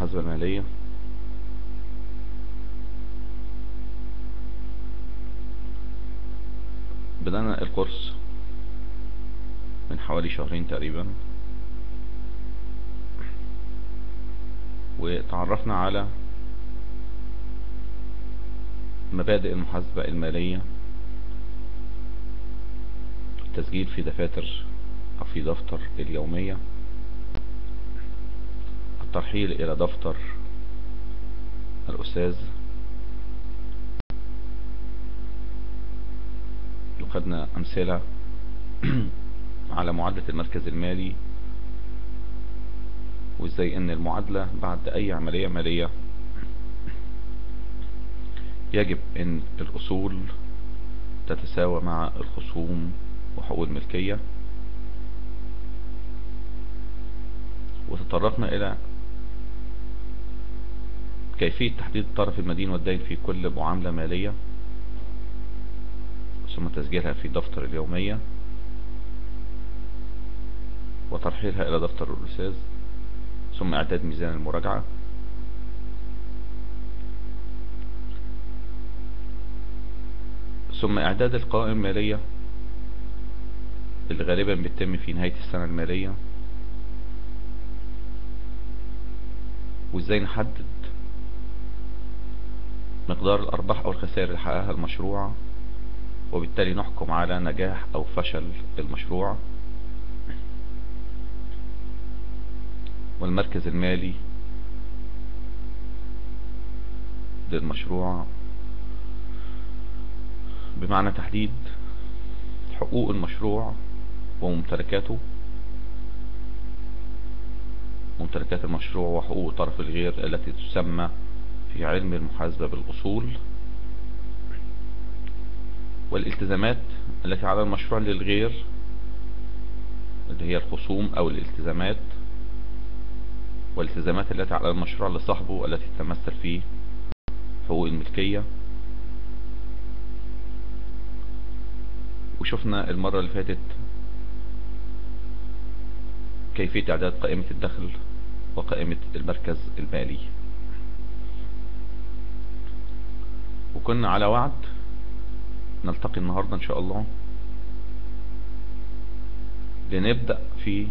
المحاسبة المالية بدأنا الكورس من حوالي شهرين تقريبا وتعرفنا على مبادئ المحاسبة المالية التسجيل في دفاتر أو في دفتر اليومية الترحيل إلى دفتر الأستاذ وخدنا أمثلة على معادلة المركز المالي وازاي ان المعادلة بعد اي عملية مالية يجب ان الاصول تتساوى مع الخصوم وحقوق الملكية وتطرقنا الى كيفية تحديد الطرف المدين والدين في كل معاملة مالية ثم تسجيلها في دفتر اليومية وترحيلها الى دفتر الاستاذ ثم اعداد ميزان المراجعة ثم اعداد القوائم المالية اللي غالبا بيتم في نهاية السنة المالية وازاي نحدد مقدار الارباح او الخسائر اللي حققها المشروع وبالتالي نحكم على نجاح او فشل المشروع والمركز المالي للمشروع بمعنى تحديد حقوق المشروع وممتلكاته ممتلكات المشروع وحقوق طرف الغير التي تسمى في علم المحاسبة بالأصول والالتزامات التي على المشروع للغير اللي هي الخصوم أو الالتزامات والالتزامات التي على المشروع لصاحبه التي تتمثل في حقوق الملكية وشفنا المرة اللي فاتت كيفية اعداد قائمة الدخل وقائمة المركز المالي وكنا على وعد نلتقي النهاردة ان شاء الله لنبدأ في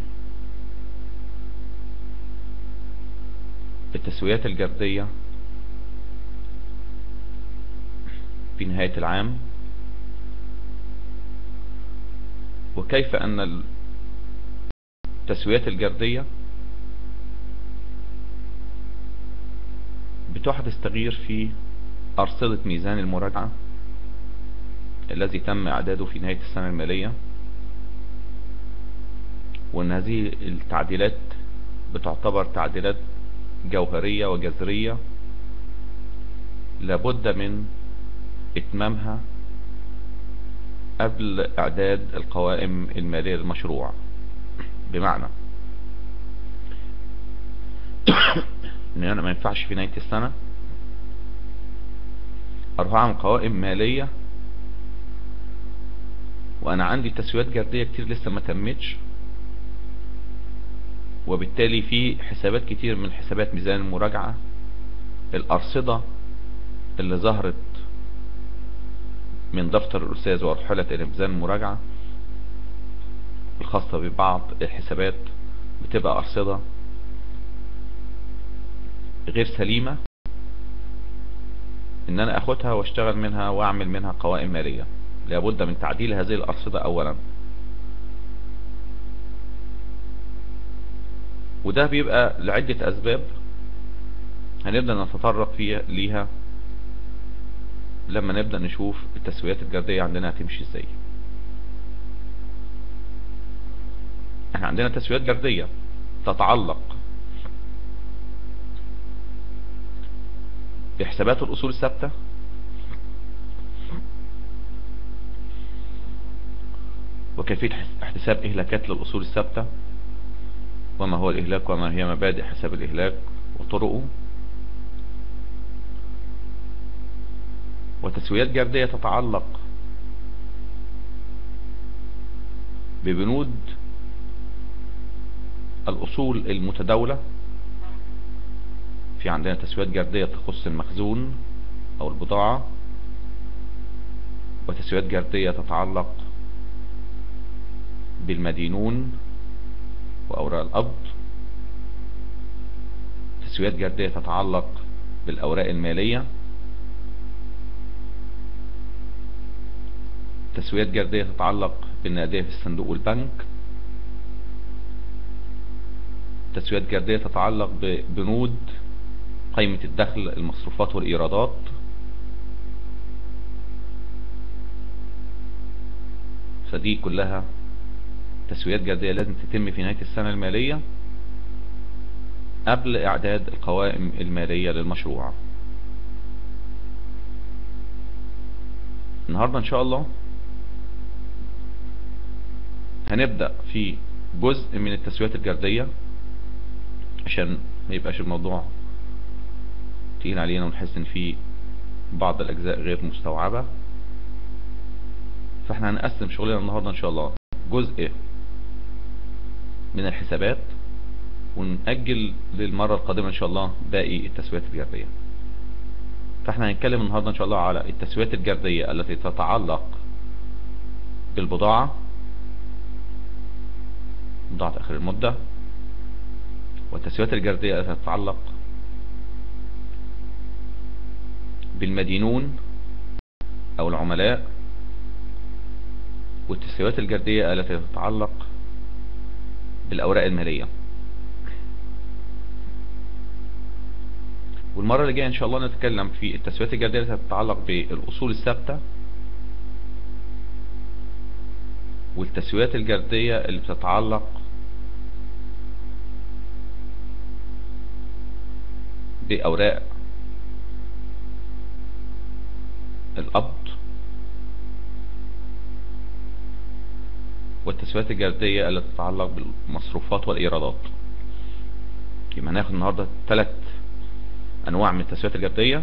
التسويات الجردية في نهاية العام وكيف ان التسويات الجردية بتحدث تغيير في أرصدة ميزان المراجعة الذي تم إعداده في نهاية السنة المالية وأن هذه التعديلات بتعتبر تعديلات جوهرية وجذرية لابد من إتمامها قبل إعداد القوائم المالية للمشروع بمعنى ان انا ما ينفعش في نهاية السنة اروح اعمل قوائم مالية وانا عندي تسويات جردية كتير لسه ما تمتش وبالتالي في حسابات كتير من حسابات ميزان المراجعة الارصدة اللي ظهرت من دفتر الاستاذ وارحلت الى ميزان المراجعة الخاصة ببعض الحسابات بتبقى ارصدة غير سليمة ان انا اخدها واشتغل منها واعمل منها قوائم مالية لابد من تعديل هذه الارصدة اولا وده بيبقى لعدة اسباب هنبدأ نتطرق فيها ليها لما نبدأ نشوف التسويات الجردية عندنا هتمشي ازاي احنا عندنا تسويات جردية تتعلق بحسابات الاصول الثابتة وكيفية احتساب اهلاكات للاصول الثابتة وما هو الاهلاك وما هي مبادئ حساب الاهلاك وطرقه وتسويات جردية تتعلق ببنود الاصول المتداولة في عندنا تسويات جردية تخص المخزون او البضاعة وتسويات جردية تتعلق بالمدينون واوراق القبض تسويات جردية تتعلق بالاوراق المالية تسويات جردية تتعلق بالنقدية في الصندوق والبنك تسويات جردية تتعلق ببنود قيمة الدخل المصروفات والإيرادات فدي كلها تسويات جردية لازم تتم في نهاية السنة المالية قبل إعداد القوائم المالية للمشروع النهاردة إن شاء الله هنبدأ في جزء من التسويات الجردية عشان ما يبقاش الموضوع تقيل علينا ونحس ان في بعض الاجزاء غير مستوعبة فاحنا هنقسم شغلنا النهاردة ان شاء الله جزء من الحسابات ونأجل للمرة القادمة ان شاء الله باقي التسويات الجردية فاحنا هنتكلم النهاردة ان شاء الله على التسويات الجردية التي تتعلق بالبضاعة بضاعة اخر المدة والتسويات الجردية التي تتعلق بالمدينون او العملاء والتسويات الجردية التي تتعلق بالاوراق المالية والمرة اللي جاية ان شاء الله نتكلم في التسويات الجردية التي تتعلق بالاصول الثابتة والتسويات الجردية اللي بتتعلق بأوراق القبض والتسويات الجردية التي تتعلق بالمصروفات والإيرادات يبقى هناخد النهاردة ثلاث أنواع من التسويات الجردية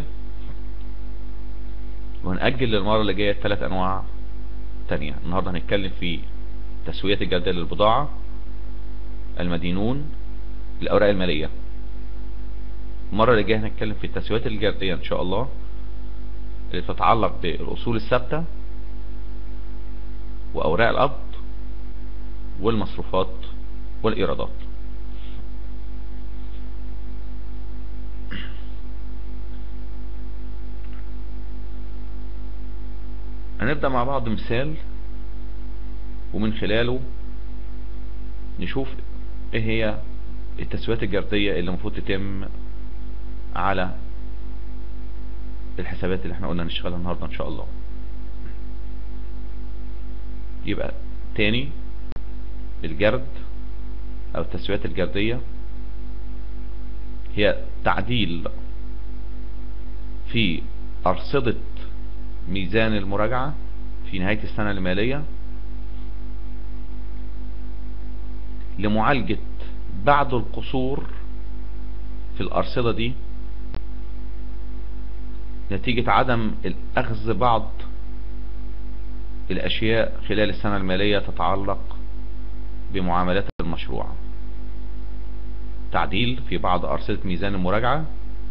وهنأجل للمرة اللي جاية ثلاث أنواع تانية النهاردة هنتكلم في تسويات الجردية للبضاعة المدينون الأوراق المالية المرة اللي جاية هنتكلم في التسويات الجردية ان شاء الله اللي تتعلق بالاصول الثابتة واوراق القبض والمصروفات والايرادات هنبدأ مع بعض مثال ومن خلاله نشوف ايه هي التسويات الجردية اللي المفروض تتم على الحسابات اللي احنا قلنا نشتغلها النهاردة ان شاء الله يبقى تاني الجرد او التسويات الجردية هي تعديل في ارصدة ميزان المراجعة في نهاية السنة المالية لمعالجة بعض القصور في الارصدة دي نتيجة عدم اخذ بعض الاشياء خلال السنة المالية تتعلق بمعاملات المشروع تعديل في بعض ارصدة ميزان المراجعة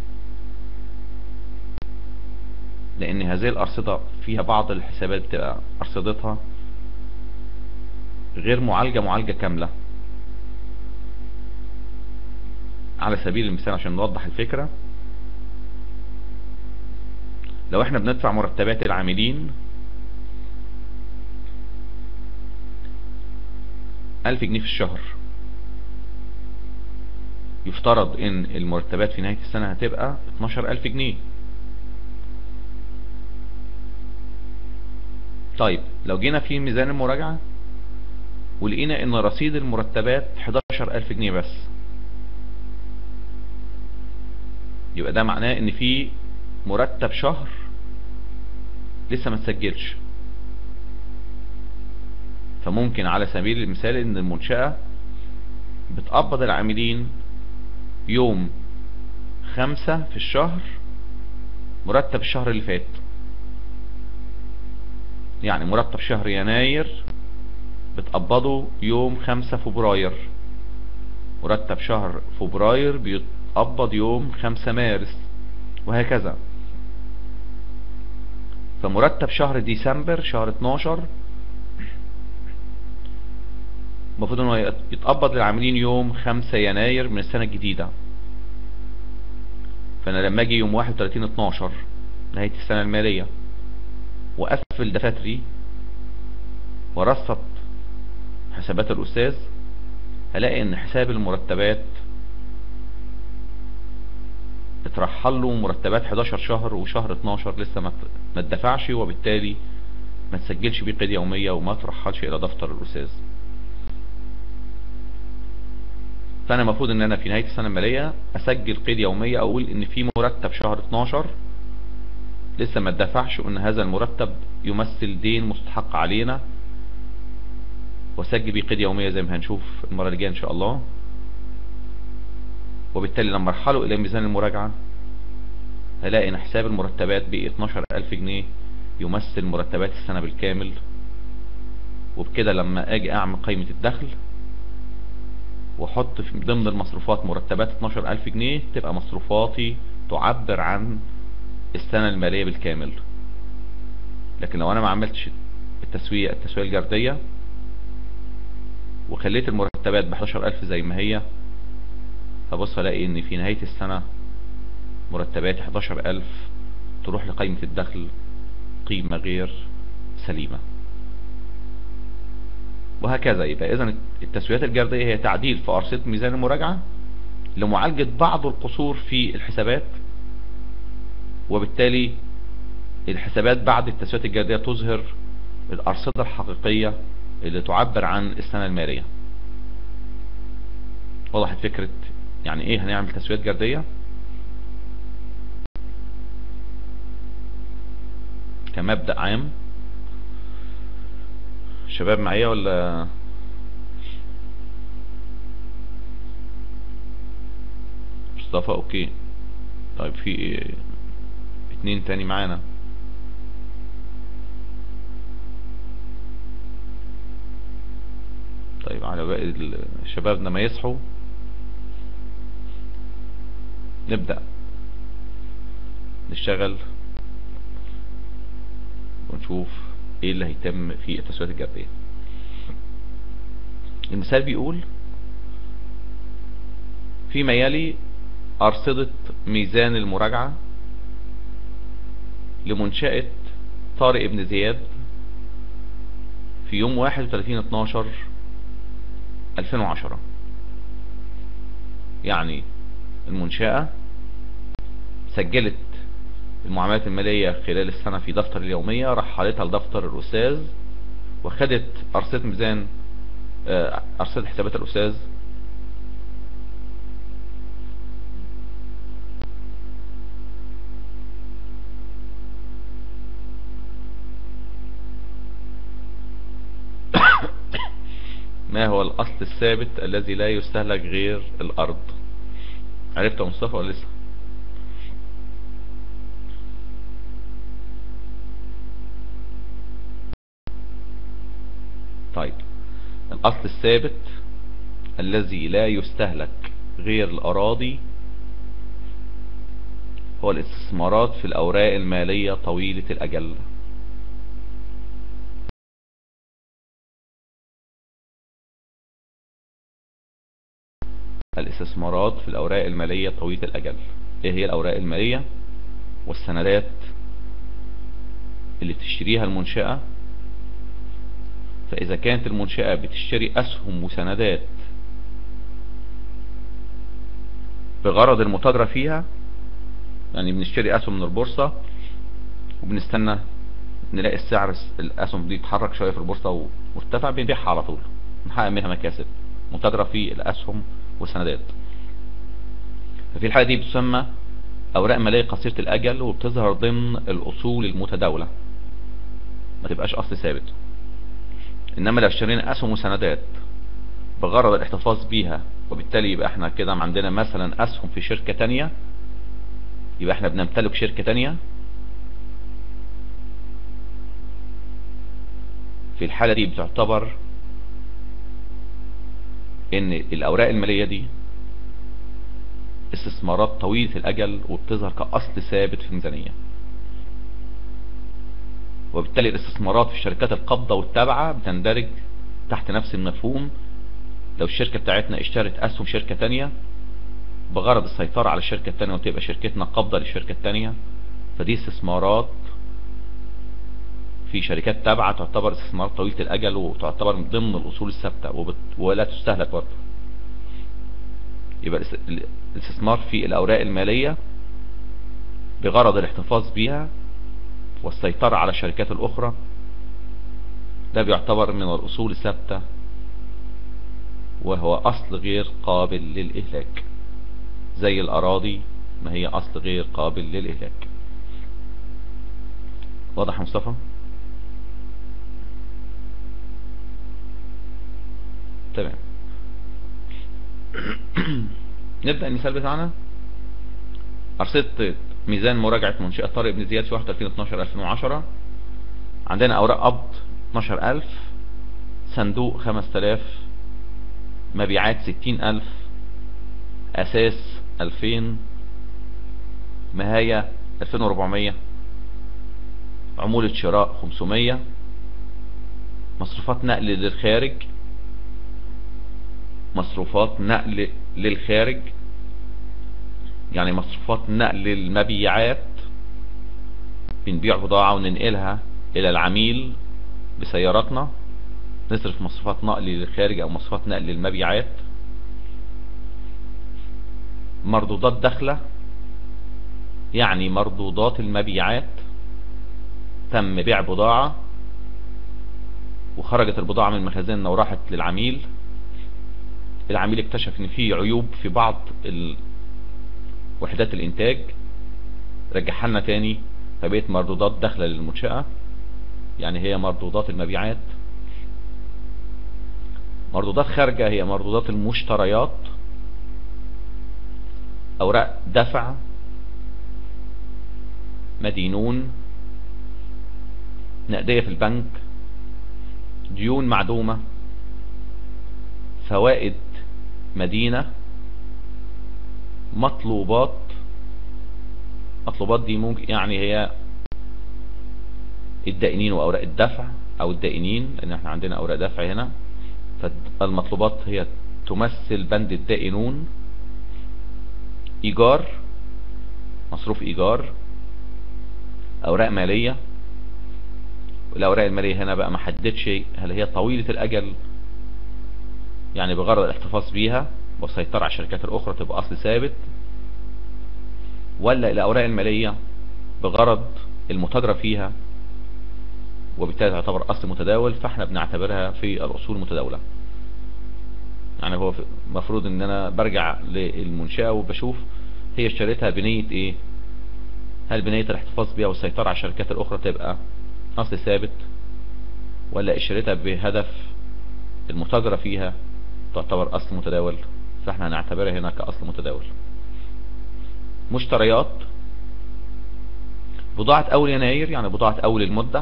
لان هذه الارصدة فيها بعض الحسابات بتبقى ارصدتها غير معالجة معالجة كاملة على سبيل المثال عشان نوضح الفكرة لو احنا بندفع مرتبات العاملين الف جنيه في الشهر يفترض ان المرتبات في نهاية السنة هتبقى 12 الف جنيه طيب لو جينا في ميزان المراجعة ولقينا ان رصيد المرتبات 11 الف جنيه بس يبقى ده معناه ان في مرتب شهر لسه ما تسجلش فممكن على سبيل المثال ان المنشأة بتقبض العاملين يوم خمسة في الشهر مرتب الشهر اللي فات يعني مرتب شهر يناير بتقبضه يوم خمسة فبراير مرتب شهر فبراير يتقبض يوم 5 مارس وهكذا فمرتب شهر ديسمبر شهر 12 المفروض انه يتقبض للعاملين يوم 5 يناير من السنة الجديدة فانا لما اجي يوم 31 12 نهاية السنة المالية واقفل دفاتري ورصت حسابات الاستاذ هلاقي ان حساب المرتبات اترحل له مرتبات 11 شهر وشهر 12 لسه ما اتدفعش وبالتالي ما تسجلش بيه قيد يومية وما ترحلش الى دفتر الاستاذ فانا المفروض ان انا في نهاية السنة المالية اسجل قيد يومية اقول ان في مرتب شهر 12 لسه ما اتدفعش وان هذا المرتب يمثل دين مستحق علينا واسجل بيه قيد يومية زي ما هنشوف المرة اللي جايه ان شاء الله وبالتالي لما ارحله الى ميزان المراجعة هلاقي ان حساب المرتبات ب 12000 جنيه يمثل مرتبات السنة بالكامل وبكده لما اجي اعمل قيمة الدخل واحط في ضمن المصروفات مرتبات 12000 جنيه تبقى مصروفاتي تعبر عن السنة المالية بالكامل لكن لو انا ما عملتش التسوية التسوية الجردية وخليت المرتبات ب 11000 زي ما هي هبص الاقي ان في نهاية السنة مرتبات 11000 تروح لقيمة الدخل قيمة غير سليمة وهكذا يبقى اذا التسويات الجردية هي تعديل في ارصدة ميزان المراجعة لمعالجة بعض القصور في الحسابات وبالتالي الحسابات بعد التسويات الجردية تظهر الارصدة الحقيقية اللي تعبر عن السنة المالية وضحت فكرة يعني ايه هنعمل تسويات جردية كمبدأ عام شباب معايا ولا مصطفى اوكي طيب في اتنين تاني معانا طيب على باقي شبابنا ما يصحوا نبدأ نشتغل ونشوف ايه اللي هيتم في التسويات الجردية المثال بيقول فيما يلي ارصدة ميزان المراجعة لمنشأة طارق ابن زياد في يوم 31 12 2010 يعني المنشأة سجلت المعاملات المالية خلال السنة في دفتر اليومية رحلتها لدفتر الأستاذ وخدت أرصدة ميزان أرصدة حسابات الأستاذ ما هو الأصل الثابت الذي لا يستهلك غير الأرض عرفت يا مصطفى ولا لسه طيب الأصل الثابت الذي لا يستهلك غير الأراضي هو الاستثمارات في الأوراق المالية طويلة الأجل الاستثمارات في الأوراق المالية طويلة الأجل ايه هي الأوراق المالية والسندات اللي بتشتريها المنشأة فإذا كانت المنشأة بتشتري أسهم وسندات بغرض المتاجرة فيها يعني بنشتري أسهم من البورصة وبنستنى نلاقي السعر الأسهم دي يتحرك شوية في البورصة وارتفع بنبيعها على طول نحقق منها مكاسب متاجرة في الأسهم والسندات ففي الحالة دي بتسمى أوراق مالية قصيرة الأجل وبتظهر ضمن الأصول المتداولة ما تبقاش أصل ثابت إنما لو اشترينا أسهم وسندات بغرض الاحتفاظ بيها وبالتالي يبقى احنا كده عندنا مثلا أسهم في شركة تانية يبقى احنا بنمتلك شركة تانية في الحالة دي بتعتبر ان الاوراق المالية دي استثمارات طويلة الاجل وبتظهر كاصل ثابت في الميزانية وبالتالي الاستثمارات في شركات القبضة والتابعة بتندرج تحت نفس المفهوم لو الشركة بتاعتنا اشترت اسهم شركة تانية بغرض السيطرة على الشركة التانية وتبقى شركتنا قبضة للشركة التانية فدي استثمارات في شركات تابعة تعتبر استثمارات طويلة الاجل وتعتبر من ضمن الاصول الثابتة وبت... ولا تستهلك برضه يبقى الاستثمار في الاوراق المالية بغرض الاحتفاظ بها والسيطرة على الشركات الاخرى ده بيعتبر من الاصول الثابتة وهو اصل غير قابل للاهلاك زي الاراضي ما هي اصل غير قابل للاهلاك واضح يا مصطفى تمام نبدأ المثال بتاعنا أرصدة ميزان مراجعة منشأة طارق بن زياد في 31 2010 عندنا أوراق قبض 12000 صندوق 5000 مبيعات 60000 أساس 2000 مهاية 2400 عمولة شراء 500 مصروفات نقل للخارج مصروفات نقل للخارج يعني مصروفات نقل المبيعات بنبيع بضاعة وننقلها الى العميل بسياراتنا نصرف مصروفات نقل للخارج او مصروفات نقل للمبيعات مردودات داخله يعني مردودات المبيعات تم بيع بضاعة وخرجت البضاعة من مخازننا وراحت للعميل العميل اكتشف ان في عيوب في بعض وحدات الانتاج رجعها لنا تاني فبقت مردودات داخله للمنشأة يعني هي مردودات المبيعات مردودات خارجة هي مردودات المشتريات اوراق دفع مدينون نقدية في البنك ديون معدومة فوائد مدينة مطلوبات مطلوبات دي ممكن يعني هي الدائنين واوراق الدفع او الدائنين لان احنا عندنا اوراق دفع هنا فالمطلوبات هي تمثل بند الدائنون ايجار مصروف ايجار اوراق مالية الاوراق المالية هنا بقى ما حددش هل هي طويلة الاجل يعني بغرض الاحتفاظ بيها والسيطرة على الشركات الاخرى تبقى اصل ثابت ولا الاوراق المالية بغرض المتاجرة فيها وبالتالي تعتبر اصل متداول فاحنا بنعتبرها في الاصول المتداولة يعني هو المفروض ان انا برجع للمنشأة وبشوف هي اشتريتها بنية ايه هل بنية الاحتفاظ بيها والسيطرة على الشركات الاخرى تبقى اصل ثابت ولا اشتريتها بهدف المتاجرة فيها تعتبر اصل متداول فاحنا هنعتبرها هنا كاصل متداول مشتريات بضاعة اول يناير يعني بضاعة اول المدة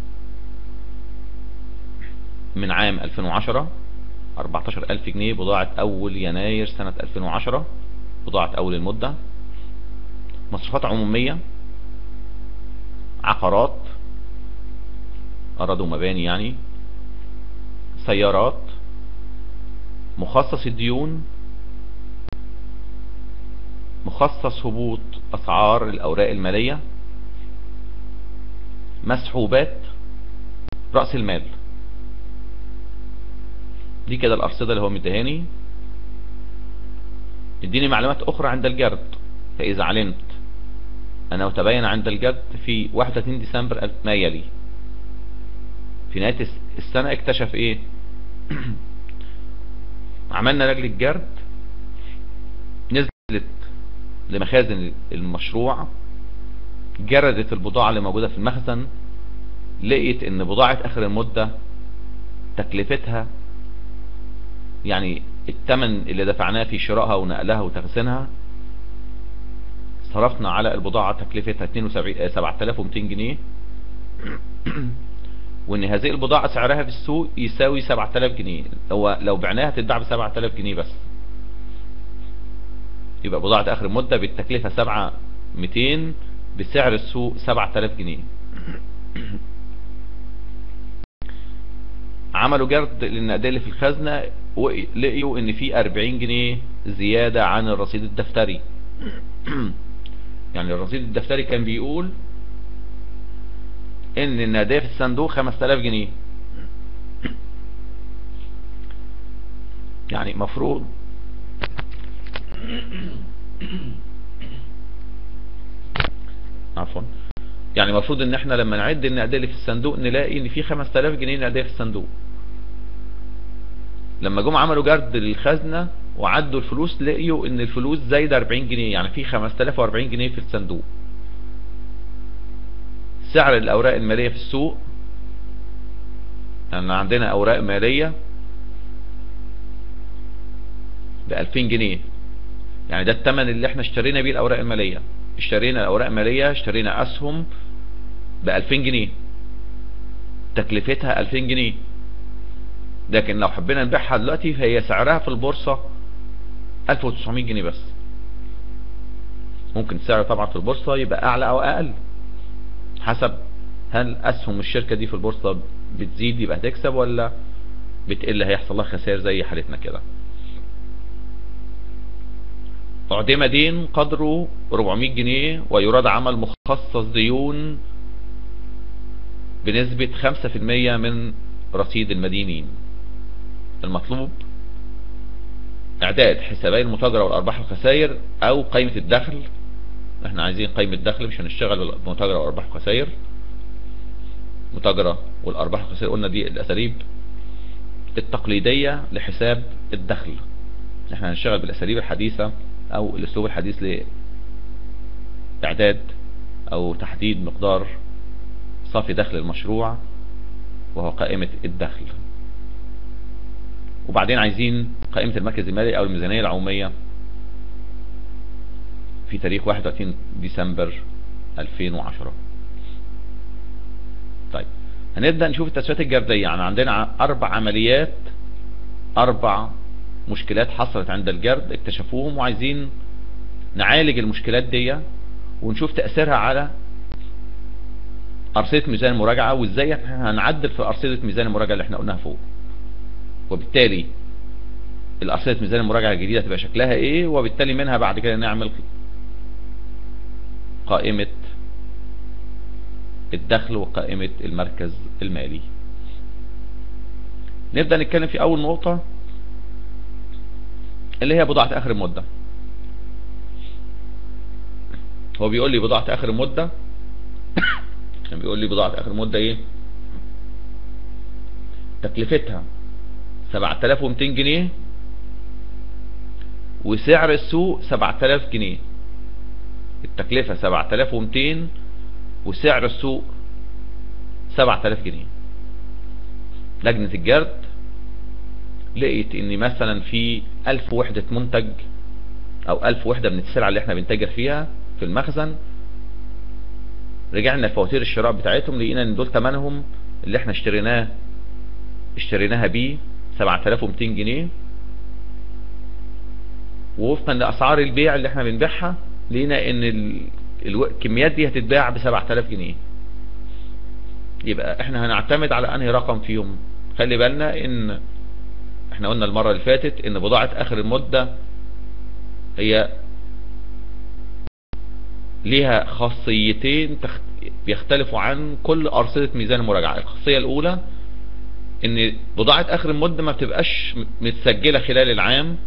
من عام 2010 14000 جنيه بضاعة اول يناير سنة 2010 بضاعة اول المدة مصروفات عمومية عقارات اراضي ومباني يعني سيارات مخصص الديون مخصص هبوط اسعار الاوراق المالية مسحوبات رأس المال دي كده الارصدة اللي هو مدهاني اديني معلومات اخرى عند الجرد فاذا علمت انه تبين عند الجرد في 31 ديسمبر ما يلي في نهاية السنة اكتشف ايه عملنا رجل الجرد نزلت لمخازن المشروع جردت البضاعة اللي موجودة في المخزن لقيت ان بضاعة اخر المدة تكلفتها يعني الثمن اللي دفعناه في شرائها ونقلها وتخزينها صرفنا على البضاعة تكلفتها 7200 جنيه وان هذه البضاعة سعرها في السوق يساوي 7000 جنيه لو لو بعناها تتباع ب 7000 جنيه بس يبقى بضاعة اخر المدة بالتكلفة سبعة ميتين بسعر السوق سبعة تلاف جنيه عملوا جرد للنقدية اللي في الخزنة ولقيوا ان في 40 جنيه زيادة عن الرصيد الدفتري يعني الرصيد الدفتري كان بيقول ان النقدية في الصندوق 5000 جنيه يعني مفروض عفوا يعني المفروض ان احنا لما نعد النقدية اللي في الصندوق نلاقي ان في 5000 جنيه نقدية في الصندوق لما جم عملوا جرد للخزنة وعدوا الفلوس لقيوا ان الفلوس زايدة 40 جنيه يعني في 5040 جنيه في الصندوق سعر الاوراق المالية في السوق يعني عندنا اوراق مالية ب 2000 جنيه يعني ده الثمن اللي احنا اشترينا بيه الاوراق المالية اشترينا الاوراق المالية اشترينا اسهم ب 2000 جنيه تكلفتها 2000 جنيه لكن لو حبينا نبيعها دلوقتي فهي سعرها في البورصة 1900 جنيه بس ممكن السعر طبعا في البورصة يبقى اعلى او اقل حسب هل اسهم الشركة دي في البورصة بتزيد يبقى هتكسب ولا بتقل هيحصل لها خسائر زي حالتنا كده اعدم دين قدره 400 جنيه ويراد عمل مخصص ديون بنسبة 5% من رصيد المدينين المطلوب اعداد حسابي المتاجرة والارباح والخسائر او قائمة الدخل احنا عايزين قائمة دخل مش هنشتغل بالمتاجرة والارباح والخسائر متاجرة والارباح والخسائر قلنا دي الاساليب التقليدية لحساب الدخل احنا هنشتغل بالاساليب الحديثة او الاسلوب الحديث لاعداد او تحديد مقدار صافي دخل المشروع وهو قائمة الدخل وبعدين عايزين قائمة المركز المالي او الميزانية العمومية في تاريخ 31 ديسمبر 2010 طيب هنبدأ نشوف التسويات الجردية يعني عندنا اربع عمليات اربع مشكلات حصلت عند الجرد اكتشفوهم وعايزين نعالج المشكلات دي ونشوف تأثيرها على أرصدة ميزان المراجعة وازاي هنعدل في أرصدة ميزان المراجعة اللي احنا قلناها فوق وبالتالي الأرصدة ميزان المراجعة الجديدة تبقى شكلها ايه وبالتالي منها بعد كده نعمل قائمة الدخل وقائمة المركز المالي نبدأ نتكلم في أول نقطة اللي هي بضاعة اخر المدة هو بيقول لي بضاعة اخر المدة كان بيقول لي بضاعة اخر المدة ايه تكلفتها 7200 جنيه وسعر السوق 7000 جنيه التكلفة 7200 وسعر السوق 7000 جنيه لجنة الجرد لقيت ان مثلا في الف وحدة منتج او الف وحدة من السلعة اللي احنا بنتاجر فيها في المخزن رجعنا لفواتير الشراء بتاعتهم لقينا ان دول تمنهم اللي احنا اشتريناه اشتريناها بيه 7200 جنيه ووفقا لاسعار البيع اللي احنا بنبيعها لقينا ان الكميات دي هتتباع ب 7000 جنيه يبقى احنا هنعتمد على انهي رقم فيهم خلي بالنا ان احنا قلنا المرة اللي فاتت ان بضاعة اخر المدة هي ليها خاصيتين تخت... بيختلفوا عن كل ارصدة ميزان المراجعة الخاصية الاولى ان بضاعة اخر المدة ما بتبقاش متسجلة خلال العام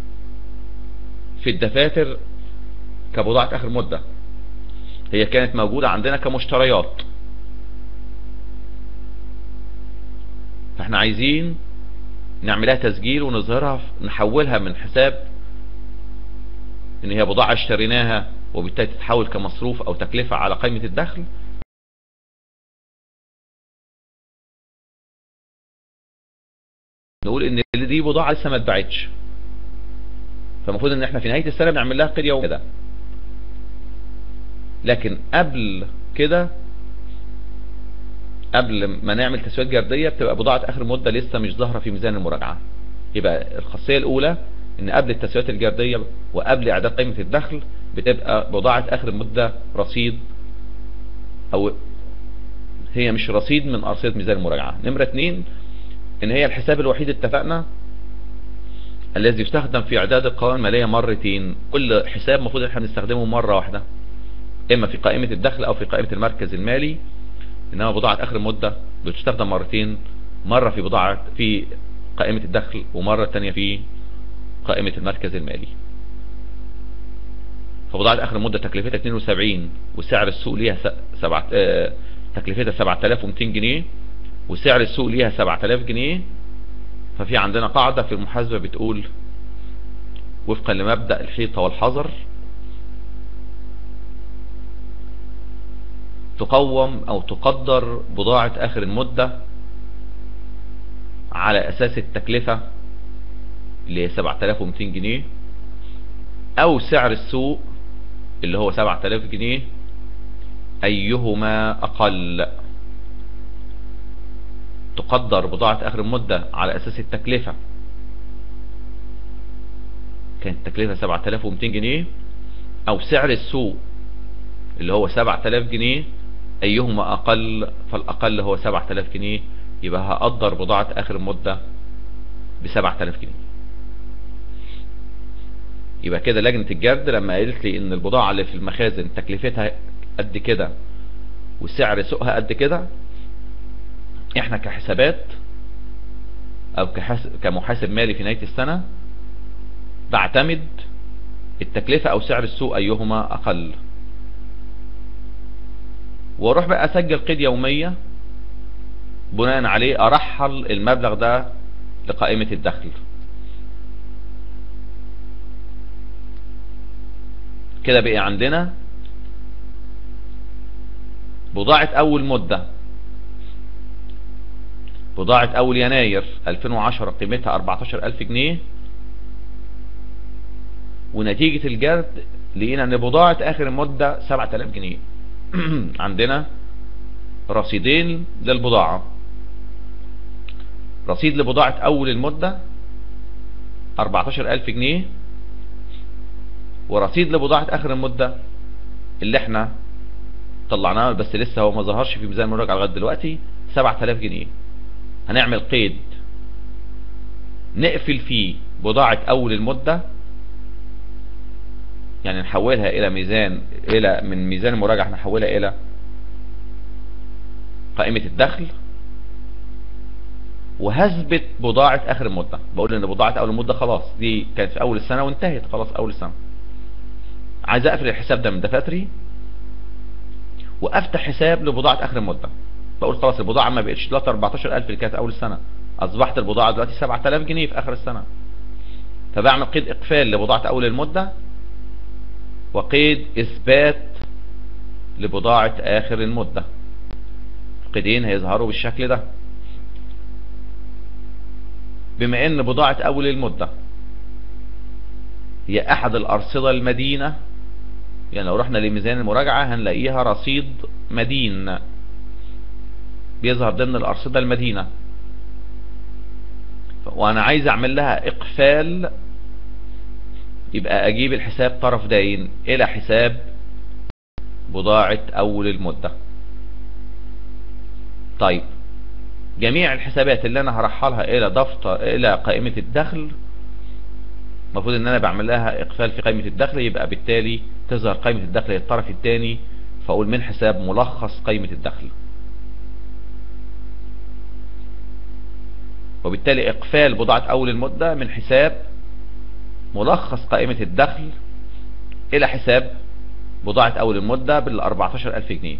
في الدفاتر كبضاعة اخر مدة هي كانت موجودة عندنا كمشتريات فاحنا عايزين نعملها تسجيل ونظهرها نحولها من حساب ان هي بضاعة اشتريناها وبالتالي تتحول كمصروف او تكلفة على قائمة الدخل نقول ان دي بضاعة لسه ما اتباعتش فالمفروض ان احنا في نهاية السنة بنعمل لها قيد يوم كده لكن قبل كده قبل ما نعمل تسويات جردية بتبقى بضاعة اخر مدة لسه مش ظاهرة في ميزان المراجعة يبقى الخاصية الاولى ان قبل التسويات الجردية وقبل اعداد قيمة الدخل بتبقى بضاعة اخر المدة رصيد او هي مش رصيد من ارصدة ميزان المراجعة نمرة اتنين ان هي الحساب الوحيد اتفقنا الذي يستخدم في اعداد القوائم المالية مرتين كل حساب المفروض احنا بنستخدمه مرة واحدة اما في قائمة الدخل او في قائمة المركز المالي انما بضاعة اخر المدة بتستخدم مرتين مرة في بضاعة في قائمة الدخل ومرة تانية في قائمة المركز المالي فبضاعة اخر المدة تكلفتها 72 وسعر السوق ليها سبعة اه تكلفتها 7200 جنيه وسعر السوق ليها 7000 جنيه ففي عندنا قاعدة في المحاسبة بتقول وفقا لمبدأ الحيطة والحذر تقوم او تقدر بضاعة اخر المدة على اساس التكلفة اللي هي 7200 جنيه او سعر السوق اللي هو 7000 جنيه ايهما اقل تقدر بضاعة اخر المدة على اساس التكلفة كانت التكلفة 7200 جنيه او سعر السوق اللي هو 7000 جنيه ايهما اقل فالاقل هو 7000 جنيه يبقى هقدر بضاعة اخر المدة ب 7000 جنيه يبقى كده لجنة الجرد لما قالت لي ان البضاعة اللي في المخازن تكلفتها قد كده وسعر سوقها قد كده احنا كحسابات او كمحاسب مالي في نهاية السنة بعتمد التكلفة او سعر السوق ايهما اقل واروح بقى اسجل قيد يومية بناء عليه ارحل المبلغ ده لقائمة الدخل كده بقى عندنا بضاعة اول مدة بضاعة اول يناير 2010 قيمتها 14000 جنيه ونتيجة الجرد لقينا ان بضاعة اخر المدة 7000 جنيه عندنا رصيدين للبضاعة رصيد لبضاعة اول المدة 14000 جنيه ورصيد لبضاعة اخر المدة اللي احنا طلعناه بس لسه هو ما ظهرش في ميزان المراجعة لغايه دلوقتي 7000 جنيه هنعمل قيد نقفل فيه بضاعة اول المدة يعني نحولها الى ميزان الى من ميزان المراجعة نحولها الى قائمة الدخل وهثبت بضاعة اخر المدة بقول ان بضاعة اول المدة خلاص دي كانت في اول السنة وانتهت خلاص اول السنة عايز اقفل الحساب ده من دفاتري وافتح حساب لبضاعة اخر المدة بقول خلاص البضاعة ما بقتش دلوقتي 14000 اللي كانت اول السنة اصبحت البضاعة دلوقتي 7000 جنيه في اخر السنة فبعمل قيد اقفال لبضاعة اول المدة وقيد اثبات لبضاعة اخر المدة القيدين هيظهروا بالشكل ده بما ان بضاعة اول المدة هي احد الارصدة المدينة يعني لو رحنا لميزان المراجعة هنلاقيها رصيد مدين بيظهر ضمن الارصدة المدينة وانا عايز اعمل لها اقفال يبقى اجيب الحساب طرف داين الى حساب بضاعة اول المدة طيب جميع الحسابات اللي انا هرحلها الى دفتر الى قائمة الدخل المفروض ان انا بعمل لها اقفال في قائمة الدخل يبقى بالتالي تظهر قائمة الدخل للطرف الثاني فاقول من حساب ملخص قائمة الدخل وبالتالي اقفال بضاعة اول المدة من حساب ملخص قائمة الدخل الى حساب بضاعة اول المدة بال 14000 جنيه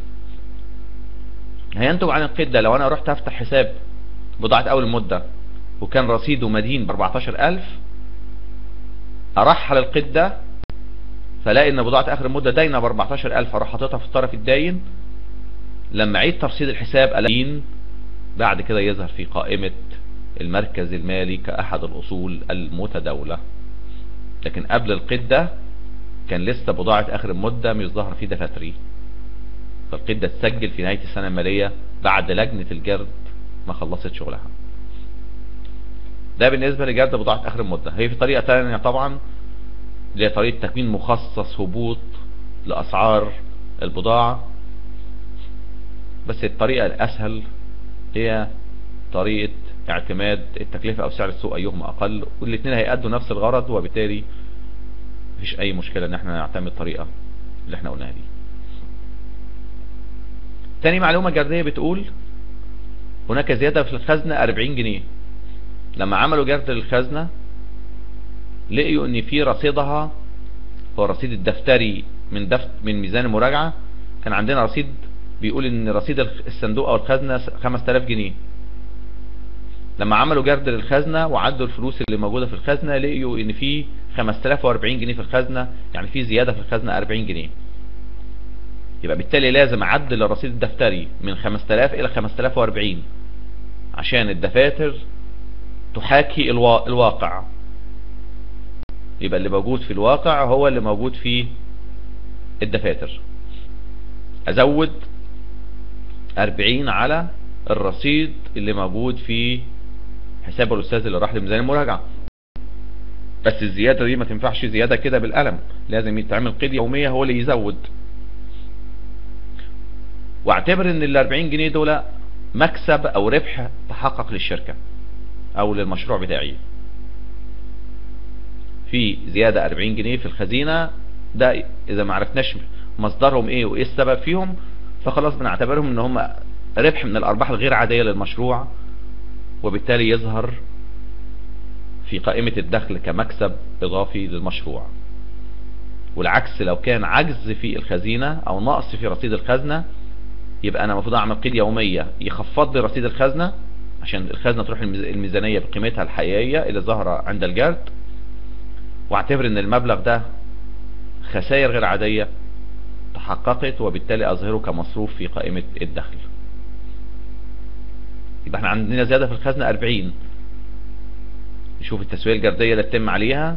هينتج عن القيد ده لو انا رحت افتح حساب بضاعة اول المدة وكان رصيده مدين ب 14000 ارحل القيد ده فلاقي ان بضاعة اخر المدة داينة ب 14000 اروح حاططها في الطرف الداين لما اعيد ترصيد الحساب الاقين بعد كده يظهر في قائمة المركز المالي كاحد الاصول المتداولة لكن قبل القيد ده كان لسه بضاعة اخر المدة مش ظاهر فيه دفاتري فالقيد ده اتسجل في نهاية السنة المالية بعد لجنة الجرد ما خلصت شغلها ده بالنسبة لجرد بضاعة اخر المدة هي في طريقة تانية طبعا اللي هي طريقة تكوين مخصص هبوط لاسعار البضاعة بس الطريقة الاسهل هي طريقة اعتماد التكلفة او سعر السوق ايهما اقل والاثنين هيأدوا نفس الغرض وبالتالي مفيش اي مشكلة ان احنا نعتمد الطريقة اللي احنا قلناها دي تاني معلومة جردية بتقول هناك زيادة في الخزنة 40 جنيه لما عملوا جرد للخزنة لقيوا ان في رصيدها هو الرصيد الدفتري من دفت من ميزان المراجعة كان عندنا رصيد بيقول ان رصيد الصندوق او الخزنة 5000 جنيه لما عملوا جرد للخزنة وعدوا الفلوس اللي موجودة في الخزنة لقيوا ان في 5040 جنيه في الخزنة يعني في زيادة في الخزنة 40 جنيه يبقى بالتالي لازم اعدل الرصيد الدفتري من 5000 الى 5040 عشان الدفاتر تحاكي الوا... الواقع يبقى اللي موجود في الواقع هو اللي موجود في الدفاتر ازود 40 على الرصيد اللي موجود في حساب الاستاذ اللي راح لميزان المراجعه بس الزياده دي ما تنفعش زياده كده بالقلم لازم يتعمل قيد يوميه هو اللي يزود واعتبر ان ال 40 جنيه دول مكسب او ربح تحقق للشركة او للمشروع بتاعي في زيادة 40 جنيه في الخزينة ده اذا ما عرفناش مصدرهم ايه وايه السبب فيهم فخلاص بنعتبرهم ان هم ربح من الارباح الغير عادية للمشروع وبالتالي يظهر في قائمة الدخل كمكسب اضافي للمشروع والعكس لو كان عجز في الخزينة او نقص في رصيد الخزنة يبقى انا المفروض اعمل قيد يومية يخفض لي رصيد الخزنة عشان الخزنة تروح الميزانية بقيمتها الحقيقية اللي ظاهرة عند الجرد واعتبر ان المبلغ ده خسائر غير عادية تحققت وبالتالي اظهره كمصروف في قائمة الدخل يبقى احنا عندنا زيادة في الخزنة 40 نشوف التسوية الجردية اللي تتم عليها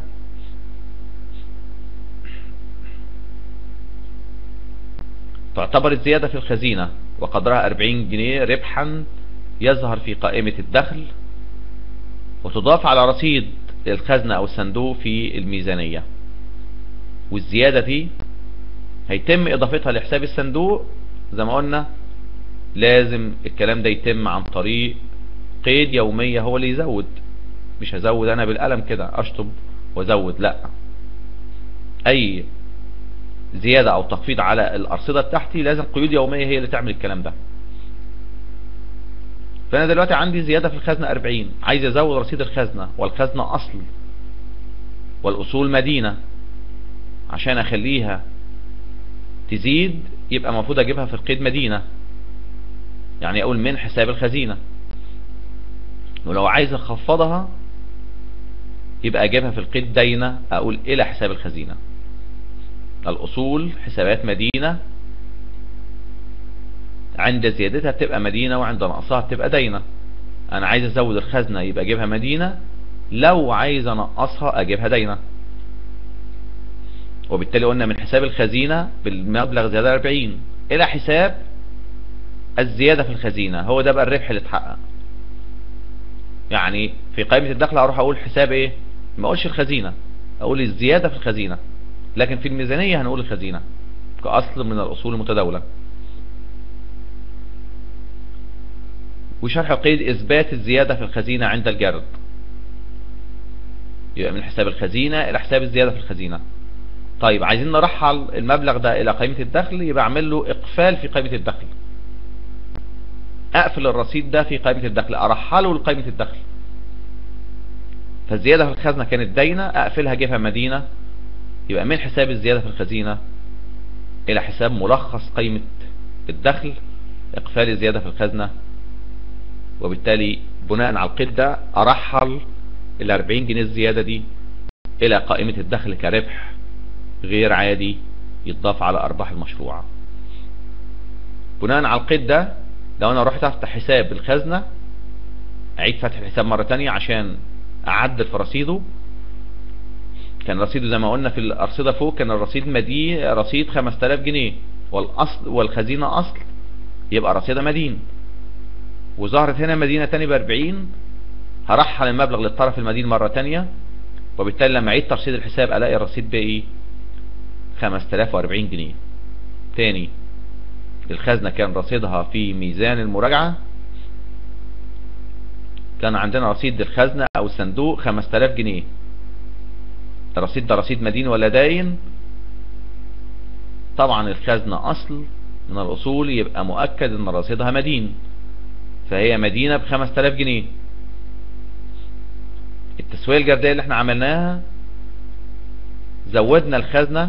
تعتبر الزيادة في الخزينة وقدرها 40 جنيه ربحا يظهر في قائمة الدخل وتضاف على رصيد الخزنة او الصندوق في الميزانية والزيادة دي هيتم اضافتها لحساب الصندوق زي ما قلنا لازم الكلام ده يتم عن طريق قيد يومية هو اللي يزود مش هزود انا بالقلم كده اشطب وازود لا اي زيادة او تخفيض على الارصدة بتاعتي لازم قيود يومية هي اللي تعمل الكلام ده فانا دلوقتي عندي زيادة في الخزنة 40 عايز ازود رصيد الخزنة والخزنة اصل والاصول مدينة عشان اخليها تزيد يبقى المفروض اجيبها في القيد مدينة يعني اقول من حساب الخزينة ولو عايز اخفضها يبقى اجيبها في القيد دينة اقول الى حساب الخزينة الاصول حسابات مدينة عند زيادتها بتبقى مدينة وعند نقصها بتبقى دينة انا عايز ازود الخزنة يبقى اجيبها مدينة لو عايز انقصها اجيبها دينة وبالتالي قلنا من حساب الخزينة بالمبلغ زيادة 40 الى حساب الزيادة في الخزينة هو ده بقى الربح اللي اتحقق يعني في قائمة الدخل اروح اقول حساب ايه ما اقولش الخزينة اقول الزيادة في الخزينة لكن في الميزانية هنقول الخزينة كأصل من الأصول المتداولة وشرح قيد إثبات الزيادة في الخزينة عند الجرد يبقى من حساب الخزينة إلى حساب الزيادة في الخزينة طيب عايزين نرحل المبلغ ده إلى قائمة الدخل يبقى أعمل له إقفال في قائمة الدخل أقفل الرصيد ده في قائمة الدخل أرحله لقائمة الدخل فالزيادة في الخزنة كانت دينة أقفلها جيبها مدينة يبقى من حساب الزيادة في الخزينة الى حساب ملخص قيمة الدخل اقفال الزيادة في الخزنة وبالتالي بناء على القيد ده ارحل ال 40 جنيه الزيادة دي الى قائمة الدخل كربح غير عادي يتضاف على ارباح المشروع بناء على القيد ده لو انا رحت افتح حساب الخزنة اعيد فتح الحساب مرة تانية عشان اعدل في رصيده كان رصيده زي ما قلنا في الارصدة فوق كان الرصيد مدين رصيد 5000 جنيه والاصل والخزينة اصل يبقى رصيدة مدين وظهرت هنا مدينة تاني ب 40 هرحل المبلغ للطرف المدين مرة تانية وبالتالي لما اعيد ترصيد الحساب الاقي الرصيد باقي 5040 جنيه تاني الخزنة كان رصيدها في ميزان المراجعة كان عندنا رصيد الخزنة او الصندوق 5000 جنيه الرصيد ده رصيد مدين ولا داين طبعا الخزنة اصل من الاصول يبقى مؤكد ان رصيدها مدين فهي مدينة ب 5000 جنيه التسوية الجردية اللي احنا عملناها زودنا الخزنة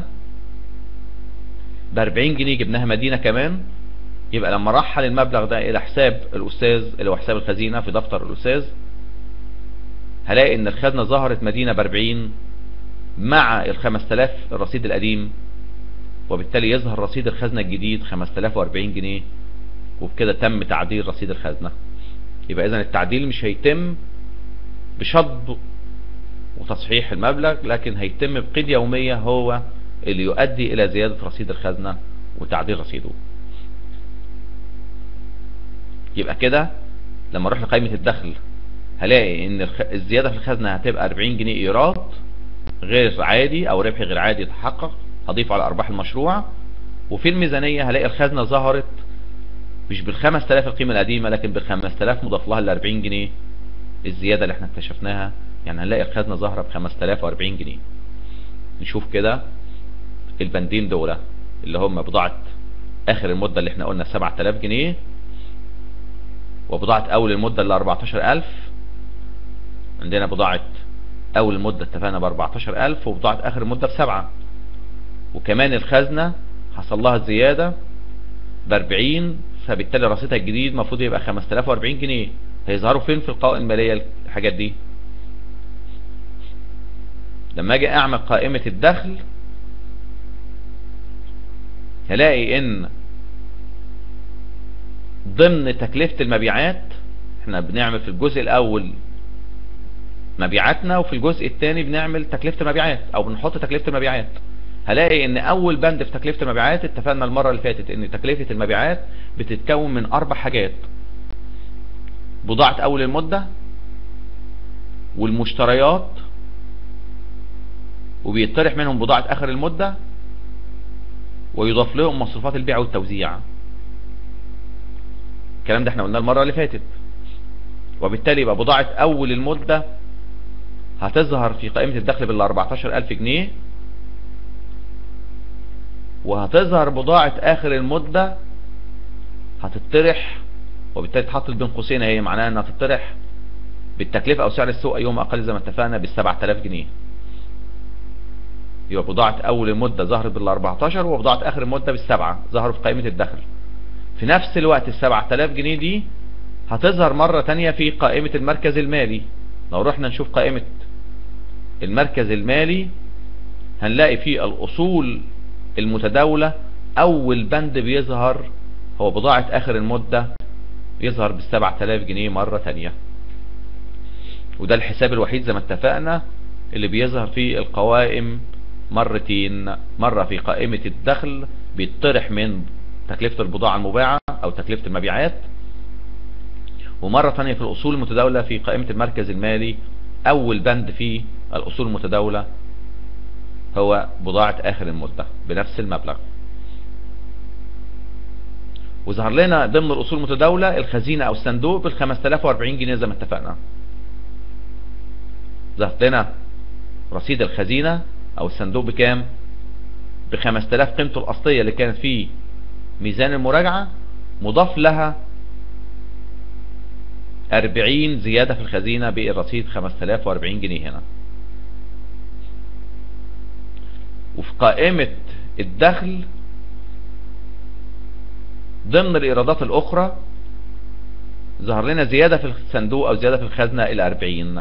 ب 40 جنيه جبناها مدينة كمان يبقى لما رحل المبلغ ده الى حساب الاستاذ اللي هو حساب الخزينة في دفتر الاستاذ هلاقي ان الخزنة ظهرت مدينة ب 40 مع ال 5000 الرصيد القديم وبالتالي يظهر رصيد الخزنة الجديد 5040 جنيه وبكده تم تعديل رصيد الخزنة يبقى اذا التعديل مش هيتم بشطب وتصحيح المبلغ لكن هيتم بقيد يومية هو اللي يؤدي الى زيادة رصيد الخزنة وتعديل رصيده يبقى كده لما اروح لقائمة الدخل هلاقي ان الزيادة في الخزنة هتبقى 40 جنيه ايراد غير عادي او ربح غير عادي يتحقق هضيفه على ارباح المشروع وفي الميزانية هلاقي الخزنة ظهرت مش بال 5000 القيمة القديمة لكن بال 5000 مضاف لها ال 40 جنيه الزيادة اللي احنا اكتشفناها يعني هنلاقي الخزنة ظاهرة ب 5040 جنيه نشوف كده البندين دول اللي هم بضاعة اخر المدة اللي احنا قلنا 7000 جنيه وبضاعة اول المدة اللي 14000 عندنا بضاعة اول المدة اتفقنا ب 14000 وبضاعة اخر المدة بسبعة وكمان الخزنة حصل لها زيادة ب 40 فبالتالي رصيدها الجديد المفروض يبقى 5040 جنيه هيظهروا فين في القوائم المالية الحاجات دي لما اجي اعمل قائمة الدخل هلاقي ان ضمن تكلفة المبيعات احنا بنعمل في الجزء الاول مبيعاتنا وفي الجزء الثاني بنعمل تكلفة المبيعات او بنحط تكلفة المبيعات هلاقي ان اول بند في تكلفة المبيعات اتفقنا المرة اللي فاتت ان تكلفة المبيعات بتتكون من اربع حاجات بضاعة اول المدة والمشتريات وبيطرح منهم بضاعة اخر المدة ويضاف لهم مصروفات البيع والتوزيع الكلام ده احنا قلناه المرة اللي فاتت وبالتالي يبقى بضاعة اول المدة هتظهر في قائمة الدخل بال 14000 جنيه وهتظهر بضاعة اخر المدة هتطرح وبالتالي تحط بين قوسين هي معناها انها تطرح بالتكلفة او سعر السوق يوم اقل زي ما اتفقنا بال 7000 جنيه يبقى بضاعة اول المدة ظهرت بال 14 وبضاعة اخر المدة بالسبعة ظهروا في قائمة الدخل في نفس الوقت ال 7000 جنيه دي هتظهر مرة تانية في قائمة المركز المالي لو رحنا نشوف قائمة المركز المالي هنلاقي فيه الاصول المتداولة اول بند بيظهر هو بضاعة اخر المدة يظهر بالسبعة تلاف جنيه مرة تانية وده الحساب الوحيد زي ما اتفقنا اللي بيظهر في القوائم مرتين مرة في قائمة الدخل بيطرح من تكلفة البضاعة المباعة او تكلفة المبيعات ومرة تانية في الاصول المتداولة في قائمة المركز المالي اول بند في الاصول المتداولة هو بضاعة اخر المدة بنفس المبلغ وظهر لنا ضمن الاصول المتداولة الخزينة او الصندوق بال 5040 جنيه زي ما اتفقنا ظهرت لنا رصيد الخزينة او الصندوق بكام ب 5000 قيمته الاصلية اللي كانت في ميزان المراجعة مضاف لها 40 زيادة في الخزينة بالرصيد 5040 جنيه هنا وفي قائمة الدخل ضمن الايرادات الاخرى ظهر لنا زيادة في الصندوق او زيادة في الخزنة الى 40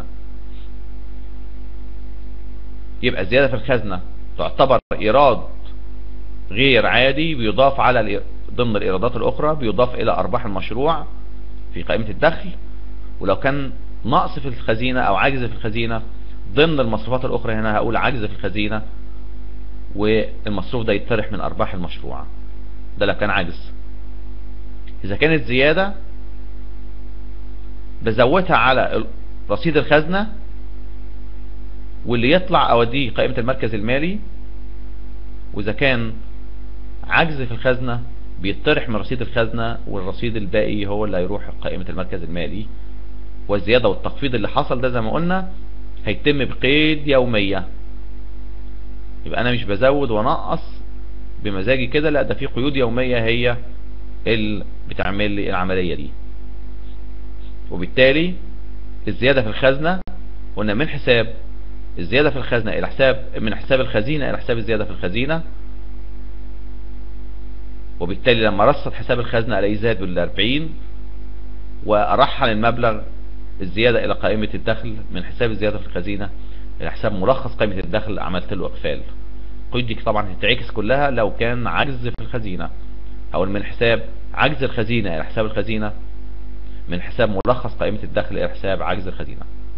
يبقى زيادة في الخزنة تعتبر ايراد غير عادي بيضاف على ضمن الايرادات الاخرى بيضاف الى ارباح المشروع في قائمة الدخل ولو كان نقص في الخزينة او عجز في الخزينة ضمن المصروفات الاخرى هنا هقول عجز في الخزينة والمصروف ده يتطرح من ارباح المشروع ده لو كان عجز اذا كانت زيادة بزودها على رصيد الخزنة واللي يطلع اوديه قائمة المركز المالي واذا كان عجز في الخزنة بيطرح من رصيد الخزنة والرصيد الباقي هو اللي هيروح قائمة المركز المالي والزيادة والتخفيض اللي حصل ده زي ما قلنا هيتم بقيد يومية يبقى انا مش بزود ونقص بمزاجي كده لا ده في قيود يومية هي اللي بتعمل لي العملية دي وبالتالي الزيادة في الخزنة قلنا من حساب الزيادة في الخزنة الى حساب من حساب الخزينة الى حساب الزيادة في الخزينة وبالتالي لما رصد حساب الخزنة الاقيه زاد بالاربعين وارحل المبلغ الزيادة الى قائمة الدخل من حساب الزيادة في الخزينة الى حساب ملخص قائمة الدخل عملت له اقفال القيود دي طبعا هتتعكس كلها لو كان عجز في الخزينة او من حساب عجز الخزينة الى حساب الخزينة من حساب ملخص قائمة الدخل الى حساب عجز الخزينة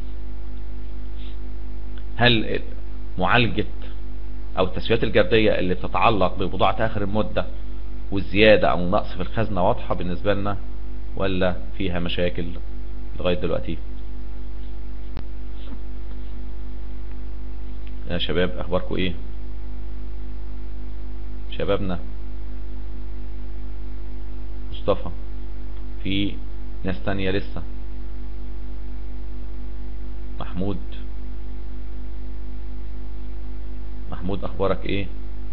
هل معالجة او التسويات الجردية اللي بتتعلق ببضاعة اخر المدة والزيادة او النقص في الخزنة واضحة بالنسبة لنا ولا فيها مشاكل لغاية دلوقتي يا شباب اخباركم ايه شبابنا مصطفى في ناس تانية لسه محمود محمود اخبارك ايه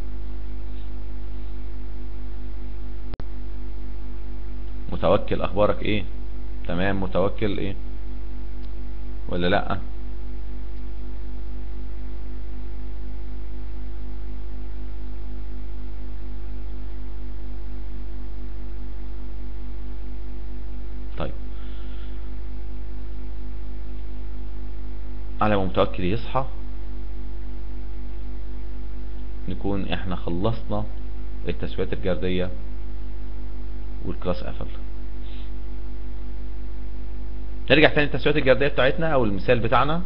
متوكل اخبارك ايه تمام متوكل ايه ولا لا طيب على ما متوكل يصحى نكون احنا خلصنا التسويات الجردية والكلاس قفل نرجع تاني التسويات الجردية بتاعتنا او المثال بتاعنا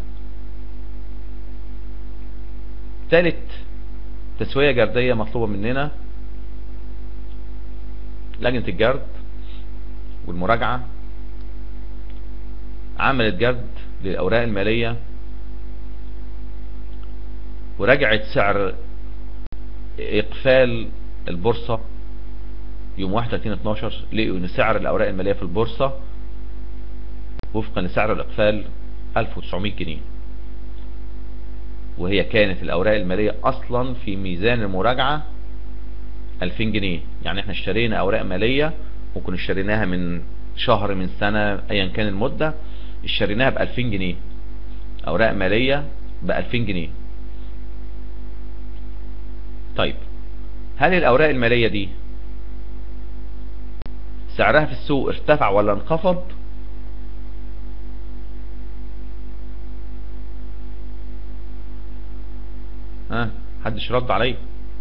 تالت تسوية جردية مطلوبة مننا لجنة الجرد والمراجعة عملت جرد للأوراق المالية وراجعت سعر إقفال البورصة يوم 31 12 لقوا ان سعر الأوراق المالية في البورصة وفقا لسعر الإقفال 1900 جنيه وهي كانت الأوراق المالية أصلا في ميزان المراجعة 2000 جنيه يعني احنا اشترينا أوراق مالية ممكن اشتريناها من شهر من سنة ايا كان المدة اشتريناها ب 2000 جنيه اوراق مالية ب 2000 جنيه طيب هل الاوراق المالية دي سعرها في السوق ارتفع ولا انخفض ها حدش رد عليا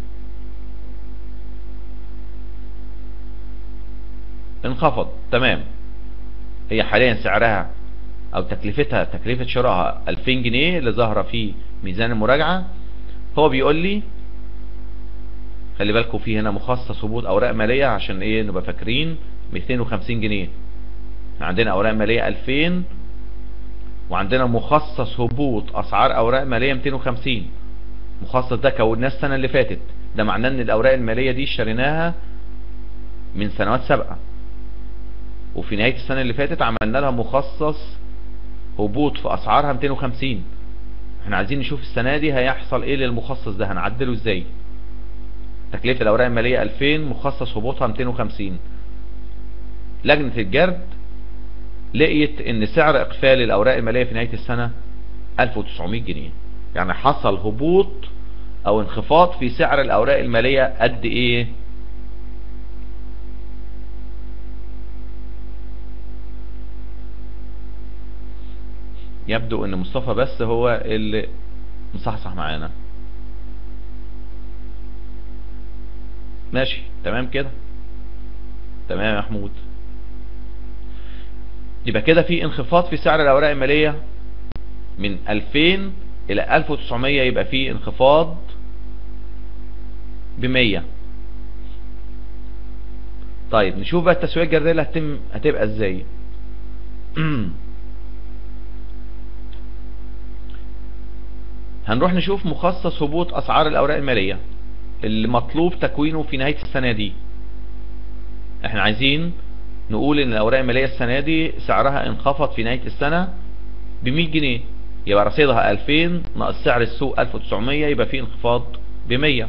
انخفض تمام هي حاليا سعرها او تكلفتها تكلفة شرائها 2000 جنيه اللي ظاهرة في ميزان المراجعة هو بيقول لي خلي بالكم في هنا مخصص هبوط اوراق مالية عشان ايه نبقى فاكرين 250 جنيه عندنا اوراق مالية 2000 وعندنا مخصص هبوط اسعار اوراق مالية 250 مخصص ده كوناه السنة اللي فاتت ده معناه ان الاوراق المالية دي اشتريناها من سنوات سابقة وفي نهاية السنة اللي فاتت عملنا لها مخصص هبوط في اسعارها 250 احنا عايزين نشوف السنة دي هيحصل ايه للمخصص ده هنعدله ازاي تكلفة الاوراق المالية 2000 مخصص هبوطها 250 لجنة الجرد لقيت ان سعر اقفال الاوراق المالية في نهاية السنة 1900 جنيه يعني حصل هبوط او انخفاض في سعر الاوراق المالية قد ايه يبدو ان مصطفى بس هو اللي مصحصح معانا ماشي تمام كده تمام يا محمود يبقى كده في انخفاض في سعر الاوراق المالية من 2000 الى 1900 يبقى في انخفاض ب 100 طيب نشوف بقى التسوية الجردية اللي هتم هتبقى ازاي هنروح نشوف مخصص هبوط اسعار الاوراق المالية اللي مطلوب تكوينه في نهاية السنة دي احنا عايزين نقول ان الاوراق المالية السنة دي سعرها انخفض في نهاية السنة ب 100 جنيه يبقى رصيدها 2000 ناقص سعر السوق 1900 يبقى في انخفاض ب 100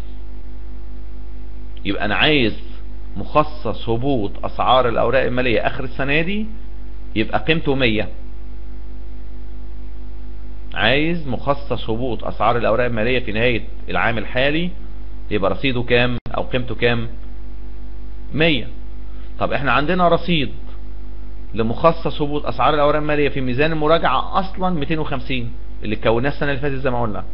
يبقى انا عايز مخصص هبوط اسعار الاوراق المالية اخر السنة دي يبقى قيمته 100 عايز مخصص هبوط اسعار الاوراق المالية في نهاية العام الحالي يبقى رصيده كام او قيمته كام 100 طب احنا عندنا رصيد لمخصص هبوط اسعار الاوراق المالية في ميزان المراجعة اصلا 250 اللي كوناه السنة اللي فاتت زي ما قلنا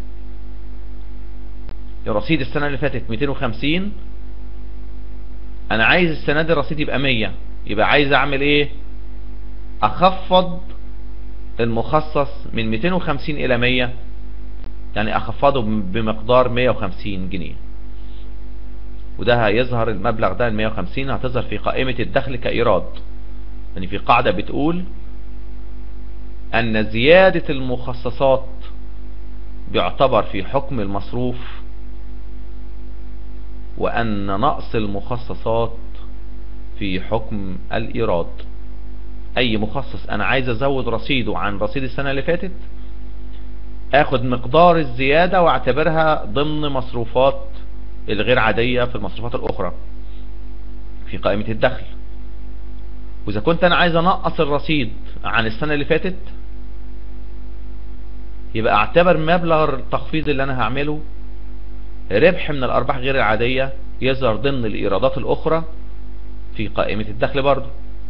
رصيد السنة اللي فاتت 250 انا عايز السنة دي الرصيد يبقى 100 يبقى عايز اعمل ايه اخفض المخصص من 250 الى 100 يعني اخفضه بمقدار 150 جنيه وده هيظهر المبلغ ده ال 150 هتظهر في قائمة الدخل كإيراد يعني في قاعدة بتقول أن زيادة المخصصات بيعتبر في حكم المصروف وأن نقص المخصصات في حكم الإيراد أي مخصص أنا عايز أزود رصيده عن رصيد السنة اللي فاتت اخد مقدار الزيادة واعتبرها ضمن مصروفات الغير عادية في المصروفات الاخرى في قائمة الدخل واذا كنت انا عايز انقص الرصيد عن السنة اللي فاتت يبقى اعتبر مبلغ التخفيض اللي انا هعمله ربح من الارباح غير العادية يظهر ضمن الايرادات الاخرى في قائمة الدخل برضو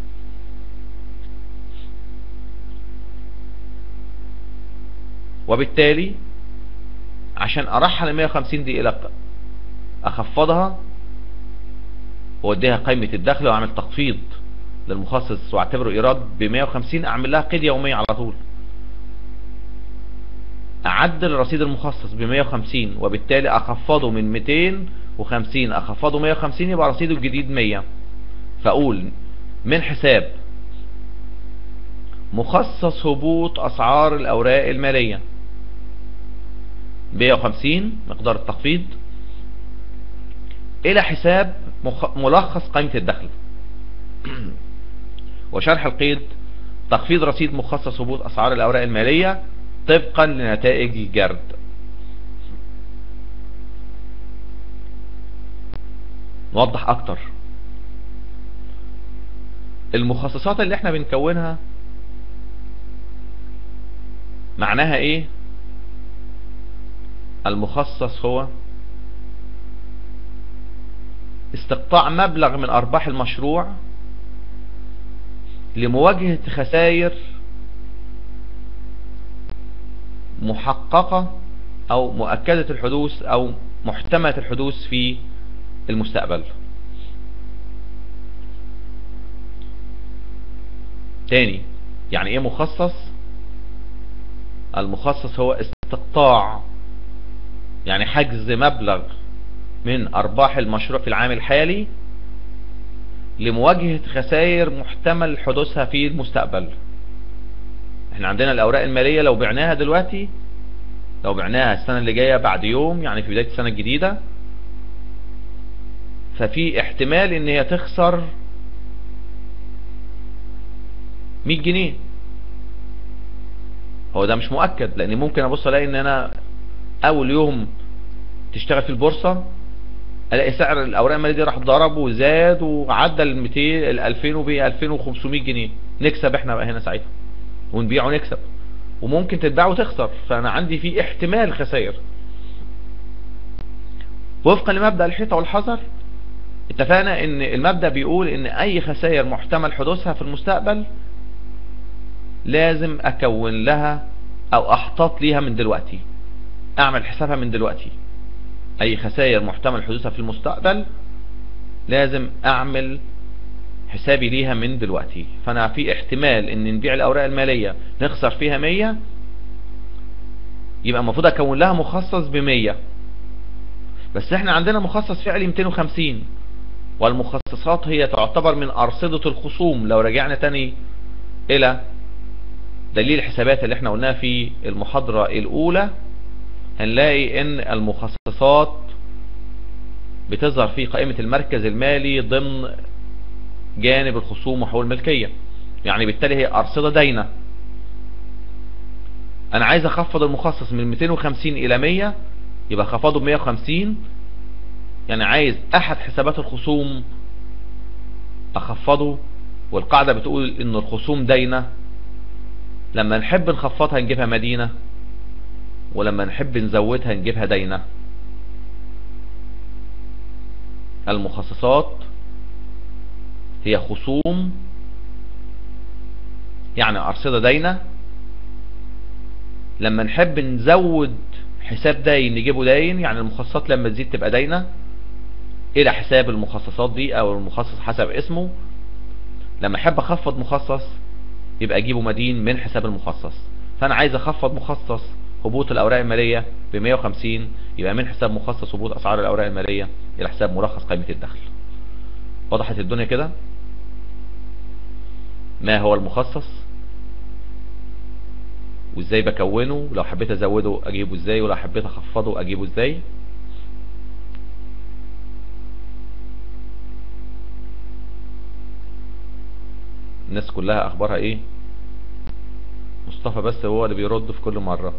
وبالتالي عشان ارحل ال 150 دي الى اخفضها واوديها قائمة الدخل واعمل تخفيض للمخصص واعتبره ايراد ب 150 اعمل لها قيد يومية على طول اعدل رصيد المخصص ب 150 وبالتالي اخفضه من 250 اخفضه 150 يبقى رصيده الجديد 100 فاقول من حساب مخصص هبوط اسعار الاوراق المالية 150 مقدار التخفيض الى حساب ملخص قائمة الدخل وشرح القيد تخفيض رصيد مخصص هبوط اسعار الاوراق المالية طبقا لنتائج الجرد نوضح اكتر المخصصات اللي احنا بنكونها معناها ايه المخصص هو استقطاع مبلغ من ارباح المشروع لمواجهة خسائر محققة او مؤكدة الحدوث او محتملة الحدوث في المستقبل تاني يعني ايه مخصص المخصص هو استقطاع يعني حجز مبلغ من ارباح المشروع في العام الحالي لمواجهة خسائر محتمل حدوثها في المستقبل احنا عندنا الاوراق المالية لو بعناها دلوقتي لو بعناها السنة اللي جاية بعد يوم يعني في بداية السنة الجديدة ففي احتمال ان هي تخسر 100 جنيه هو ده مش مؤكد لان ممكن ابص الاقي ان انا اول يوم تشتغل في البورصة الاقي سعر الاوراق المالية دي راح ضرب وزاد وعدى ال 200 ال 2000 وب 2500 جنيه نكسب احنا بقى هنا ساعتها ونبيع ونكسب وممكن تتباع وتخسر فانا عندي في احتمال خسائر وفقا لمبدأ الحيطة والحذر اتفقنا ان المبدأ بيقول ان اي خسائر محتمل حدوثها في المستقبل لازم اكون لها او احتاط ليها من دلوقتي اعمل حسابها من دلوقتي اي خسائر محتمل حدوثها في المستقبل لازم اعمل حسابي ليها من دلوقتي فانا في احتمال ان نبيع الاوراق المالية نخسر فيها 100 يبقى المفروض اكون لها مخصص ب 100 بس احنا عندنا مخصص فعلي 250 والمخصصات هي تعتبر من ارصدة الخصوم لو رجعنا تاني الى دليل الحسابات اللي احنا قلناها في المحاضرة الاولى هنلاقي ان المخصصات بتظهر في قائمة المركز المالي ضمن جانب الخصوم وحقوق الملكية يعني بالتالي هي ارصدة داينة انا عايز اخفض المخصص من 250 الى 100 يبقى خفضه ب 150 يعني عايز احد حسابات الخصوم اخفضه والقاعدة بتقول ان الخصوم داينة لما نحب نخفضها نجيبها مدينة ولما نحب نزودها نجيبها داينة المخصصات هي خصوم يعني ارصدة داينة لما نحب نزود حساب داين نجيبه داين يعني المخصصات لما تزيد تبقى داينة الى حساب المخصصات دي او المخصص حسب اسمه لما احب اخفض مخصص يبقى اجيبه مدين من حساب المخصص فانا عايز اخفض مخصص هبوط الاوراق المالية ب 150 يبقى من حساب مخصص هبوط اسعار الاوراق المالية الى حساب ملخص قائمة الدخل وضحت الدنيا كده ما هو المخصص وازاي بكونه لو حبيت ازوده اجيبه ازاي ولو حبيت اخفضه اجيبه ازاي الناس كلها اخبارها ايه مصطفى بس هو اللي بيرد في كل مرة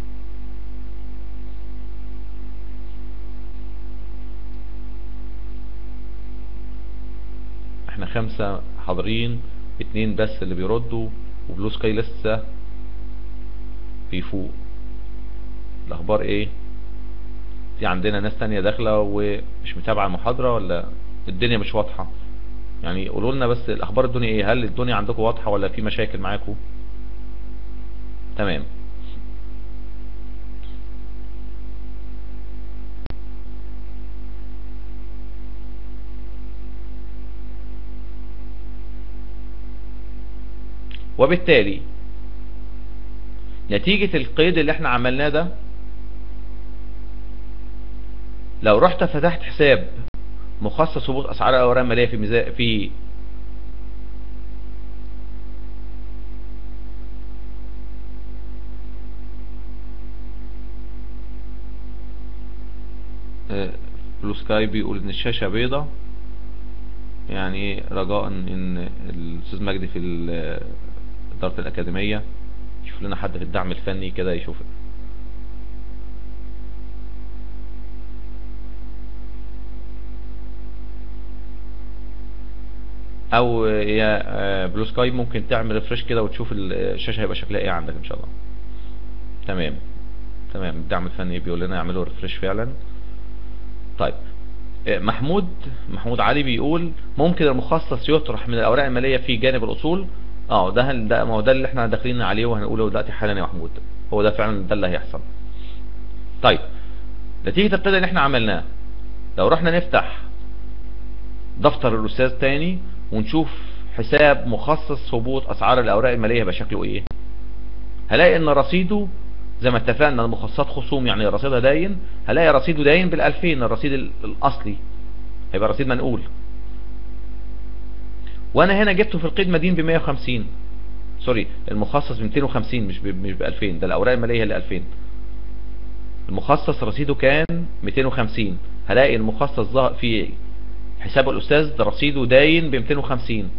احنا خمسة حاضرين اتنين بس اللي بيردوا وبلو سكاي لسه بيفوق الاخبار ايه في عندنا ناس تانية داخلة ومش متابعة المحاضرة ولا الدنيا مش واضحة يعني قولوا لنا بس الاخبار الدنيا ايه هل الدنيا عندكم واضحة ولا في مشاكل معاكم تمام وبالتالي نتيجة القيد اللي احنا عملناه ده لو رحت فتحت حساب مخصص هبوط اسعار الاوراق الماليه في ميزان في بلو سكاي بيقول ان الشاشه بيضة يعني رجاء ان الاستاذ مجدي في اداره الاكاديميه يشوف لنا حد في الدعم الفني كده يشوف او يا بلو سكاي ممكن تعمل ريفرش كده وتشوف الشاشه هيبقى شكلها ايه عندك ان شاء الله تمام تمام الدعم الفني بيقول لنا يعملوا ريفرش فعلا طيب محمود محمود علي بيقول ممكن المخصص يطرح من الاوراق الماليه في جانب الاصول اه ده ده ما هو ده اللي احنا داخلين عليه وهنقوله دلوقتي حالا يا محمود هو ده فعلا ده اللي هيحصل طيب نتيجه القيد اللي احنا عملناه لو رحنا نفتح دفتر الاستاذ تاني ونشوف حساب مخصص هبوط اسعار الاوراق الماليه هيبقى شكله ايه هلاقي ان رصيده زي ما اتفقنا المخصصات خصوم يعني رصيدها داين هلاقي رصيده داين بال2000 الرصيد الاصلي هيبقى رصيد منقول وانا هنا جبته في القيد مدين ب 150 سوري المخصص ب 250 مش ب مش ب 2000 ده الاوراق الماليه اللي 2000 المخصص رصيده كان 250 هلاقي المخصص ظهر في حساب الاستاذ ده رصيده داين ب 250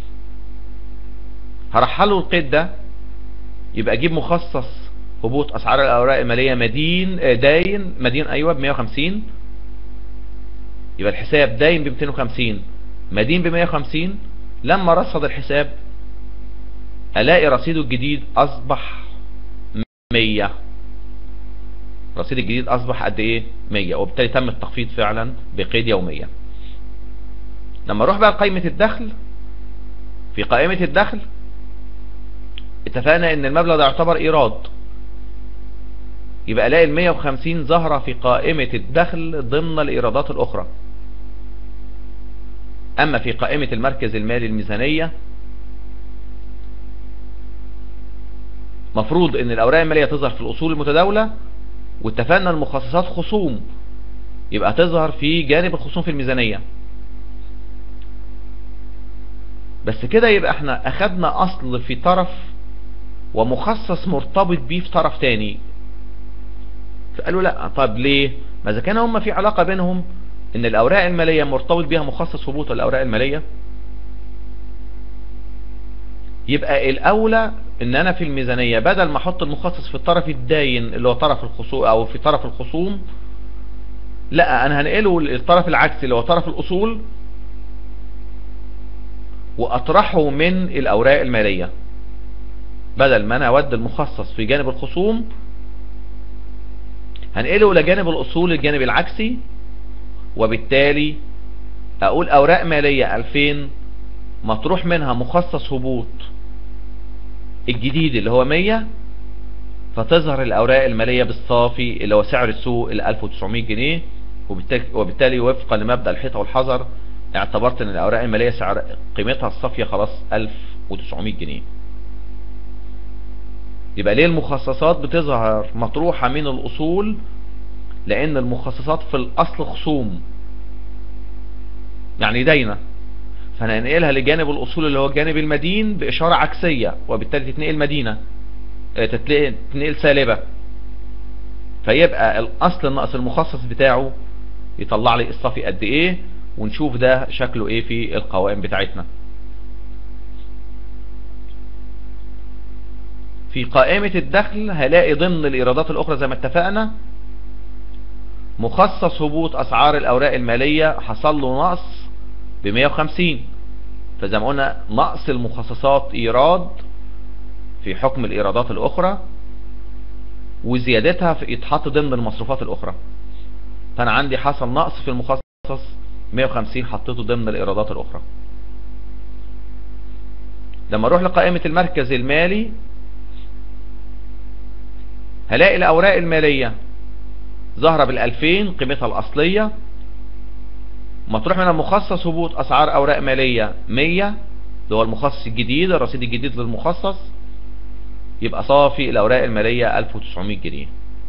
هرحله القيد ده يبقى اجيب مخصص هبوط اسعار الاوراق الماليه مدين داين مدين ايوه ب 150 يبقى الحساب داين ب 250 مدين ب 150 لما رصد الحساب الاقي رصيده الجديد اصبح 100 رصيد الجديد اصبح قد ايه 100 وبالتالي تم التخفيض فعلا بقيد يوميا لما اروح بقى لقائمه الدخل في قائمه الدخل اتفقنا ان المبلغ ده يعتبر ايراد يبقى الاقي ال 150 ظاهره في قائمه الدخل ضمن الايرادات الاخرى اما في قائمة المركز المالي الميزانية مفروض ان الاوراق المالية تظهر في الاصول المتداولة واتفقنا المخصصات خصوم يبقى تظهر في جانب الخصوم في الميزانية بس كده يبقى احنا اخدنا اصل في طرف ومخصص مرتبط بيه في طرف تاني فقالوا لا طب ليه ما اذا كان هم في علاقة بينهم ان الاوراق المالية مرتبط بيها مخصص هبوط الاوراق المالية يبقى الاولى ان انا في الميزانية بدل ما احط المخصص في الطرف الداين اللي هو طرف الخصوم او في طرف الخصوم لا انا هنقله الطرف العكسي اللي هو طرف الاصول واطرحه من الاوراق المالية بدل ما انا اود المخصص في جانب الخصوم هنقله الى جانب الاصول الجانب العكسي وبالتالي اقول اوراق مالية 2000 مطروح منها مخصص هبوط الجديد اللي هو 100 فتظهر الاوراق المالية بالصافي اللي هو سعر السوق ال 1900 جنيه وبالتالي وفقا لمبدأ الحيطة والحذر اعتبرت ان الاوراق المالية سعر قيمتها الصافية خلاص 1900 جنيه يبقى ليه المخصصات بتظهر مطروحة من الاصول لان المخصصات في الاصل خصوم يعني داينة فهننقلها لجانب الاصول اللي هو الجانب المدين باشارة عكسية وبالتالي تتنقل مدينة تتنقل سالبة فيبقى الاصل النقص المخصص بتاعه يطلع لي الصافي قد ايه ونشوف ده شكله ايه في القوائم بتاعتنا في قائمة الدخل هلاقي ضمن الايرادات الاخرى زي ما اتفقنا مخصص هبوط اسعار الاوراق المالية حصل له نقص ب 150 فزي ما قلنا نقص المخصصات ايراد في حكم الايرادات الاخرى وزيادتها في يتحط ضمن المصروفات الاخرى فانا عندي حصل نقص في المخصص 150 حطيته ضمن الايرادات الاخرى لما اروح لقائمة المركز المالي هلاقي الاوراق المالية ظاهرة بالالفين قيمتها الاصلية مطروح منها مخصص هبوط اسعار اوراق مالية 100 اللي هو المخصص الجديد الرصيد الجديد للمخصص يبقى صافي الاوراق المالية 1900 جنيه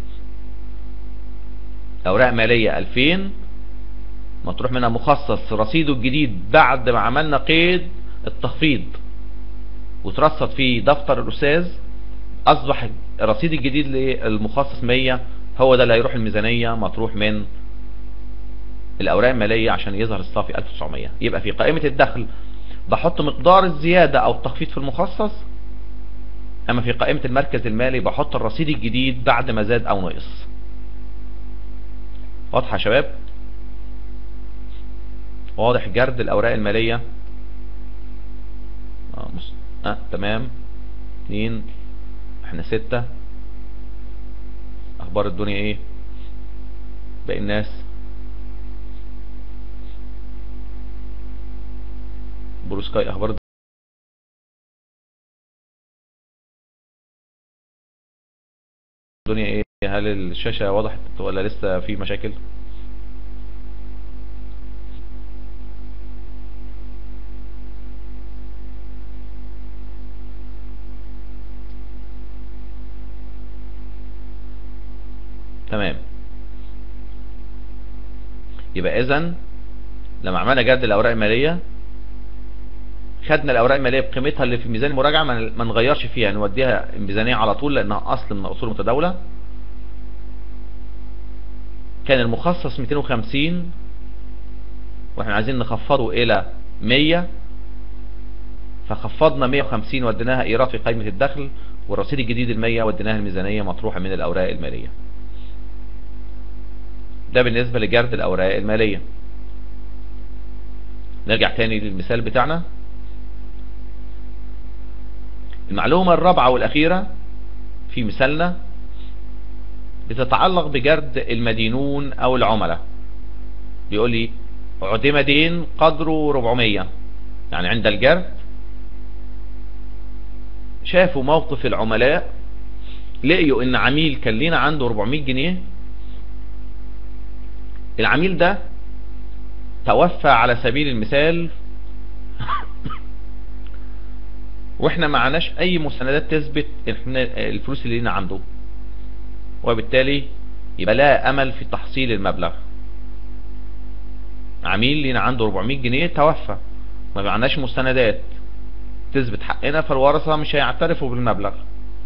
اوراق مالية 2000 مطروح منها مخصص رصيده الجديد بعد ما عملنا قيد التخفيض وترصد في دفتر الاستاذ اصبح الرصيد الجديد للمخصص 100 هو ده اللي هيروح الميزانية مطروح من الاوراق المالية عشان يظهر الصافي 1900 يبقى في قائمة الدخل بحط مقدار الزيادة او التخفيض في المخصص اما في قائمة المركز المالي بحط الرصيد الجديد بعد ما زاد او نقص واضحة يا شباب واضح جرد الاوراق المالية اه, مص... آه تمام اتنين احنا ستة اخبار الدنيا ايه باقي الناس بروسكاي اخبار الدنيا ايه هل الشاشة وضحت ولا لسه في مشاكل تمام يبقى اذا لما عملنا جرد الاوراق المالية خدنا الاوراق المالية بقيمتها اللي في ميزان المراجعة ما نغيرش فيها نوديها الميزانية على طول لانها اصل من اصول متداولة كان المخصص 250 واحنا عايزين نخفضه الى 100 فخفضنا 150 وديناها ايراد في قائمة الدخل والرصيد الجديد ال 100 وديناها الميزانية مطروحة من الاوراق المالية ده بالنسبة لجرد الاوراق المالية نرجع تاني للمثال بتاعنا المعلومة الرابعة والاخيرة في مثالنا بتتعلق بجرد المدينون او العملاء بيقول لي عدم دين قدره 400 يعني عند الجرد شافوا موقف العملاء لقيوا ان عميل كان لينا عنده 400 جنيه العميل ده توفى على سبيل المثال واحنا معناش اي مستندات تثبت الفلوس اللي لينا عنده وبالتالي يبقى لا امل في تحصيل المبلغ عميل لينا عنده 400 جنيه توفى ما معناش مستندات تثبت حقنا فالورثة مش هيعترفوا بالمبلغ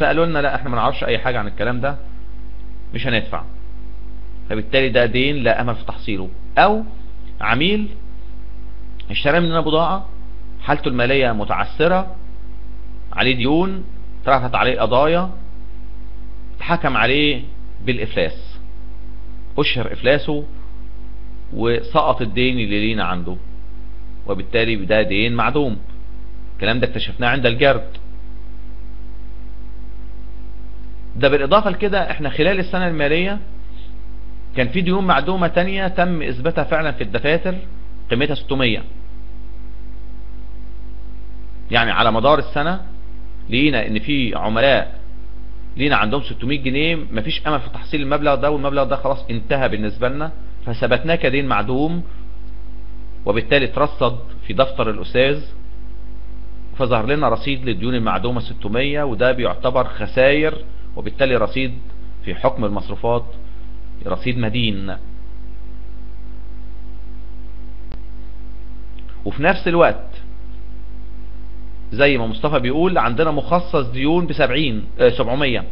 فقالوا لنا لا احنا ما نعرفش اي حاجة عن الكلام ده مش هندفع فبالتالي ده دين لا امل في تحصيله او عميل اشترى مننا بضاعة حالته المالية متعثرة عليه ديون اترفعت عليه قضايا اتحكم عليه بالافلاس اشهر افلاسه وسقط الدين اللي لينا عنده وبالتالي ده دين معدوم الكلام ده اكتشفناه عند الجرد ده بالاضافة لكده احنا خلال السنة المالية كان في ديون معدومة تانية تم اثباتها فعلا في الدفاتر قيمتها 600 يعني على مدار السنة لقينا ان في عملاء لينا عندهم 600 جنيه مفيش امل في تحصيل المبلغ ده والمبلغ ده خلاص انتهى بالنسبة لنا فثبتناه كدين معدوم وبالتالي ترصد في دفتر الاستاذ فظهر لنا رصيد للديون المعدومة 600 وده بيعتبر خسائر وبالتالي رصيد في حكم المصروفات رصيد مدين وفي نفس الوقت زي ما مصطفى بيقول عندنا مخصص ديون بسبعين اه سبعمية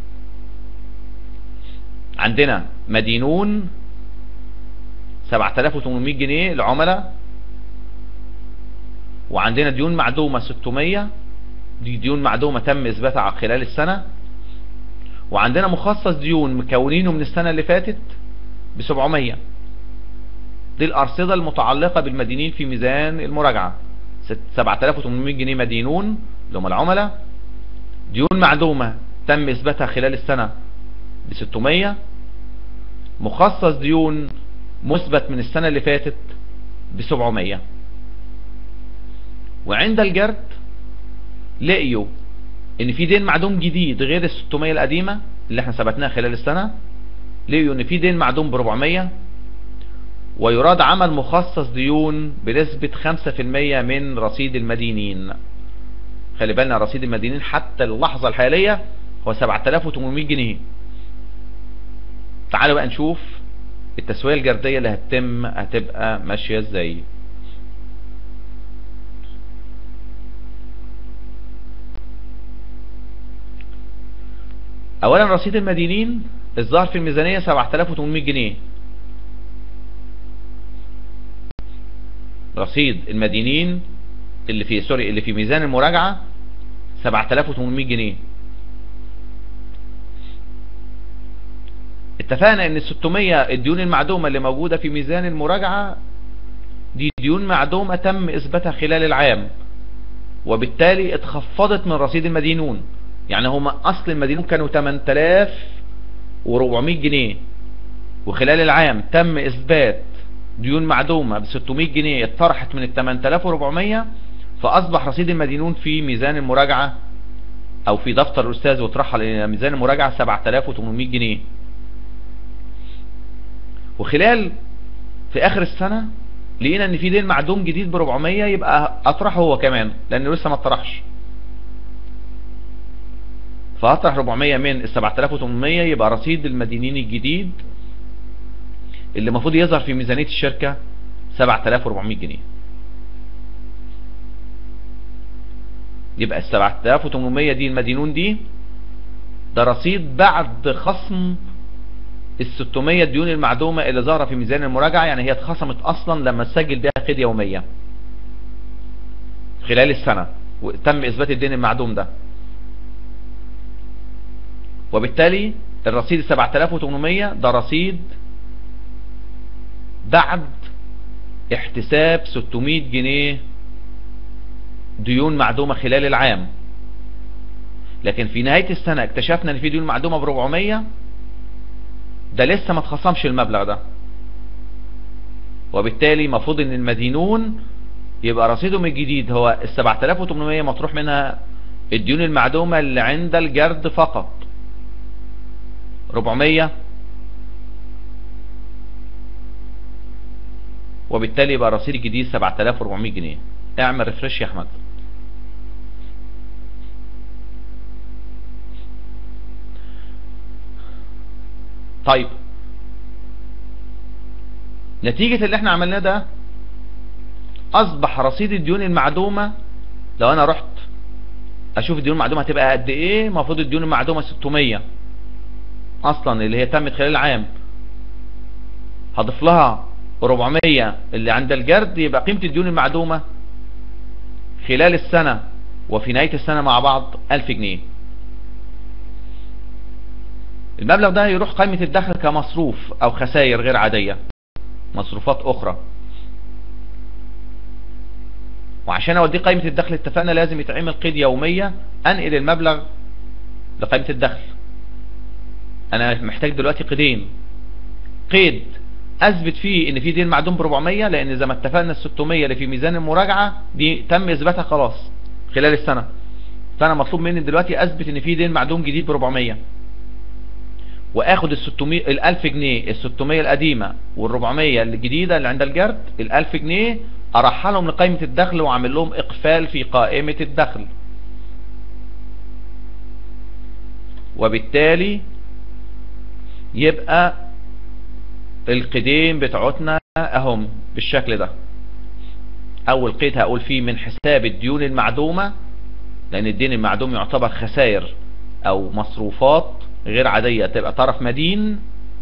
عندنا مدينون سبعة الاف وتمنمية جنيه العملاء وعندنا ديون معدومة ستمية دي ديون معدومة تم اثباتها خلال السنة وعندنا مخصص ديون مكونينه من السنة اللي فاتت بسبعمية دي الارصدة المتعلقة بالمدينين في ميزان المراجعة 7800 جنيه مدينون اللي هم العملاء ديون معدومة تم اثباتها خلال السنة ب 600 مخصص ديون مثبت من السنة اللي فاتت ب 700 وعند الجرد لقيوا ان في دين معدوم جديد غير ال 600 القديمة اللي احنا ثبتناها خلال السنة لقيوا ان في دين معدوم ب 400 ويراد عمل مخصص ديون بنسبة 5% من رصيد المدينين خلي بالنا رصيد المدينين حتى اللحظة الحالية هو 7800 جنيه تعالوا بقى نشوف التسوية الجردية اللي هتتم هتبقى ماشية ازاي اولا رصيد المدينين الظاهر في الميزانية 7800 جنيه رصيد المدينين اللي في سوري اللي في ميزان المراجعة 7800 جنيه اتفقنا ان ال 600 الديون المعدومة اللي موجودة في ميزان المراجعة دي ديون معدومة تم اثباتها خلال العام وبالتالي اتخفضت من رصيد المدينون يعني هما اصل المدينون كانوا 8400 جنيه وخلال العام تم اثبات ديون معدومة ب 600 جنيه اتطرحت من ال 8400 فاصبح رصيد المدينون في ميزان المراجعة او في دفتر الاستاذ وترحل الى ميزان المراجعة 7800 جنيه وخلال في اخر السنة لقينا ان في دين معدوم جديد ب 400 يبقى اطرحه هو كمان لانه لسه ما اتطرحش فاطرح 400 من ال 7800 يبقى رصيد المدينين الجديد اللي المفروض يظهر في ميزانية الشركة 7400 جنيه يبقى ال 7800 دي المدينون دي ده رصيد بعد خصم ال 600 ديون المعدومة اللي ظاهرة في ميزان المراجعة يعني هي اتخصمت اصلا لما تسجل بها قيد يومية خلال السنة وتم اثبات الدين المعدوم ده وبالتالي الرصيد 7800 ده رصيد بعد احتساب 600 جنيه ديون معدومة خلال العام لكن في نهاية السنة اكتشفنا ان في ديون معدومة ب 400 ده لسه ما اتخصمش المبلغ ده وبالتالي المفروض ان المدينون يبقى رصيدهم الجديد هو ال 7800 مطروح منها الديون المعدومة اللي عند الجرد فقط 400 وبالتالي يبقى رصيد جديد 7400 جنيه اعمل ريفرش يا احمد طيب نتيجة اللي احنا عملناه ده اصبح رصيد الديون المعدومة لو انا رحت اشوف الديون المعدومة هتبقى قد ايه المفروض الديون المعدومة 600 اصلا اللي هي تمت خلال العام هضيف لها 400 اللي عند الجرد يبقى قيمة الديون المعدومة خلال السنة وفي نهاية السنة مع بعض 1000 جنيه المبلغ ده يروح قائمة الدخل كمصروف او خسائر غير عادية مصروفات اخرى وعشان اوديه قائمة الدخل اتفقنا لازم يتعمل قيد يومية انقل المبلغ لقائمة الدخل انا محتاج دلوقتي قيدين قيد اثبت فيه ان في دين معدوم ب 400 لان زي ما اتفقنا ال 600 اللي في ميزان المراجعة دي تم اثباتها خلاص خلال السنة فانا مطلوب مني دلوقتي اثبت ان في دين معدوم جديد ب 400 واخد ال 600 ال 1000 جنيه ال 600 القديمة وال 400 الجديدة اللي عند الجرد ال 1000 جنيه ارحلهم لقائمة الدخل واعمل لهم اقفال في قائمة الدخل وبالتالي يبقى القيدين بتوعتنا اهم بالشكل ده اول قيد هقول فيه من حساب الديون المعدومة لان الدين المعدوم يعتبر خسائر او مصروفات غير عادية تبقى طرف مدين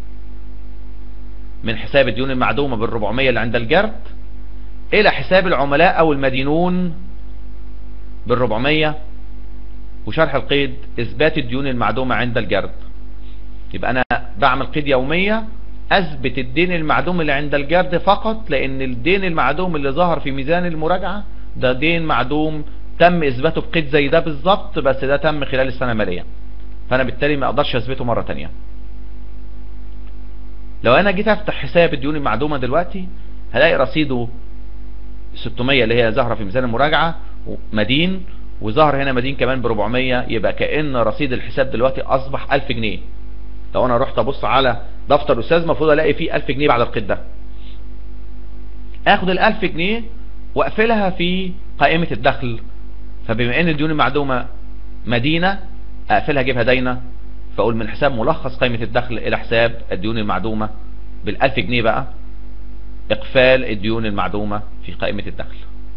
من حساب الديون المعدومة بالربعمية اللي عند الجرد الى حساب العملاء او المدينون بالربعمية وشرح القيد اثبات الديون المعدومة عند الجرد يبقى انا بعمل قيد يومية اثبت الدين المعدوم اللي عند الجرد فقط لان الدين المعدوم اللي ظهر في ميزان المراجعة ده دين معدوم تم اثباته بقيد زي ده بالظبط بس ده تم خلال السنة المالية فانا بالتالي ما اقدرش اثبته مرة تانية لو انا جيت افتح حساب الديون المعدومة دلوقتي هلاقي رصيده 600 اللي هي ظاهرة في ميزان المراجعة مدين وظهر هنا مدين كمان ب 400 يبقى كأن رصيد الحساب دلوقتي اصبح 1000 جنيه لو انا رحت ابص على دفتر الاستاذ المفروض الاقي فيه 1000 جنيه بعد القيد ده اخد ال 1000 جنيه واقفلها في قائمة الدخل فبما ان الديون المعدومة مدينة اقفلها اجيبها داينة فاقول من حساب ملخص قائمة الدخل الى حساب الديون المعدومة بالالف جنيه بقى اقفال الديون المعدومة في قائمة الدخل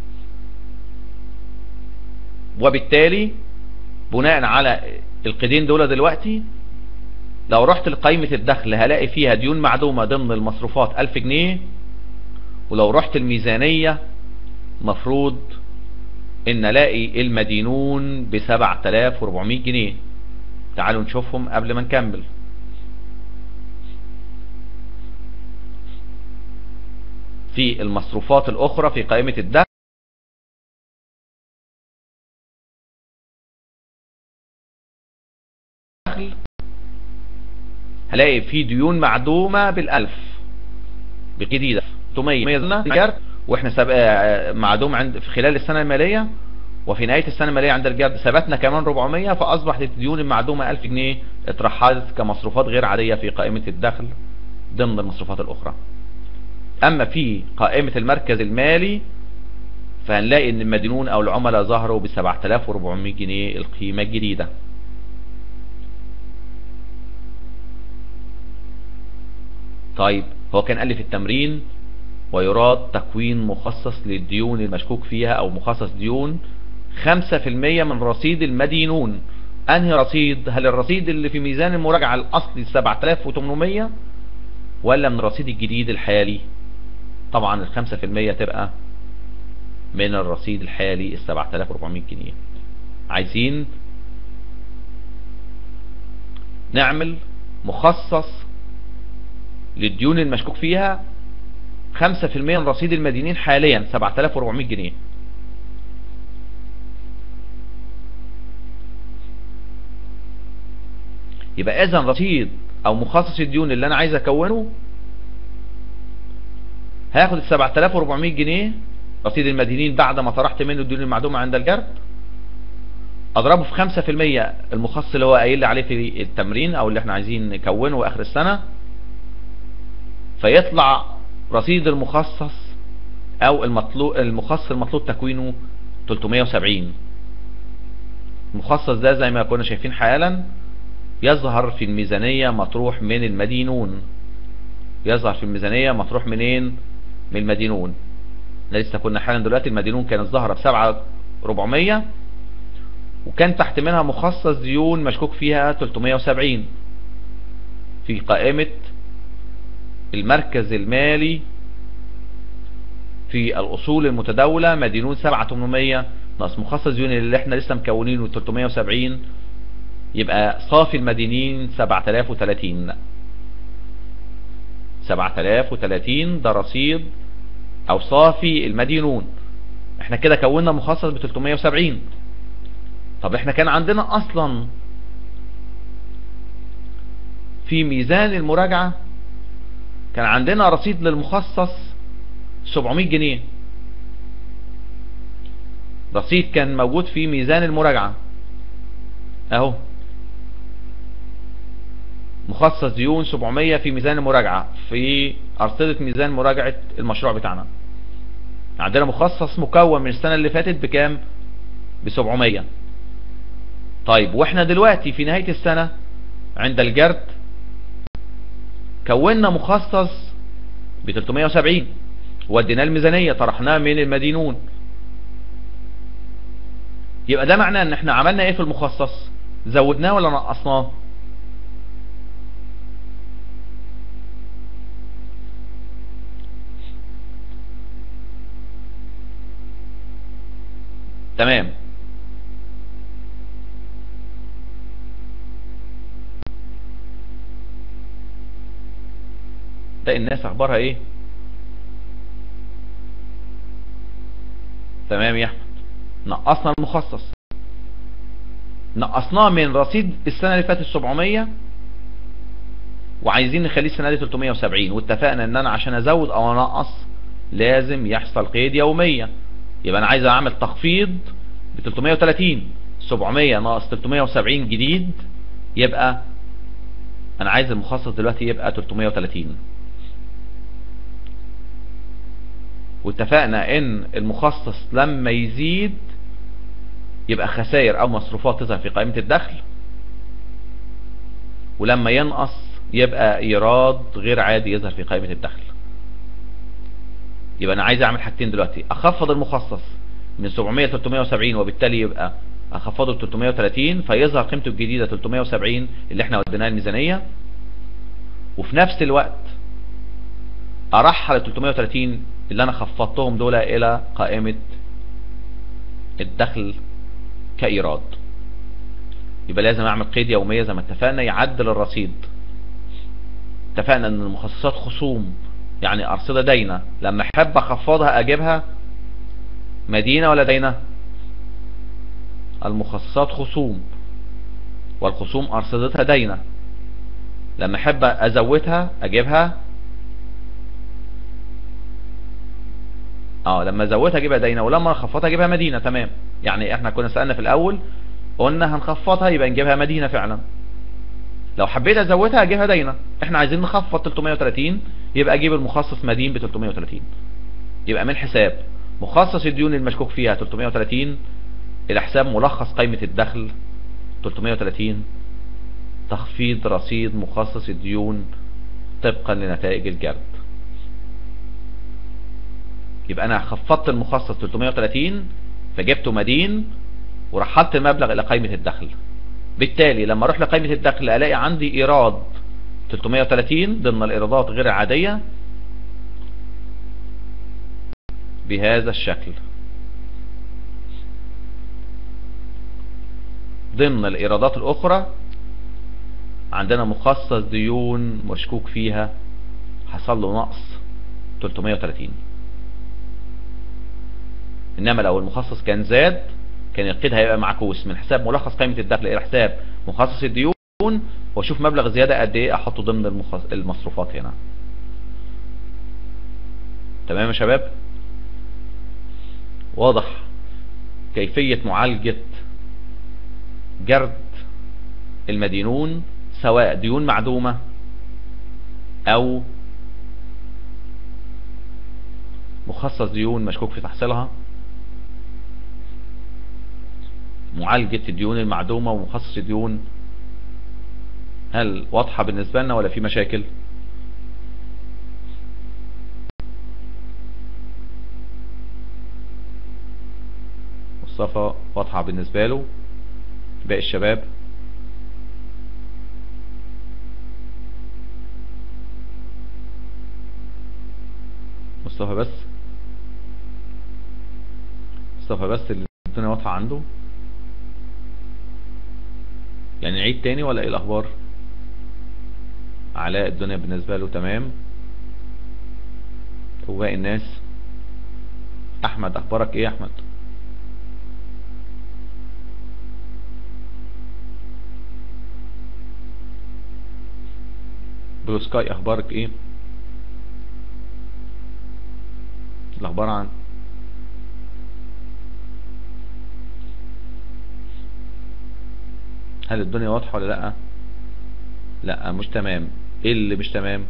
وبالتالي بناء على القيدين دول دلوقتي لو رحت لقائمة الدخل هلاقي فيها ديون معدومة ضمن المصروفات الف جنيه ولو رحت الميزانية مفروض ان الاقي المدينون بسبعة الاف وربعمية جنيه تعالوا نشوفهم قبل ما نكمل في المصروفات الاخرى في قائمة الدخل هلاقي في ديون معدومة بالالف بجديدة 600 واحنا سب... معدوم عند في خلال السنة المالية وفي نهاية السنة المالية عند الجرد ثبتنا كمان 400 فاصبحت الديون المعدومة 1000 جنيه اترحلت كمصروفات غير عادية في قائمة الدخل ضمن المصروفات الاخرى اما في قائمة المركز المالي فهنلاقي ان المدينون او العملاء ظهروا ب 7400 جنيه القيمة الجديدة طيب هو كان قال لي في التمرين ويراد تكوين مخصص للديون المشكوك فيها او مخصص ديون 5% من رصيد المدينون انهي رصيد هل الرصيد اللي في ميزان المراجعة الاصلي 7800 ولا من الرصيد الجديد الحالي طبعا ال 5% تبقى من الرصيد الحالي ال 7400 جنيه عايزين نعمل مخصص للديون المشكوك فيها 5% من رصيد المدينين حاليا 7400 جنيه يبقى اذا رصيد او مخصص الديون اللي انا عايز اكونه هاخد ال 7400 جنيه رصيد المدينين بعد ما طرحت منه الديون المعدومة عند الجرد اضربه في 5% المخصص اللي هو قايل لي عليه في التمرين او اللي احنا عايزين نكونه اخر السنة فيطلع رصيد المخصص او المطلوب المخصص المطلوب تكوينه 370 المخصص ده زي ما كنا شايفين حالا يظهر في الميزانية مطروح من المدينون يظهر في الميزانية مطروح منين من المدينون لسه كنا حالا دلوقتي المدينون كانت ظاهرة بسبعة ربعمية وكان تحت منها مخصص ديون مشكوك فيها 370 في قائمة المركز المالي في الأصول المتداولة مدينون 7800 ناقص مخصص ديون اللي احنا لسه مكونينه 370 يبقى صافي المدينين 7030 7030 ده رصيد او صافي المدينون احنا كده كونا مخصص ب 370 طب احنا كان عندنا اصلا في ميزان المراجعة كان عندنا رصيد للمخصص 700 جنيه رصيد كان موجود في ميزان المراجعة اهو مخصص ديون 700 في ميزان المراجعة في أرصدة ميزان مراجعة المشروع بتاعنا عندنا مخصص مكون من السنة اللي فاتت بكام ب 700 طيب واحنا دلوقتي في نهاية السنة عند الجرد كونا مخصص ب 370 وديناه الميزانية طرحناه من المدينون يبقى ده معناه ان احنا عملنا ايه في المخصص زودناه ولا نقصناه تمام ده الناس اخبارها ايه تمام يا احمد نقصنا المخصص نقصناه من رصيد السنة اللي فاتت 700 وعايزين نخليه السنة دي 370 واتفقنا ان انا عشان ازود او انقص لازم يحصل قيد يومية يبقى انا عايز اعمل تخفيض ب 330 700 ناقص 370 جديد يبقى انا عايز المخصص دلوقتي يبقى 330 واتفقنا ان المخصص لما يزيد يبقى خسائر او مصروفات تظهر في قائمة الدخل ولما ينقص يبقى ايراد غير عادي يظهر في قائمة الدخل يبقى انا عايز اعمل حاجتين دلوقتي اخفض المخصص من 700 ل 370 وبالتالي يبقى اخفضه ل 330 فيظهر قيمته الجديدة 370 اللي احنا وديناها الميزانية وفي نفس الوقت ارحل ال 330 اللي انا خفضتهم دول الى قائمة الدخل كايراد يبقى لازم اعمل قيد يومية زي ما اتفقنا يعدل الرصيد اتفقنا ان المخصصات خصوم يعني ارصدة داينة لما احب اخفضها اجيبها مدينة ولا داينة المخصصات خصوم والخصوم ارصدتها داينة لما احب ازودها اجيبها اه لما ازودها اجيبها داينة ولما اخفضها اجيبها مدينة تمام يعني احنا كنا سألنا في الاول قلنا هنخفضها يبقى نجيبها مدينة فعلا لو حبيت ازودها اجيبها داينة احنا عايزين نخفض 330 يبقى اجيب المخصص مدين ب 330 يبقى من حساب مخصص الديون المشكوك فيها 330 الى حساب ملخص قيمة الدخل 330 تخفيض رصيد مخصص الديون طبقا لنتائج الجرد يبقى انا خفضت المخصص 330 فجبته مدين ورحلت المبلغ الى قائمة الدخل بالتالي لما اروح لقائمة الدخل الاقي عندي ايراد 330 ضمن الايرادات غير العادية بهذا الشكل ضمن الايرادات الاخرى عندنا مخصص ديون مشكوك فيها حصل له نقص 330 انما لو المخصص كان زاد كان القيد هيبقى معكوس من حساب ملخص قائمة الدخل الى حساب مخصص الديون واشوف مبلغ زيادة قد ايه احطه ضمن المخص... المصروفات هنا تمام يا شباب واضح كيفية معالجة جرد المدينون سواء ديون معدومة او مخصص ديون مشكوك في تحصيلها معالجة الديون المعدومة ومخصص الديون هل واضحة بالنسبة لنا ولا في مشاكل مصطفى واضحة بالنسبة له باقي الشباب مصطفى بس مصطفى بس اللي الدنيا واضحة عنده يعني نعيد تاني ولا ايه الاخبار علاء الدنيا بالنسبة له تمام وباقي الناس احمد اخبارك ايه يا احمد بلو سكاي اخبارك ايه الاخبار عن هل الدنيا واضحة ولا لا لا مش تمام ايه اللي مش تمام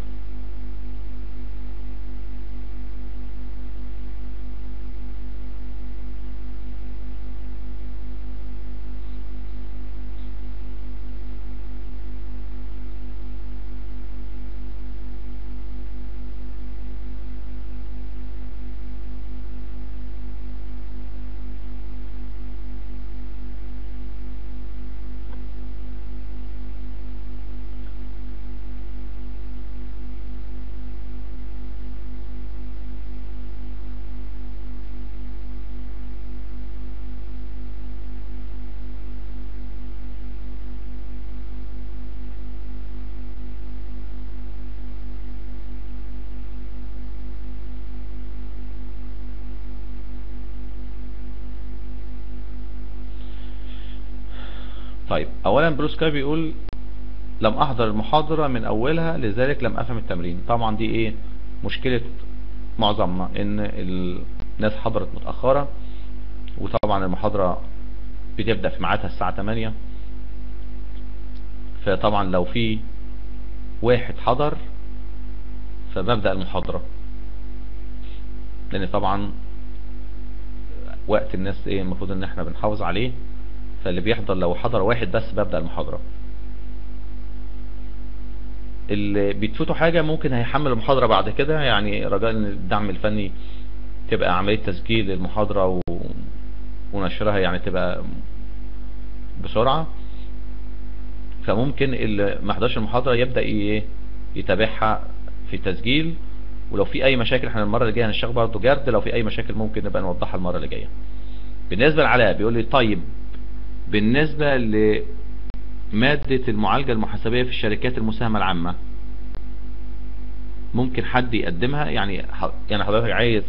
طيب اولا بلو سكاي بيقول لم احضر المحاضرة من اولها لذلك لم افهم التمرين طبعا دي ايه مشكلة معظمنا ان الناس حضرت متأخرة وطبعا المحاضرة بتبدأ في ميعادها الساعة 8 فطبعا لو في واحد حضر فببدأ المحاضرة لان طبعا وقت الناس ايه المفروض ان احنا بنحافظ عليه فاللي بيحضر لو حضر واحد بس ببدأ المحاضرة اللي بيتفوتوا حاجة ممكن هيحمل المحاضرة بعد كده يعني رجاء ان الدعم الفني تبقى عملية تسجيل المحاضرة و... ونشرها يعني تبقى بسرعة فممكن اللي ما حضرش المحاضرة يبدأ ايه يتابعها في التسجيل ولو في اي مشاكل احنا المرة اللي جاية هنشتغل برضه جرد لو في اي مشاكل ممكن نبقى نوضحها المرة اللي جاية بالنسبة لعلاء بيقول لي طيب بالنسبة لمادة المعالجة المحاسبية في الشركات المساهمة العامة ممكن حد يقدمها يعني يعني حضرتك عايز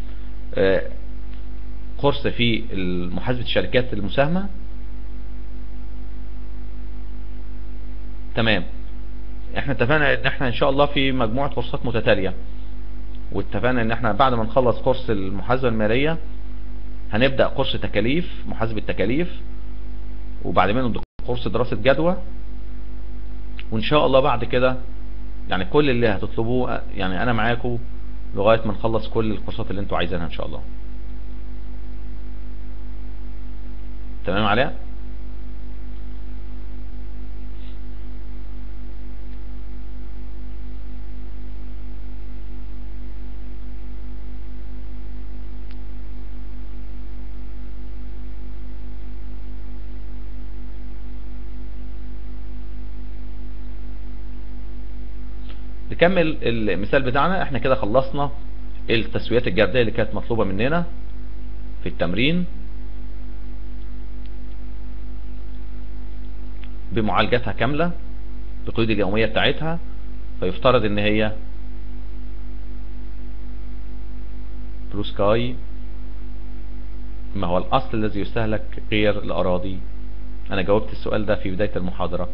كورس في محاسبة الشركات المساهمة تمام احنا اتفقنا ان احنا ان شاء الله في مجموعة كورسات متتالية واتفقنا ان احنا بعد ما نخلص كورس المحاسبة المالية هنبدأ كورس تكاليف محاسبة تكاليف وبعد منه كورس دراسة جدوى وان شاء الله بعد كده يعني كل اللي هتطلبوه يعني انا معاكم لغاية ما نخلص كل الكورسات اللي انتوا عايزينها ان شاء الله تمام علاء نكمل المثال بتاعنا احنا كده خلصنا التسويات الجردية اللي كانت مطلوبة مننا في التمرين بمعالجتها كاملة بقيود اليومية بتاعتها فيفترض ان هي بلو سكاي ما هو الاصل الذي يستهلك غير الاراضي انا جاوبت السؤال ده في بداية المحاضرة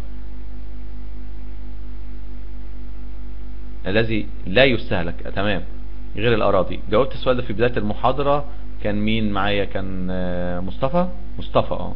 الذي لا يستهلك تمام غير الاراضي جاوبت السؤال ده في بداية المحاضرة كان مين معايا كان مصطفى مصطفى اه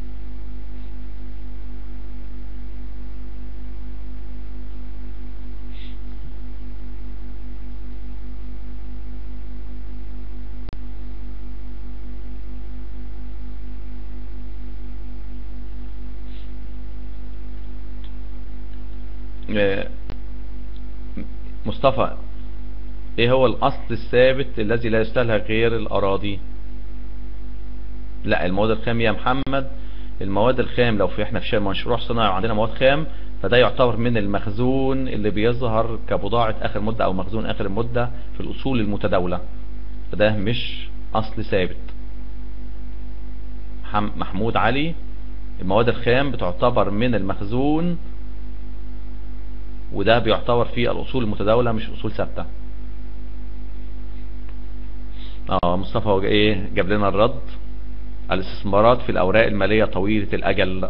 مصطفى ايه هو الاصل الثابت الذي لا يستهلك غير الاراضي لا المواد الخام يا محمد المواد الخام لو في احنا في مشروع صناعي وعندنا مواد خام فده يعتبر من المخزون اللي بيظهر كبضاعة اخر مدة او مخزون اخر المدة في الاصول المتداولة فده مش اصل ثابت محمود علي المواد الخام بتعتبر من المخزون وده بيعتبر في الاصول المتداولة مش اصول ثابتة اه مصطفى هو ايه جاب لنا الرد الاستثمارات في الاوراق المالية طويلة الاجل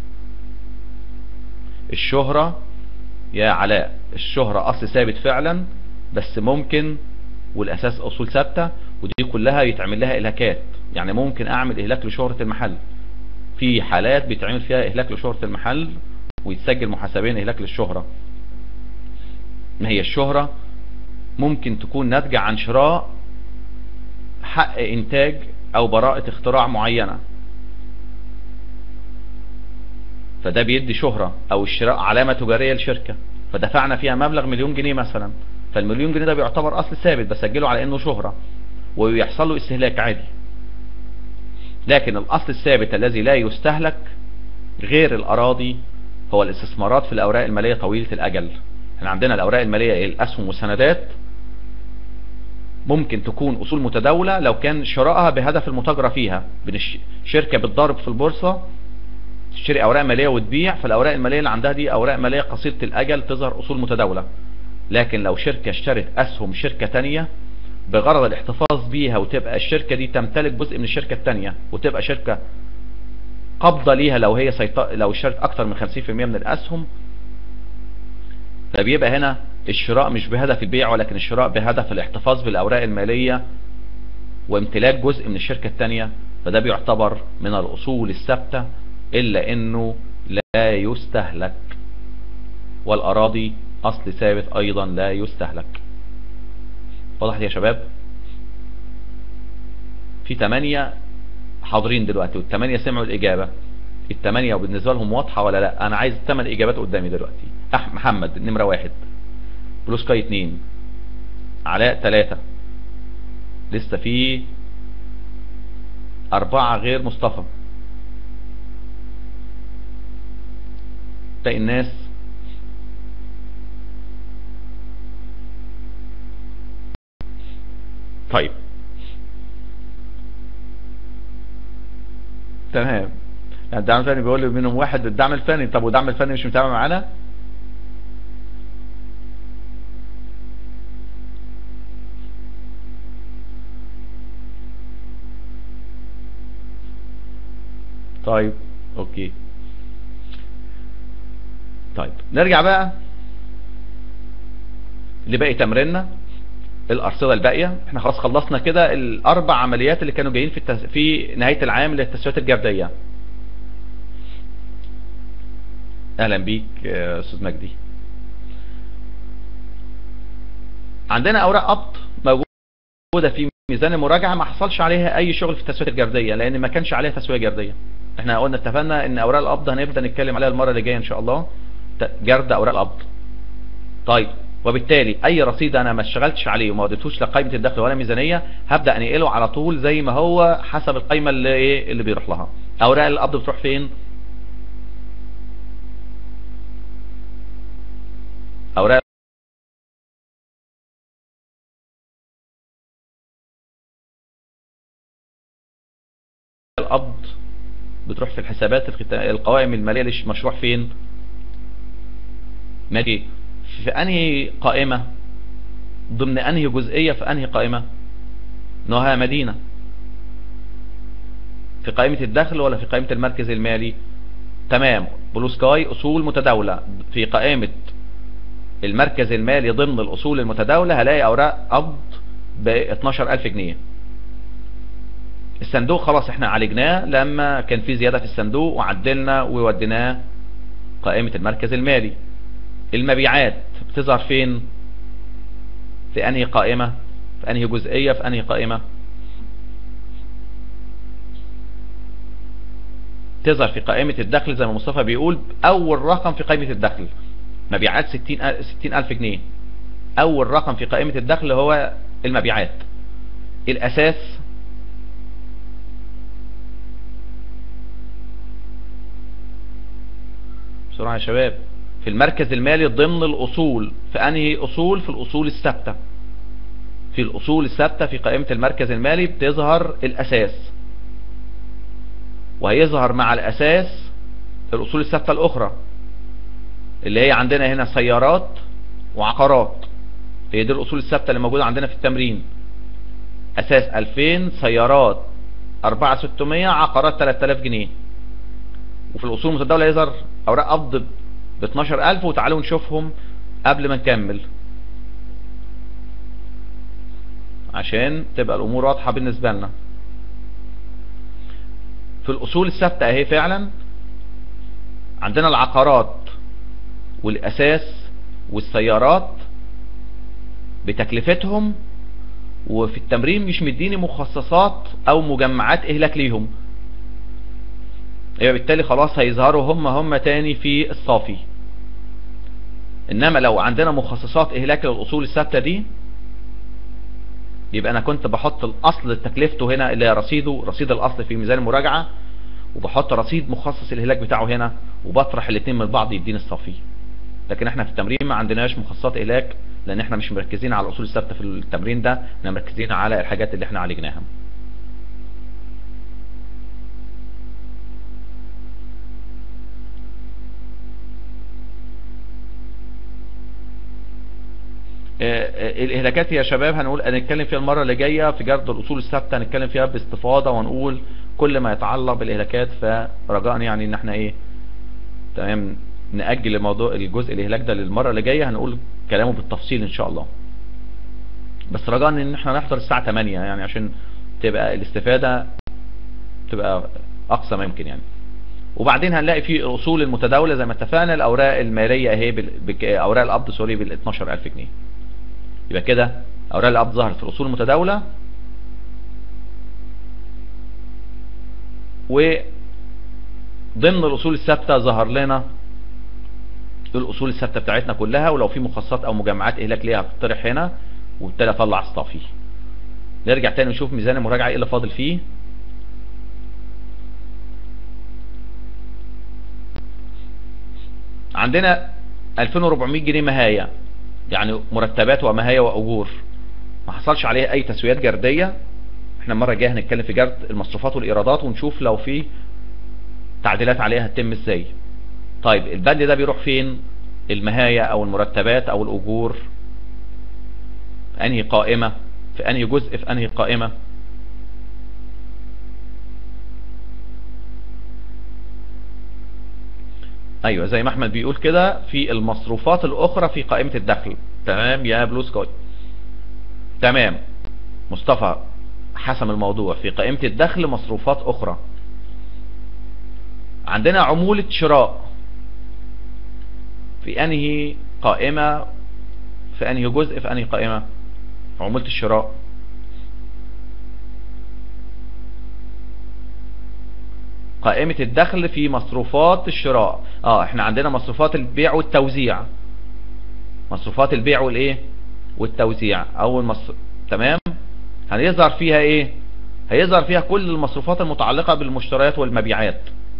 الشهرة يا علاء الشهرة اصل ثابت فعلا بس ممكن والاساس اصول ثابتة ودي كلها يتعمل لها اهلاكات يعني ممكن اعمل اهلاك لشهرة المحل في حالات بيتعمل فيها اهلاك لشهرة المحل ويتسجل محاسبين اهلاك للشهرة ما هي الشهرة ممكن تكون ناتجة عن شراء حق انتاج او براءة اختراع معينة فده بيدي شهرة او الشراء علامة تجارية لشركة فدفعنا فيها مبلغ مليون جنيه مثلا فالمليون جنيه ده بيعتبر اصل ثابت بسجله على انه شهرة ويحصل له استهلاك عادي لكن الاصل الثابت الذي لا يستهلك غير الاراضي هو الاستثمارات في الاوراق المالية طويلة الاجل احنا عندنا الاوراق المالية الاسهم والسندات ممكن تكون اصول متداولة لو كان شرائها بهدف المتاجرة فيها بين شركة بتضارب في البورصة تشتري اوراق مالية وتبيع فالاوراق المالية اللي عندها دي اوراق مالية قصيرة الاجل تظهر اصول متداولة لكن لو شركة اشترت اسهم شركة تانية بغرض الاحتفاظ بيها وتبقى الشركة دي تمتلك جزء من الشركة التانية وتبقى شركة قبضة ليها لو هي سيط... لو اشترت اكتر من 50% من الاسهم فبيبقى هنا الشراء مش بهدف البيع ولكن الشراء بهدف الاحتفاظ بالاوراق المالية وامتلاك جزء من الشركة التانية فده بيعتبر من الاصول الثابتة الا انه لا يستهلك والاراضي اصل ثابت ايضا لا يستهلك واضح يا شباب في تمانية حاضرين دلوقتي والتمانية سمعوا الاجابة التمانية وبالنسبة لهم واضحة ولا لا انا عايز التمن اجابات قدامي دلوقتي أح محمد نمرة واحد بلو سكاي اتنين علاء تلاتة لسه في اربعة غير مصطفى باقي الناس طيب تمام الدعم الفني بيقول لي منهم واحد الدعم الفني طب والدعم الفني مش متابع معانا طيب اوكي طيب نرجع بقى لباقي تمريننا الارصده الباقيه احنا خلاص خلصنا كده الاربع عمليات اللي كانوا جايين في التس... في نهايه العام للتسويات الجرديه اهلا بيك يا استاذ مجدي عندنا اوراق قبض موجوده في ميزان المراجعه ما حصلش عليها اي شغل في التسويات الجرديه لان ما كانش عليها تسويه جرديه احنا قلنا اتفقنا ان اوراق القبض هنبدا نتكلم عليها المره اللي جايه ان شاء الله جرد اوراق القبض طيب وبالتالي اي رصيد انا ما اشتغلتش عليه وما وديتوش لقائمه الدخل ولا ميزانيه هبدا انقله على طول زي ما هو حسب القائمه اللي ايه اللي بيروح لها اوراق القبض بتروح فين اوراق القبض بتروح في الحسابات القوائم الماليه للمشروع فين ماشي في انهي قائمة ضمن انهي جزئية في انهي قائمة نوها مدينة في قائمة الدخل ولا في قائمة المركز المالي تمام بلو سكاي اصول متداولة في قائمة المركز المالي ضمن الاصول المتداولة هلاقي اوراق قبض ب 12000 جنيه الصندوق خلاص احنا عالجناه لما كان في زيادة في الصندوق وعدلنا ووديناه قائمة المركز المالي المبيعات بتظهر فين في انهي قائمة في انهي جزئية في انهي قائمة تظهر في قائمة الدخل زي ما مصطفى بيقول اول رقم في قائمة الدخل مبيعات ستين, ستين الف جنيه اول رقم في قائمة الدخل هو المبيعات الاساس بسرعة يا شباب في المركز المالي ضمن الاصول في انهي اصول في الاصول الثابتة في الاصول الثابتة في قائمة المركز المالي بتظهر الاساس وهيظهر مع الاساس الاصول الثابتة الاخرى اللي هي عندنا هنا سيارات وعقارات هي دي الاصول الثابتة اللي موجودة عندنا في التمرين اساس 2000 سيارات 4600 عقارات 3000 جنيه وفي الاصول المتداولة يظهر اوراق قبض ب 12000 وتعالوا نشوفهم قبل ما نكمل عشان تبقى الامور واضحة بالنسبة لنا في الاصول الثابتة اهي فعلا عندنا العقارات والاساس والسيارات بتكلفتهم وفي التمرين مش مديني مخصصات او مجمعات اهلاك ليهم يبقى بالتالي خلاص هيظهروا هم هم تاني في الصافي انما لو عندنا مخصصات اهلاك للاصول الثابته دي يبقى انا كنت بحط الاصل تكلفته هنا اللي هي رصيده رصيد الاصل في ميزان المراجعه وبحط رصيد مخصص الاهلاك بتاعه هنا وبطرح الاثنين من بعض يديني الصافي لكن احنا في التمرين ما عندناش مخصصات اهلاك لان احنا مش مركزين على الاصول الثابته في التمرين ده احنا مركزين على الحاجات اللي احنا عالجناها الاهلاكات يا شباب هنقول هنتكلم فيها المرة اللي جاية في جرد الاصول الثابته هنتكلم فيها باستفاضة ونقول كل ما يتعلق بالاهلاكات فرجاء يعني ان احنا ايه تمام نأجل الموضوع الجزء الاهلاك ده للمرة اللي جاية هنقول كلامه بالتفصيل ان شاء الله بس رجاء ان احنا نحضر الساعة 8 يعني عشان تبقى الاستفادة تبقى اقصى ما يمكن يعني وبعدين هنلاقي في الاصول المتداولة زي ما اتفقنا الاوراق المالية اهي بال... اوراق القبض سوري بال 12000 جنيه يبقى كده اوراق القبض ظهرت في الاصول المتداولة وضمن الاصول الثابتة ظهر لنا الاصول الثابتة بتاعتنا كلها ولو في مخصصات او مجمعات اهلاك ليها بتطرح هنا وبالتالي اطلع اصطافي نرجع تاني نشوف ميزان المراجعة ايه اللي فاضل فيه عندنا 2400 جنيه مهاية يعني مرتبات ومهاية واجور ما حصلش عليها اي تسويات جردية احنا المرة الجاية هنتكلم في جرد المصروفات والايرادات ونشوف لو في تعديلات عليها هتتم ازاي طيب البند ده بيروح فين المهاية او المرتبات او الاجور انهي قائمة في انهي جزء في انهي قائمة ايوه زي ما احمد بيقول كده في المصروفات الاخرى في قائمة الدخل تمام يا بلو سكاي تمام مصطفى حسم الموضوع في قائمة الدخل مصروفات اخرى عندنا عمولة شراء في انهي قائمة في انهي جزء في انهي قائمة عمولة الشراء قائمة الدخل في مصروفات الشراء اه احنا عندنا مصروفات البيع والتوزيع مصروفات البيع والايه والتوزيع اول مصر... تمام هيظهر فيها ايه هيظهر فيها كل المصروفات المتعلقة بالمشتريات والمبيعات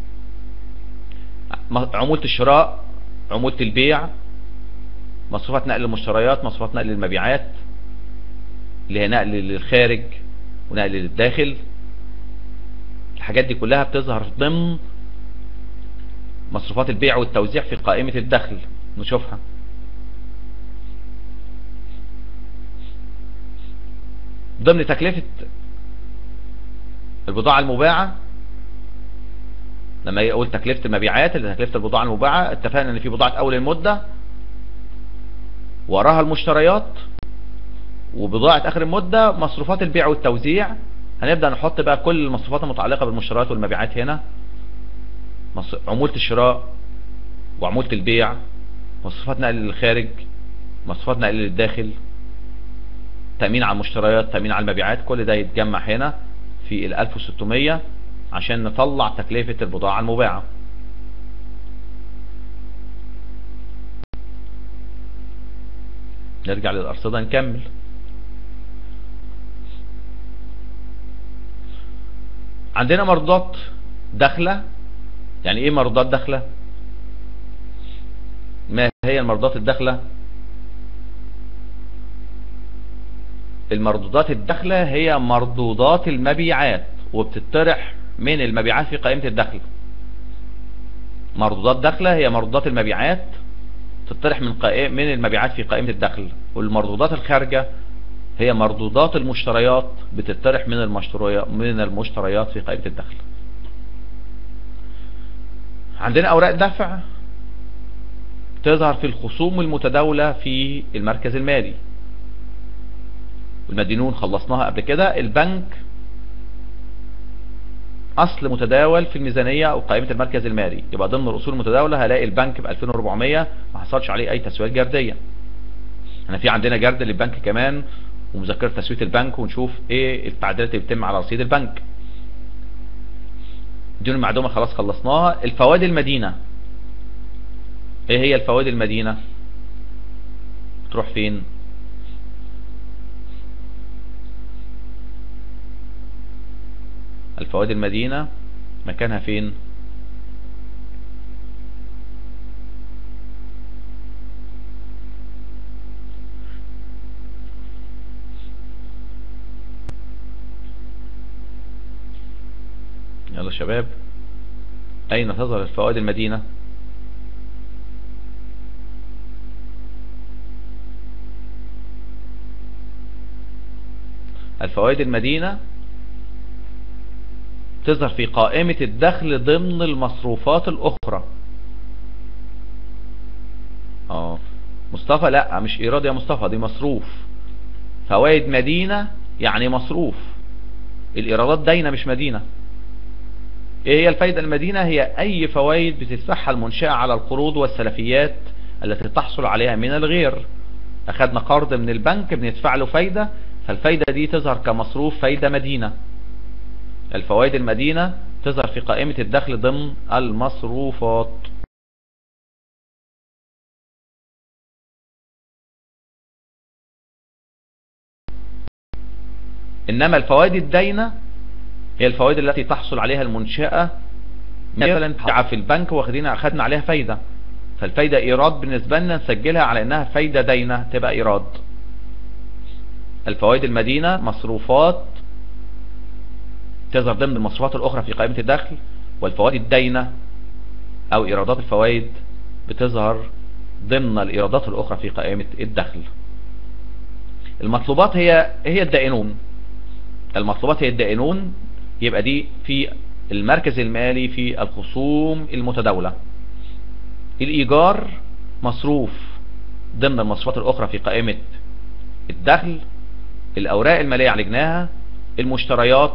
عمولة الشراء عمولة البيع مصروفات نقل المشتريات مصروفات نقل المبيعات اللي هي نقل للخارج ونقل للداخل الحاجات دي كلها بتظهر ضمن مصروفات البيع والتوزيع في قائمة الدخل نشوفها ضمن تكلفة البضاعة المباعة لما يقول تكلفة المبيعات اللي تكلفة البضاعة المباعة اتفقنا ان في بضاعة اول المدة وراها المشتريات وبضاعة اخر المدة مصروفات البيع والتوزيع هنبدأ نحط بقى كل المصروفات المتعلقة بالمشتريات والمبيعات هنا عمولة الشراء وعمولة البيع مصروفات نقل للخارج مصروفات نقل للداخل تأمين على المشتريات تأمين على المبيعات كل ده يتجمع هنا في ال 1600 عشان نطلع تكلفة البضاعة المباعة نرجع للأرصدة نكمل عندنا مردودات داخلة يعني ايه مردودات داخلة ما هي المردودات الداخلة المردودات الداخلة هي مردودات المبيعات وبتطرح من المبيعات في قائمة الدخل مردودات داخلة هي مردودات المبيعات تطرح من قائمة من المبيعات في قائمة الدخل والمردودات الخارجة هي مردودات المشتريات بتطرح من المشتريات من المشتريات في قائمة الدخل عندنا اوراق دفع تظهر في الخصوم المتداولة في المركز المالي المدينون خلصناها قبل كده البنك اصل متداول في الميزانية او قائمة المركز المالي يبقى ضمن الاصول المتداولة هلاقي البنك ب 2400 ما حصلش عليه اي تسويات جردية احنا في عندنا جرد للبنك كمان ومذكرة تسوية البنك ونشوف ايه التعديلات اللي بتتم على رصيد البنك دون المعلومة خلاص خلصناها الفوائد المدينة ايه هي الفوائد المدينة تروح فين الفوائد المدينة مكانها فين يلا شباب اين تظهر الفوائد المدينة الفوائد المدينة تظهر في قائمة الدخل ضمن المصروفات الاخرى اه مصطفى لا مش ايراد يا مصطفى دي مصروف فوائد مدينة يعني مصروف الايرادات داينة مش مدينة ايه هي الفايدة المدينة هي اي فوائد بتدفعها المنشأة على القروض والسلفيات التي تحصل عليها من الغير اخدنا قرض من البنك بندفع له فايدة فالفايدة دي تظهر كمصروف فايدة مدينة الفوائد المدينة تظهر في قائمة الدخل ضمن المصروفات انما الفوائد الداينة هي الفوائد التي تحصل عليها المنشأة مثلا في البنك واخدين اخدنا عليها فايدة فالفايدة ايراد بالنسبة لنا نسجلها على انها فايدة داينة تبقى ايراد الفوائد المدينة مصروفات تظهر ضمن المصروفات الاخرى في قائمة الدخل والفوائد الداينة او ايرادات الفوائد بتظهر ضمن الايرادات الاخرى في قائمة الدخل المطلوبات هي هي الدائنون المطلوبات هي الدائنون يبقى دي في المركز المالي في الخصوم المتداولة الايجار مصروف ضمن المصروفات الاخرى في قائمة الدخل الاوراق المالية عالجناها المشتريات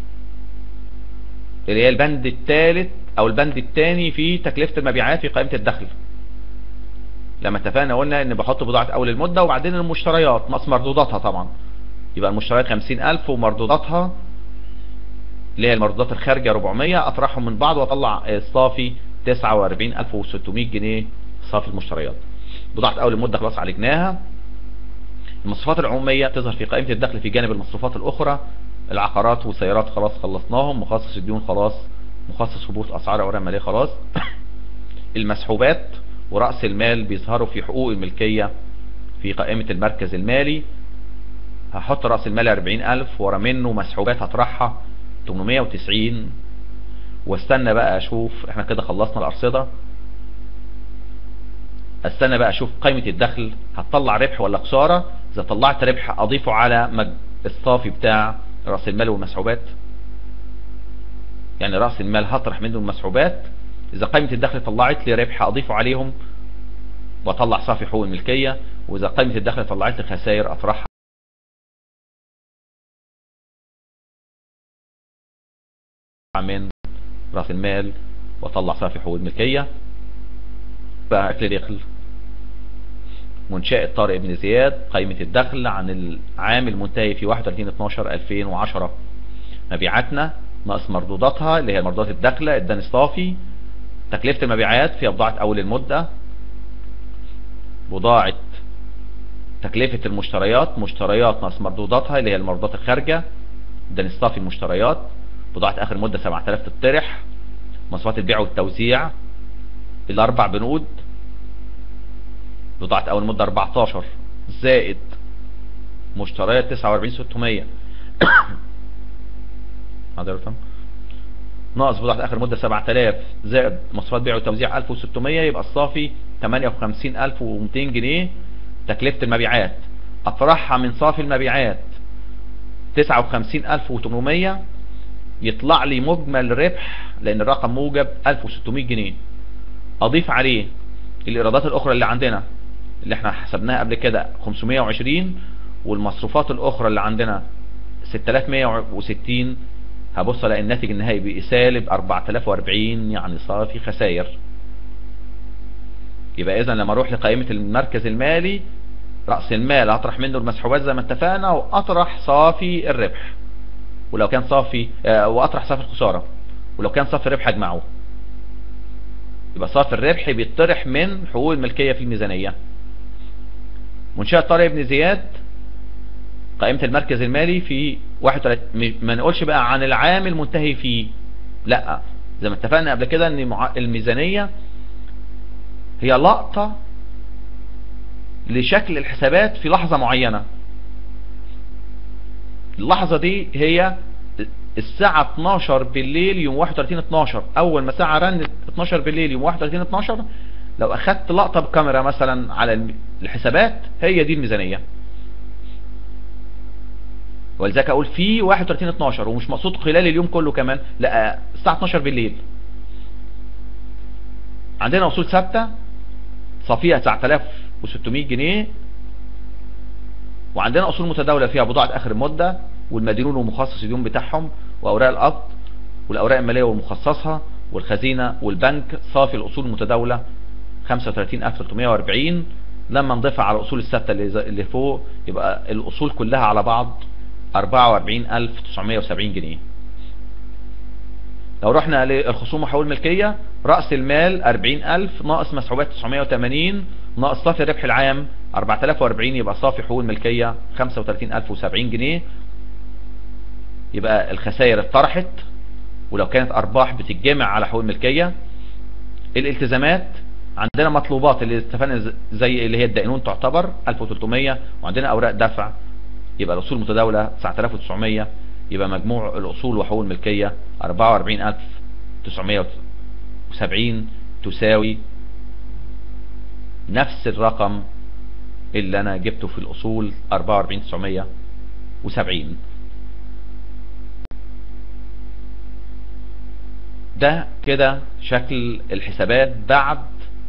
اللي هي البند الثالث او البند الثاني في تكلفة المبيعات في قائمة الدخل لما اتفقنا قلنا ان بحط بضاعة اول المدة وبعدين المشتريات نقص مردوداتها طبعا يبقى المشتريات 50000 ومردوداتها اللي هي المردودات الخارجة 400 اطرحهم من بعض واطلع الصافي 49600 جنيه صافي المشتريات بضاعة اول المدة خلاص عالجناها المصروفات العمومية تظهر في قائمة الدخل في جانب المصروفات الاخرى العقارات والسيارات خلاص خلصناهم مخصص الديون خلاص مخصص هبوط اسعار اوراق ماليه خلاص المسحوبات ورأس المال بيظهروا في حقوق الملكية في قائمة المركز المالي هحط رأس المال 40000 ورا منه مسحوبات هطرحها 890 واستنى بقى اشوف احنا كده خلصنا الارصدة استنى بقى اشوف قائمة الدخل هتطلع ربح ولا خسارة اذا طلعت ربح اضيفه على مج... الصافي بتاع رأس المال والمسحوبات يعني رأس المال هطرح منه المسحوبات اذا قائمة الدخل طلعت لي ربح اضيفه عليهم واطلع صافي حقوق الملكية واذا قائمة الدخل طلعت لي خسائر اطرحها من رأس المال واطلع صافي حقوق الملكية بقى اكل دخل منشأة طارق بن زياد قائمة الدخل عن العام المنتهي في 31/12/2010 مبيعاتنا ناقص مردوداتها اللي هي مردودات الدخلة الدان الصافي تكلفة المبيعات في بضاعة اول المدة بضاعة تكلفة المشتريات مشتريات ناقص مردوداتها اللي هي المردودات الخارجة الدان الصافي المشتريات بضاعة اخر مدة 7000 تطرح مصروفات البيع والتوزيع الاربع بنود بضاعة اول مدة 14 زائد مشتريات 49600 حضرتك ناقص بضاعة اخر مدة 7000 زائد مصروفات بيع وتوزيع 1600 يبقى الصافي 58200 جنيه تكلفة المبيعات اطرحها من صافي المبيعات 59800 يطلع لي مجمل ربح لان الرقم موجب 1600 جنيه اضيف عليه الايرادات الاخرى اللي عندنا اللي احنا حسبناها قبل كده 520 والمصروفات الاخرى اللي عندنا 6160 هبص الاقي الناتج النهائي بقى سالب 4040 يعني صافي خسائر يبقى اذا لما اروح لقائمة المركز المالي رأس المال اطرح منه المسحوبات زي ما اتفقنا واطرح صافي الربح ولو كان صافي اه واطرح صافي الخسارة ولو كان صافي الربح اجمعه يبقى صافي الربح بيطرح من حقوق الملكية في الميزانية منشأة طارق بن زياد قائمة المركز المالي في 31 ما نقولش بقى عن العام المنتهي فيه لا زي ما اتفقنا قبل كده ان الميزانية هي لقطة لشكل الحسابات في لحظة معينة اللحظة دي هي الساعة 12 بالليل يوم 31 12 اول ما ساعة رنت 12 بالليل يوم 31 12 لو اخدت لقطة بكاميرا مثلا على الحسابات هي دي الميزانية ولذلك اقول في 31 12 ومش مقصود خلال اليوم كله كمان لا الساعة 12 بالليل عندنا اصول ثابتة صافية 9600 جنيه وعندنا اصول متداولة فيها بضاعة اخر المدة والمدينون ومخصص اليوم بتاعهم واوراق القبض والاوراق المالية والمخصصها والخزينة والبنك صافي الاصول المتداولة 35340 لما نضيفها على الاصول الثابتة اللي فوق يبقى الاصول كلها على بعض 44970 جنيه لو رحنا للخصوم وحقوق الملكية رأس المال 40000 ناقص مسحوبات 980 ناقص صافي الربح العام 4040 يبقى صافي حقوق الملكية 35070 جنيه يبقى الخسائر اتطرحت ولو كانت ارباح بتتجمع على حقوق الملكية الالتزامات عندنا مطلوبات اللي اتفقنا زي اللي هي الدائنون تعتبر 1300 وعندنا اوراق دفع يبقى الاصول المتداولة 9900 يبقى مجموع الاصول وحقوق الملكية 44970 تساوي نفس الرقم اللي انا جبته في الاصول 44970 ده كده شكل الحسابات بعد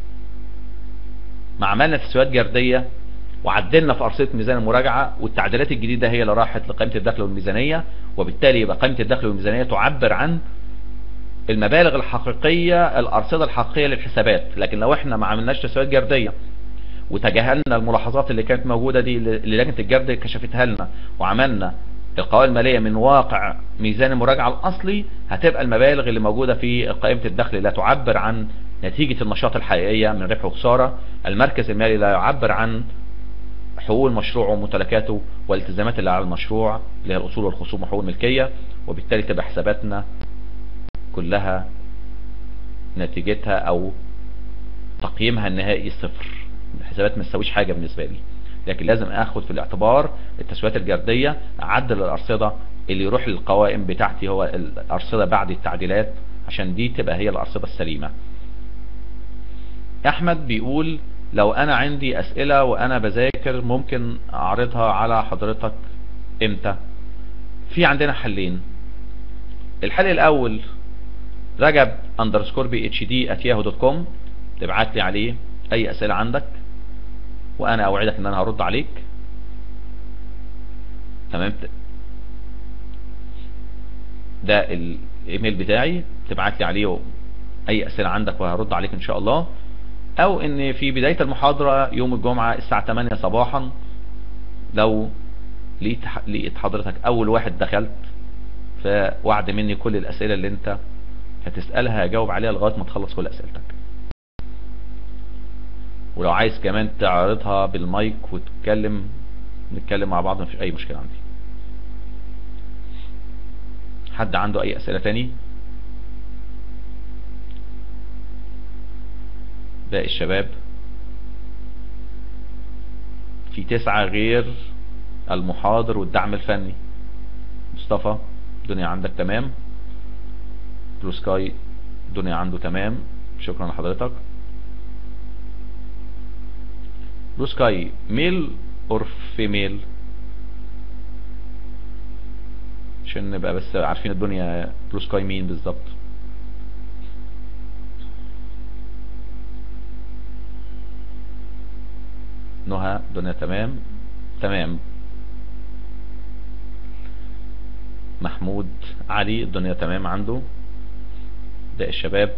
ما عملنا تسويات جردية وعدلنا في أرصدة ميزان المراجعة والتعديلات الجديدة هي اللي راحت لقائمة الدخل والميزانية وبالتالي يبقى قائمة الدخل والميزانية تعبر عن المبالغ الحقيقية الأرصدة الحقيقية للحسابات لكن لو احنا ما عملناش تسويات جردية وتجاهلنا الملاحظات اللي كانت موجودة دي اللي لجنة الجرد كشفتها لنا وعملنا القوائم المالية من واقع ميزان المراجعة الأصلي هتبقى المبالغ اللي موجودة في قائمة الدخل لا تعبر عن نتيجة النشاط الحقيقية من ربح وخسارة المركز المالي لا يعبر عن حقوق المشروع وممتلكاته والالتزامات اللي على المشروع اللي هي الأصول والخصوم وحقوق الملكية وبالتالي تبقى حساباتنا كلها نتيجتها أو تقييمها النهائي صفر الحسابات ما تساويش حاجة بالنسبة لي لكن لازم اخد في الاعتبار التسويات الجردية اعدل الارصدة اللي يروح للقوائم بتاعتي هو الارصدة بعد التعديلات عشان دي تبقى هي الارصدة السليمة احمد بيقول لو انا عندي اسئلة وانا بذاكر ممكن اعرضها على حضرتك امتى في عندنا حلين الحل الاول رجب اندرسكور بي اتش دي اتياهو دوت كوم تبعت لي عليه اي اسئلة عندك وانا اوعدك ان انا هرد عليك تمام ده الايميل بتاعي تبعت لي عليه اي اسئلة عندك وهرد عليك ان شاء الله او ان في بداية المحاضرة يوم الجمعة الساعة 8 صباحا لو لقيت حضرتك اول واحد دخلت فوعد مني كل الاسئلة اللي انت هتسألها هجاوب عليها لغاية ما تخلص كل اسئلتك ولو عايز كمان تعرضها بالمايك وتتكلم نتكلم مع بعض مفيش اي مشكلة عندي حد عنده اي اسئلة تاني باقي الشباب في تسعة غير المحاضر والدعم الفني مصطفى الدنيا عندك تمام بلو سكاي الدنيا عنده تمام شكرا لحضرتك بلو سكاي ميل اور فيميل عشان نبقى بس عارفين الدنيا بلو سكاي مين بالظبط نهى الدنيا تمام تمام محمود علي الدنيا تمام عنده ده الشباب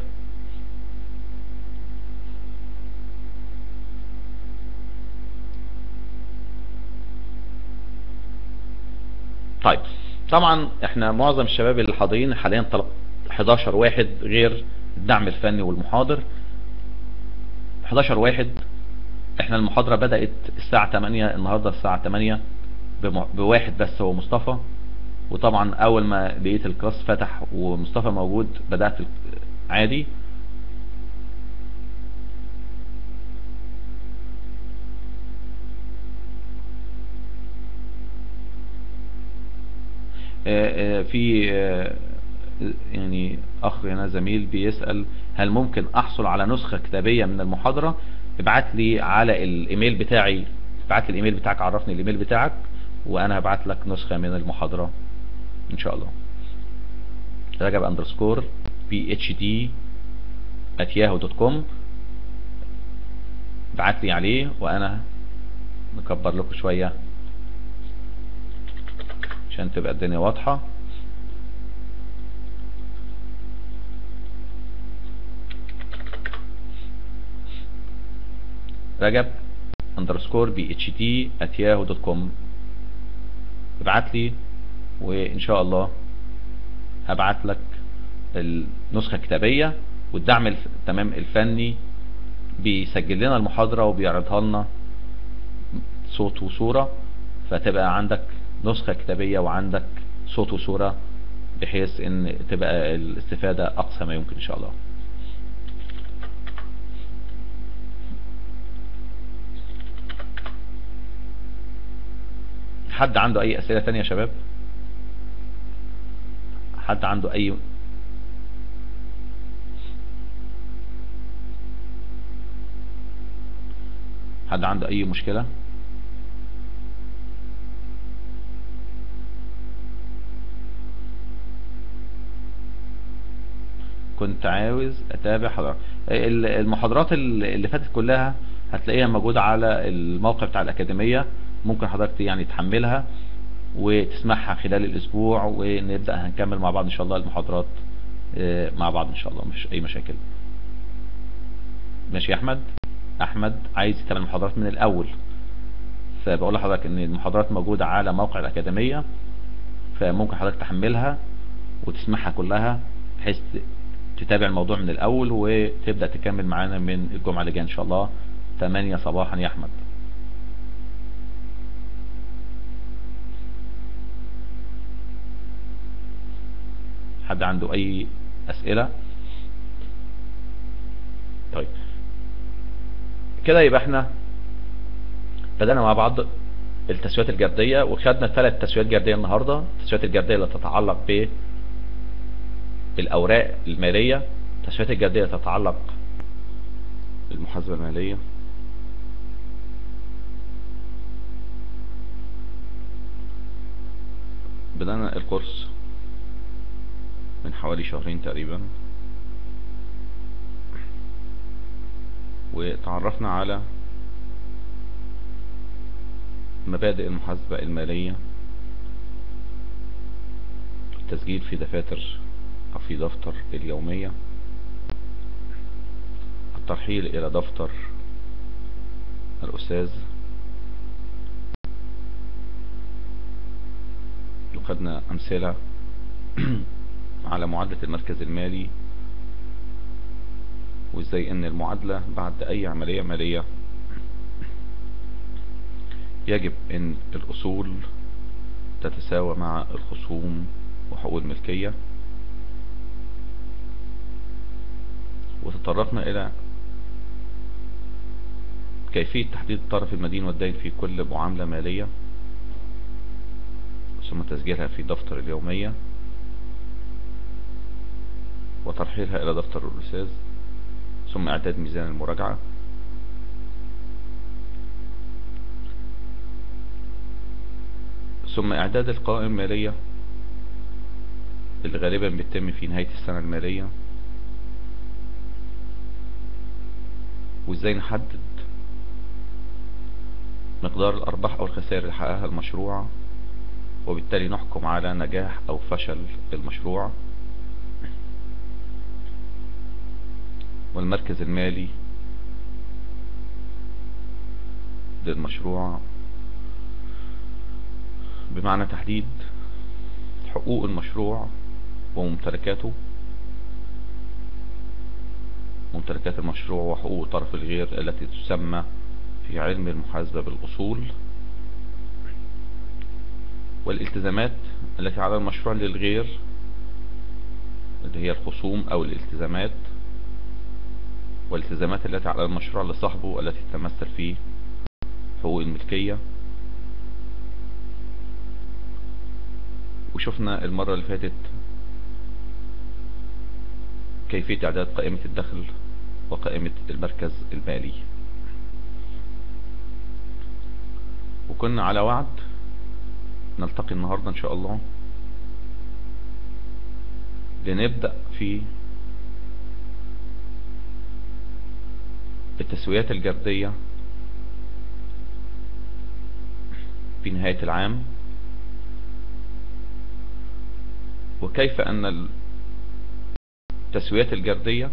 طيب طبعا احنا معظم الشباب اللي حاضرين حاليا 11 واحد غير الدعم الفني والمحاضر 11 واحد احنا المحاضرة بدأت الساعة 8 النهاردة الساعة 8 بواحد بس هو مصطفى وطبعا اول ما لقيت الكلاس فتح ومصطفى موجود بدأت عادي في يعني اخ هنا زميل بيسأل هل ممكن احصل على نسخة كتابية من المحاضرة ابعت لي على الايميل بتاعي ابعت لي الايميل بتاعك عرفني الايميل بتاعك وانا هبعت لك نسخة من المحاضرة ان شاء الله رجب اندرسكور بي اتش دي at yahoo.com ابعت لي عليه وانا نكبر لكم شوية عشان تبقى الدنيا واضحة رجب اندرسكور بي اتش دي at yahoo.com ابعت لي وان شاء الله هبعت لك النسخة الكتابية والدعم تمام الفني بيسجل لنا المحاضرة وبيعرضها لنا صوت وصورة فتبقى عندك نسخة كتابية وعندك صوت وصورة بحيث ان تبقى الاستفادة اقصى ما يمكن ان شاء الله حد عنده اي اسئلة تانية يا شباب حد عنده اي حد عنده اي مشكلة كنت عاوز اتابع حضرتك المحاضرات اللي فاتت كلها هتلاقيها موجودة على الموقع بتاع الاكاديمية ممكن حضرتك يعني تحملها وتسمعها خلال الاسبوع ونبدأ هنكمل مع بعض ان شاء الله المحاضرات مع بعض ان شاء الله مش اي مشاكل ماشي يا احمد احمد عايز يتابع المحاضرات من الاول فبقول لحضرتك ان المحاضرات موجودة على موقع الاكاديمية فممكن حضرتك تحملها وتسمعها كلها بحيث تتابع الموضوع من الاول وتبدأ تكمل معانا من الجمعة اللي جايه ان شاء الله 8 صباحا يا احمد حد عنده اي اسئلة طيب كده يبقى احنا بدأنا مع بعض التسويات الجردية وخدنا ثلاث تسويات جردية النهاردة التسويات الجردية اللي تتعلق ب الأوراق المالية التسويات الجردية تتعلق بالمحاسبة المالية بدأنا الكورس من حوالي شهرين تقريبا وتعرفنا على مبادئ المحاسبة المالية التسجيل في دفاتر أو في دفتر اليومية الترحيل إلى دفتر الأستاذ وخدنا أمثلة على معادلة المركز المالي وازاي ان المعادلة بعد اي عملية مالية يجب ان الاصول تتساوى مع الخصوم وحقوق الملكية وتطرقنا الى كيفية تحديد الطرف المدين والدين في كل معاملة مالية ثم تسجيلها في دفتر اليومية وترحيلها إلى دفتر الأستاذ ثم إعداد ميزان المراجعة ثم إعداد القوائم المالية اللي غالبا بيتم في نهاية السنة المالية وازاي نحدد مقدار الأرباح أو الخسائر اللي حققها المشروع وبالتالي نحكم على نجاح أو فشل المشروع والمركز المالي للمشروع بمعنى تحديد حقوق المشروع وممتلكاته ممتلكات المشروع وحقوق طرف الغير التي تسمى في علم المحاسبة بالأصول والالتزامات التي على المشروع للغير اللي هي الخصوم او الالتزامات والالتزامات التي على المشروع لصاحبه التي تتمثل في حقوق الملكية وشفنا المرة اللي فاتت كيفية اعداد قائمة الدخل وقائمة المركز المالي وكنا على وعد نلتقي النهاردة ان شاء الله لنبدأ في التسويات الجردية في نهاية العام وكيف ان التسويات الجردية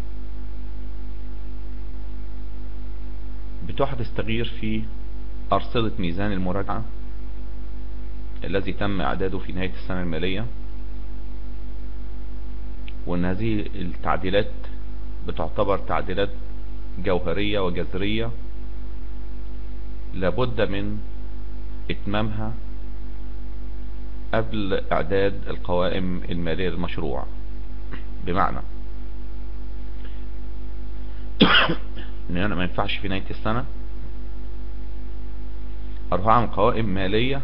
بتحدث تغيير في أرصدة ميزان المراجعة الذي تم إعداده في نهاية السنة المالية وأن هذه التعديلات بتعتبر تعديلات جوهرية وجذرية لابد من إتمامها قبل إعداد القوائم المالية للمشروع بمعنى ان انا ما ينفعش في نهاية السنة اروح اعمل قوائم مالية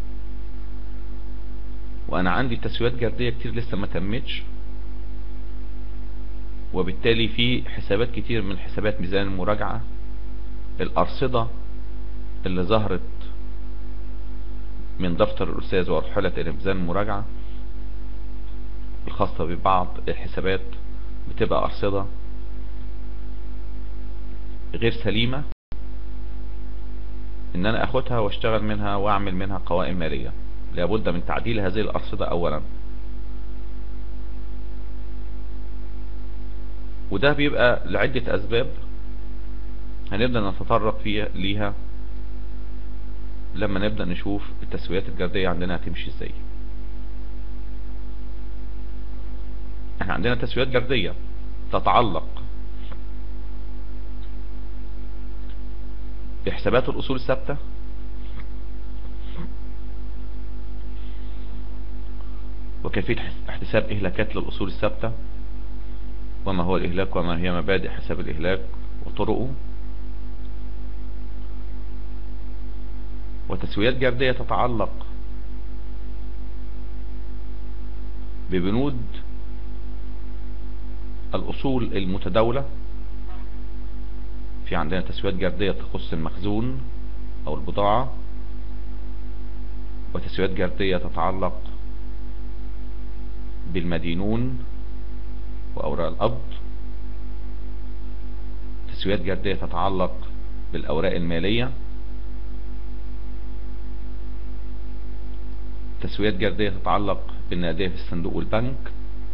وانا عندي تسويات جردية كتير لسه ما تمتش وبالتالي في حسابات كتير من حسابات ميزان المراجعة الارصدة اللي ظهرت من دفتر الاستاذ وارحلت الى ميزان المراجعة الخاصة ببعض الحسابات بتبقى ارصدة غير سليمة ان انا اخدها واشتغل منها واعمل منها قوائم مالية لابد من تعديل هذه الارصدة اولا وده بيبقى لعدة اسباب هنبدأ نتطرق فيها ليها لما نبدأ نشوف التسويات الجردية عندنا هتمشي ازاي احنا عندنا تسويات جردية تتعلق بحسابات الاصول الثابتة وكيفية احتساب اهلاكات للاصول الثابتة وما هو الاهلاك وما هي مبادئ حساب الاهلاك وطرقه وتسويات جردية تتعلق ببنود الأصول المتداولة في عندنا تسويات جردية تخص المخزون أو البضاعة وتسويات جردية تتعلق بالمدينون وأوراق القبض تسويات جردية تتعلق بالأوراق المالية تسويات جردية تتعلق بالنقدية في الصندوق والبنك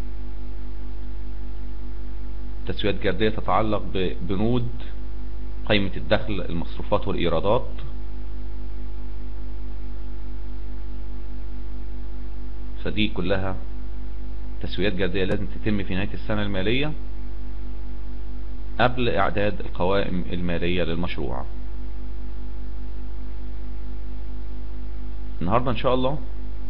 تسويات جردية تتعلق ببنود قيمة الدخل المصروفات والإيرادات فدي كلها تسويات جردية لازم تتم في نهاية السنة المالية قبل إعداد القوائم المالية للمشروع النهاردة إن شاء الله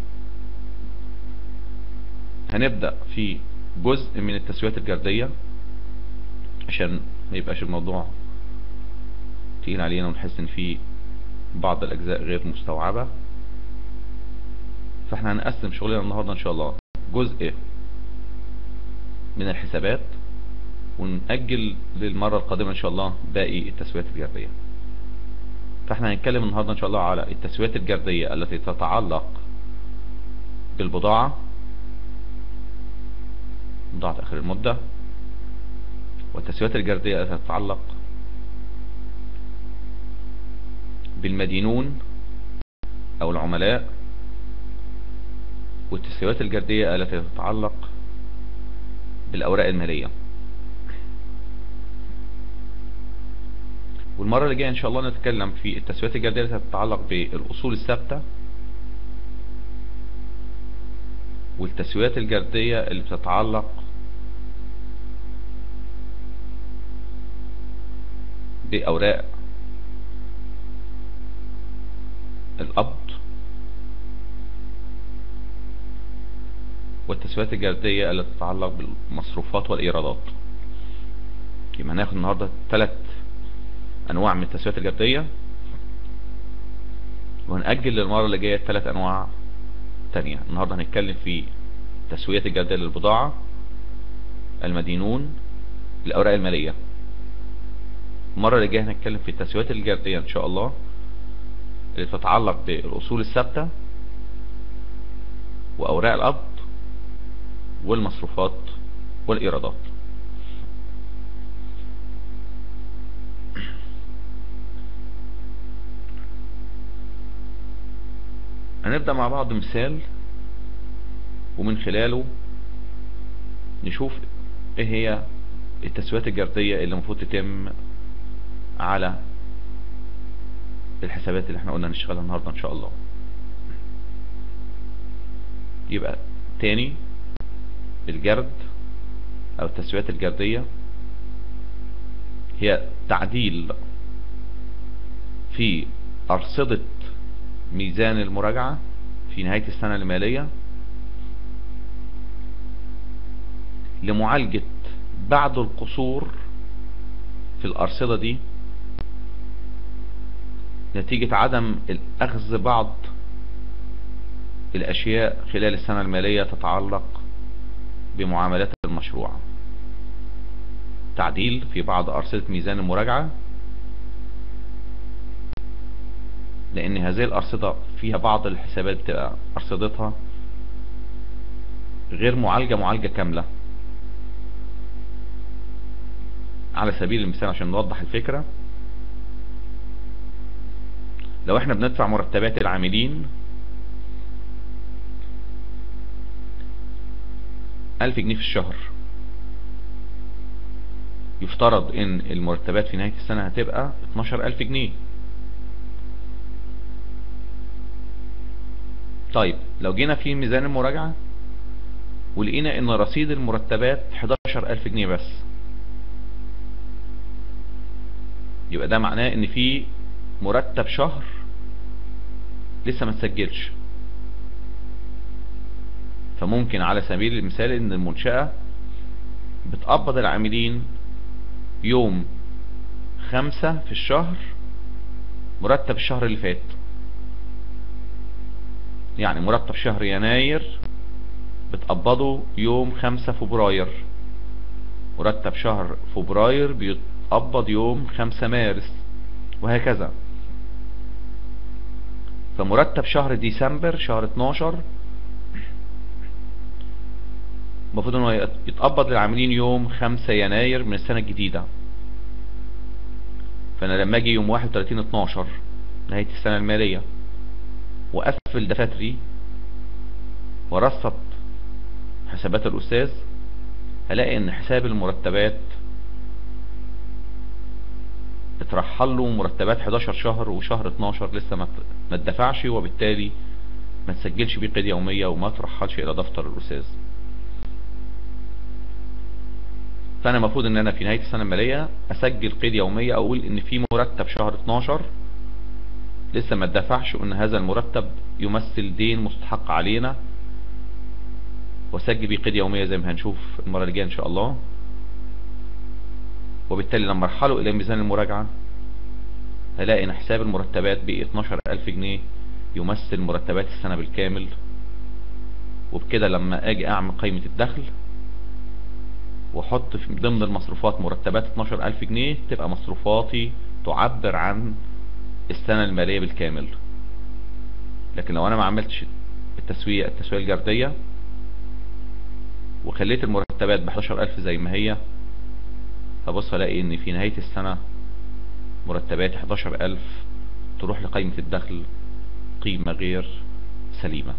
هنبدأ في جزء من التسويات الجردية عشان ما يبقاش الموضوع تقيل علينا ونحس ان في بعض الاجزاء غير مستوعبة فاحنا هنقسم شغلنا النهاردة ان شاء الله جزء من الحسابات ونأجل للمرة القادمة ان شاء الله باقي التسويات الجردية فاحنا هنتكلم النهاردة ان شاء الله على التسويات الجردية التي تتعلق بالبضاعة بضاعة اخر المدة والتسويات الجردية التي تتعلق بالمدينون او العملاء والتسويات الجردية التي تتعلق بالاوراق المالية والمرة اللي جاية ان شاء الله نتكلم في التسويات الجردية التي تتعلق بالاصول الثابتة والتسويات الجردية اللي بتتعلق بأوراق القبض والتسويات الجردية التي تتعلق بالمصروفات والإيرادات يبقى هناخد النهاردة ثلاث أنواع من التسويات الجردية وهنأجل للمرة اللي جاية ثلاث أنواع تانية النهاردة هنتكلم في تسوية الجردية للبضاعة المدينون الأوراق المالية المرة اللي جاية هنتكلم في التسويات الجردية إن شاء الله اللي تتعلق بالأصول الثابتة وأوراق القبض والمصروفات والإيرادات هنبدأ مع بعض مثال ومن خلاله نشوف ايه هي التسويات الجردية اللي المفروض تتم على الحسابات اللي احنا قلنا نشتغلها النهاردة ان شاء الله يبقى تاني الجرد او التسويات الجردية هي تعديل في ارصدة ميزان المراجعة في نهاية السنة المالية لمعالجة بعض القصور في الأرصدة دي نتيجة عدم الأخذ بعض الأشياء خلال السنة المالية تتعلق بمعاملات المشروع تعديل في بعض أرصدة ميزان المراجعة لأن هذه الأرصدة فيها بعض الحسابات بتبقى أرصدتها غير معالجة معالجة كاملة على سبيل المثال عشان نوضح الفكرة لو احنا بندفع مرتبات العاملين ألف جنيه في الشهر يفترض ان المرتبات في نهاية السنة هتبقى 12 ألف جنيه طيب لو جينا في ميزان المراجعة ولقينا ان رصيد المرتبات 11 ألف جنيه بس يبقى ده معناه ان في مرتب شهر لسه ما تسجلش فممكن على سبيل المثال ان المنشأة بتقبض العاملين يوم خمسة في الشهر مرتب الشهر اللي فات يعني مرتب شهر يناير بتقبضه يوم خمسة فبراير مرتب شهر فبراير بيتقبض يوم خمسة مارس وهكذا فمرتب شهر ديسمبر شهر 12 المفروض انه يتقبض للعاملين يوم 5 يناير من السنة الجديدة فانا لما اجي يوم 31 12 نهاية السنة المالية واقفل دفاتري ورصد حسابات الاستاذ هلاقي ان حساب المرتبات اترحل له مرتبات 11 شهر وشهر 12 لسه ما اتدفعش وبالتالي ما تسجلش بيه قيد يومية وما ترحلش الى دفتر الاستاذ فانا المفروض ان انا في نهاية السنة المالية اسجل قيد يومية اقول ان في مرتب شهر 12 لسه ما اتدفعش وان هذا المرتب يمثل دين مستحق علينا واسجل بيه قيد يومية زي ما هنشوف المرة اللي جاية ان شاء الله وبالتالي لما ارحله الى ميزان المراجعة هلاقي ان حساب المرتبات ب 12000 جنيه يمثل مرتبات السنة بالكامل وبكده لما اجي اعمل قائمة الدخل واحط في ضمن المصروفات مرتبات 12000 جنيه تبقى مصروفاتي تعبر عن السنة المالية بالكامل لكن لو انا ما عملتش التسوية التسوية الجردية وخليت المرتبات ب 11000 زي ما هي هبص الاقي ان في نهاية السنة مرتبات 11000 تروح لقائمة الدخل قيمة غير سليمة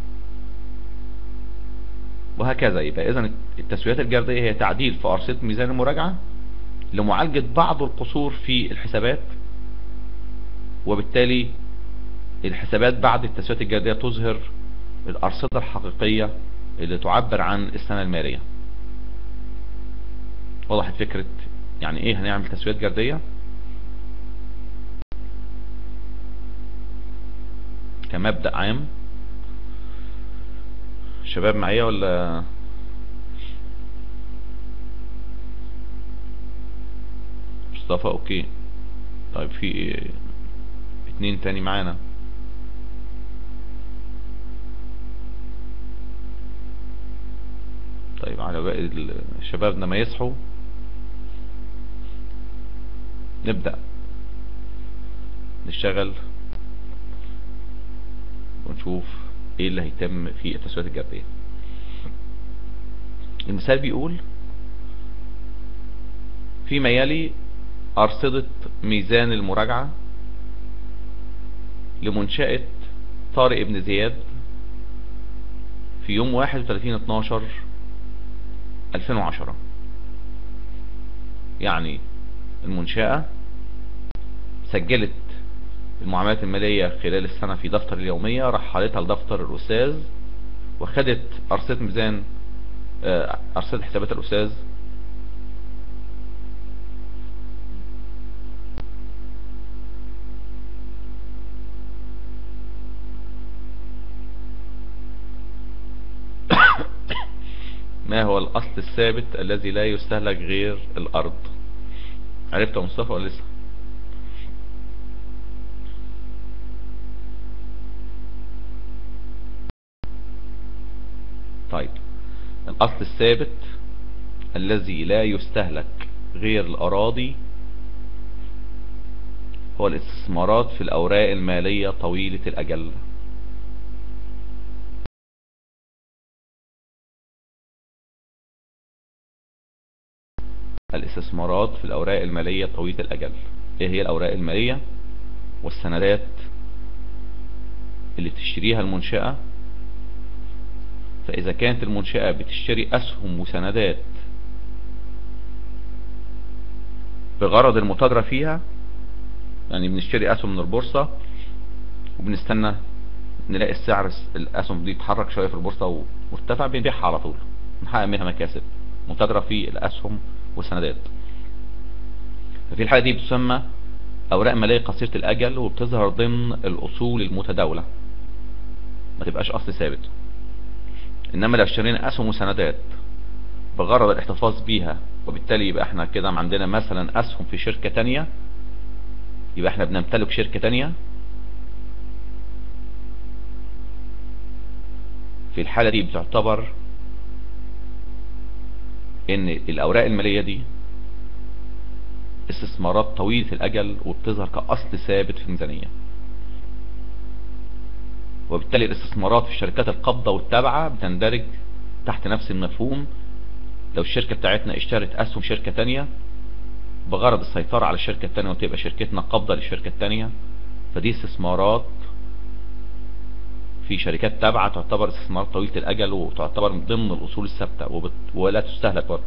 وهكذا يبقى اذا التسويات الجردية هي تعديل في ارصدة ميزان المراجعة لمعالجة بعض القصور في الحسابات وبالتالي الحسابات بعد التسويات الجردية تظهر الارصدة الحقيقية اللي تعبر عن السنة المالية وضحت فكرة يعني ايه هنعمل تسويات جردية كمبدأ عام شباب معايا ولا مصطفى اوكي طيب في اتنين تاني معانا طيب على باقي الشباب لما يصحوا نبدأ نشتغل ونشوف ايه اللي هيتم في التسويات الجردية المثال بيقول فيما يلي أرصدة ميزان المراجعة لمنشأة طارق ابن زياد في يوم 31 12 2010 يعني المنشأة سجلت المعاملات المالية خلال السنة في دفتر اليومية رحلتها لدفتر الأستاذ وخدت أرصدة ميزان أرصدة حسابات الأستاذ ما هو الأصل الثابت الذي لا يستهلك غير الأرض عرفت يا مصطفى ولا لسه طيب الأصل الثابت الذي لا يستهلك غير الأراضي هو الاستثمارات في الأوراق المالية طويلة الأجل الاستثمارات في الأوراق المالية طويلة الأجل ايه هي الأوراق المالية والسندات اللي تشتريها المنشأة فإذا كانت المنشأة بتشتري أسهم وسندات بغرض المتاجرة فيها يعني بنشتري أسهم من البورصة وبنستنى نلاقي السعر الأسهم دي تتحرك شوية في البورصة وارتفع بنبيعها على طول نحقق منها مكاسب متاجرة في الأسهم والسندات ففي الحالة دي بتسمى أوراق مالية قصيرة الأجل وبتظهر ضمن الأصول المتداولة ما تبقاش أصل ثابت انما لو اشترينا اسهم وسندات بغرض الاحتفاظ بيها وبالتالي يبقى احنا كده عندنا مثلا اسهم في شركة تانية يبقى احنا بنمتلك شركة تانية في الحالة دي بتعتبر ان الاوراق المالية دي استثمارات طويلة الاجل وبتظهر كاصل ثابت في الميزانية وبالتالي الاستثمارات في الشركات القابضة والتابعة بتندرج تحت نفس المفهوم لو الشركة بتاعتنا اشترت اسهم شركة تانية بغرض السيطرة على الشركة التانية وتبقى شركتنا قابضة للشركة التانية فدي استثمارات في شركات تابعة تعتبر استثمارات طويلة الاجل وتعتبر من ضمن الاصول الثابتة وبت... ولا تستهلك برضه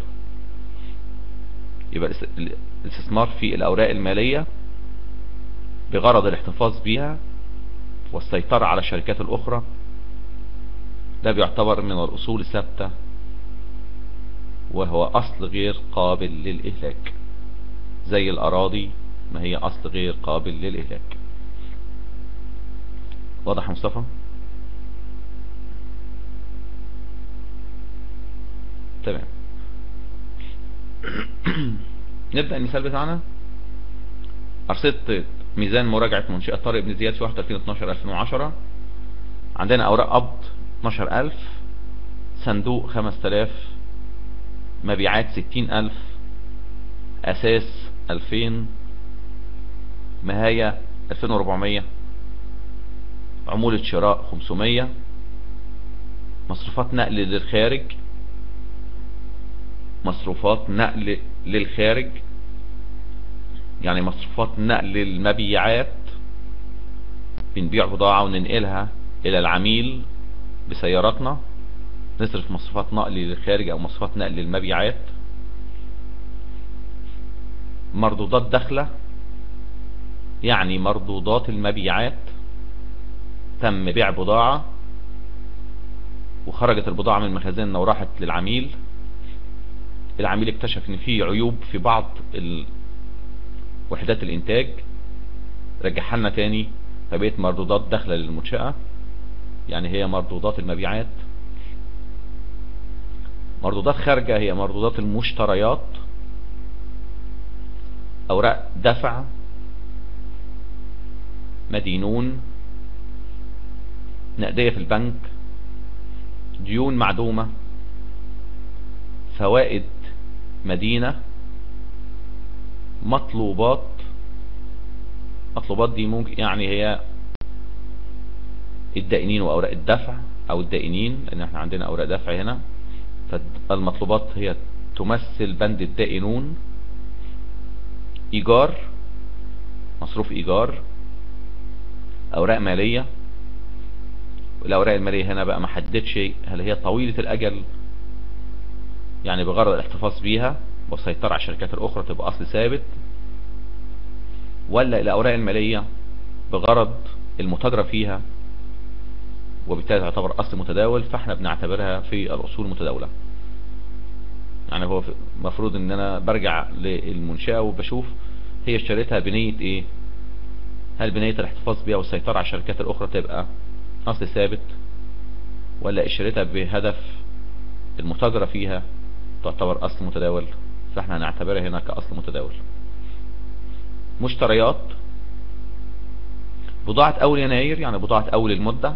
يبقى الاستثمار في الاوراق المالية بغرض الاحتفاظ بيها والسيطرة على الشركات الاخرى ده بيعتبر من الاصول الثابتة وهو اصل غير قابل للاهلاك زي الاراضي ما هي اصل غير قابل للاهلاك واضح يا مصطفى تمام نبدأ المثال بتاعنا أرصدة ميزان مراجعة منشأة طارق بن زياد في 31 12 2010 عندنا اوراق قبض 12000 صندوق 5000 مبيعات 60000 اساس 2000 مهاية 2400 عمولة شراء 500 مصروفات نقل للخارج مصروفات نقل للخارج يعني مصروفات نقل المبيعات بنبيع بضاعة وننقلها الى العميل بسياراتنا نصرف مصروفات نقل للخارج او مصروفات نقل للمبيعات مردودات داخلة يعني مردودات المبيعات تم بيع بضاعة وخرجت البضاعة من مخازننا وراحت للعميل العميل اكتشف ان في عيوب في بعض وحدات الانتاج رجعها لنا تاني فبقت مردودات داخلة للمنشأة يعني هي مردودات المبيعات مردودات خارجة هي مردودات المشتريات اوراق دفع مدينون نقدية في البنك ديون معدومة فوائد مدينة مطلوبات مطلوبات دي ممكن يعني هي الدائنين واوراق الدفع او الدائنين لان احنا عندنا اوراق دفع هنا فالمطلوبات هي تمثل بند الدائنون ايجار مصروف ايجار اوراق مالية الاوراق المالية هنا بقى ما حددش هل هي طويلة الاجل يعني بغرض الاحتفاظ بيها والسيطرة على الشركات الاخرى تبقى اصل ثابت ولا الاوراق المالية بغرض المتاجرة فيها وبالتالي تعتبر اصل متداول فاحنا بنعتبرها في الاصول المتداولة يعني هو مفروض ان انا برجع للمنشأة وبشوف هي اشتريتها بنية ايه هل بنية الاحتفاظ بيها والسيطرة على الشركات الاخرى تبقى اصل ثابت ولا اشتريتها بهدف المتاجرة فيها تعتبر اصل متداول فاحنا هنعتبرها هنا كاصل متداول مشتريات بضاعة اول يناير يعني بضاعة اول المدة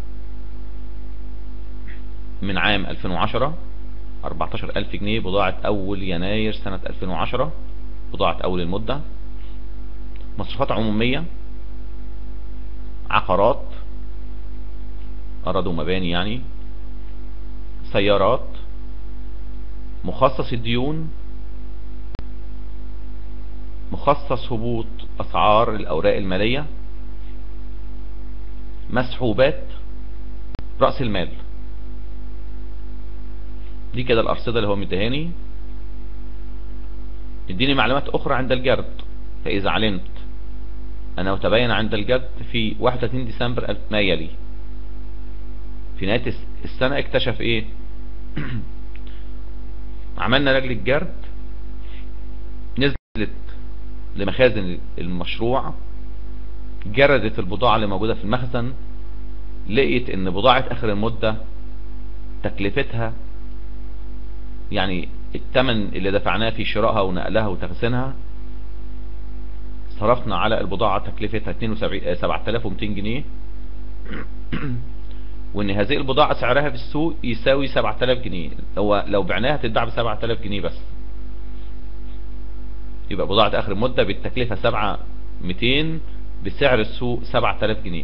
من عام 2010 14000 جنيه بضاعة اول يناير سنة 2010 بضاعة اول المدة مصروفات عمومية عقارات اراضي ومباني يعني سيارات مخصص الديون مخصص هبوط اسعار الاوراق المالية مسحوبات رأس المال دي كده الارصدة اللي هو مدهاني اديني معلومات اخرى عند الجرد فاذا علمت انه تبين عند الجرد في 31 ديسمبر ما يلي في نهاية السنة اكتشف ايه عملنا رجل الجرد نزلت لمخازن المشروع جردت البضاعة اللي موجودة في المخزن لقيت ان بضاعة اخر المدة تكلفتها يعني الثمن اللي دفعناه في شرائها ونقلها وتخزينها صرفنا على البضاعة تكلفتها 7200 جنيه وان هذه البضاعة سعرها في السوق يساوي 7000 جنيه هو لو بعناها تتباع ب 7000 جنيه بس يبقى بضاعة اخر المدة بالتكلفة 7200 بسعر السوق 7000 جنيه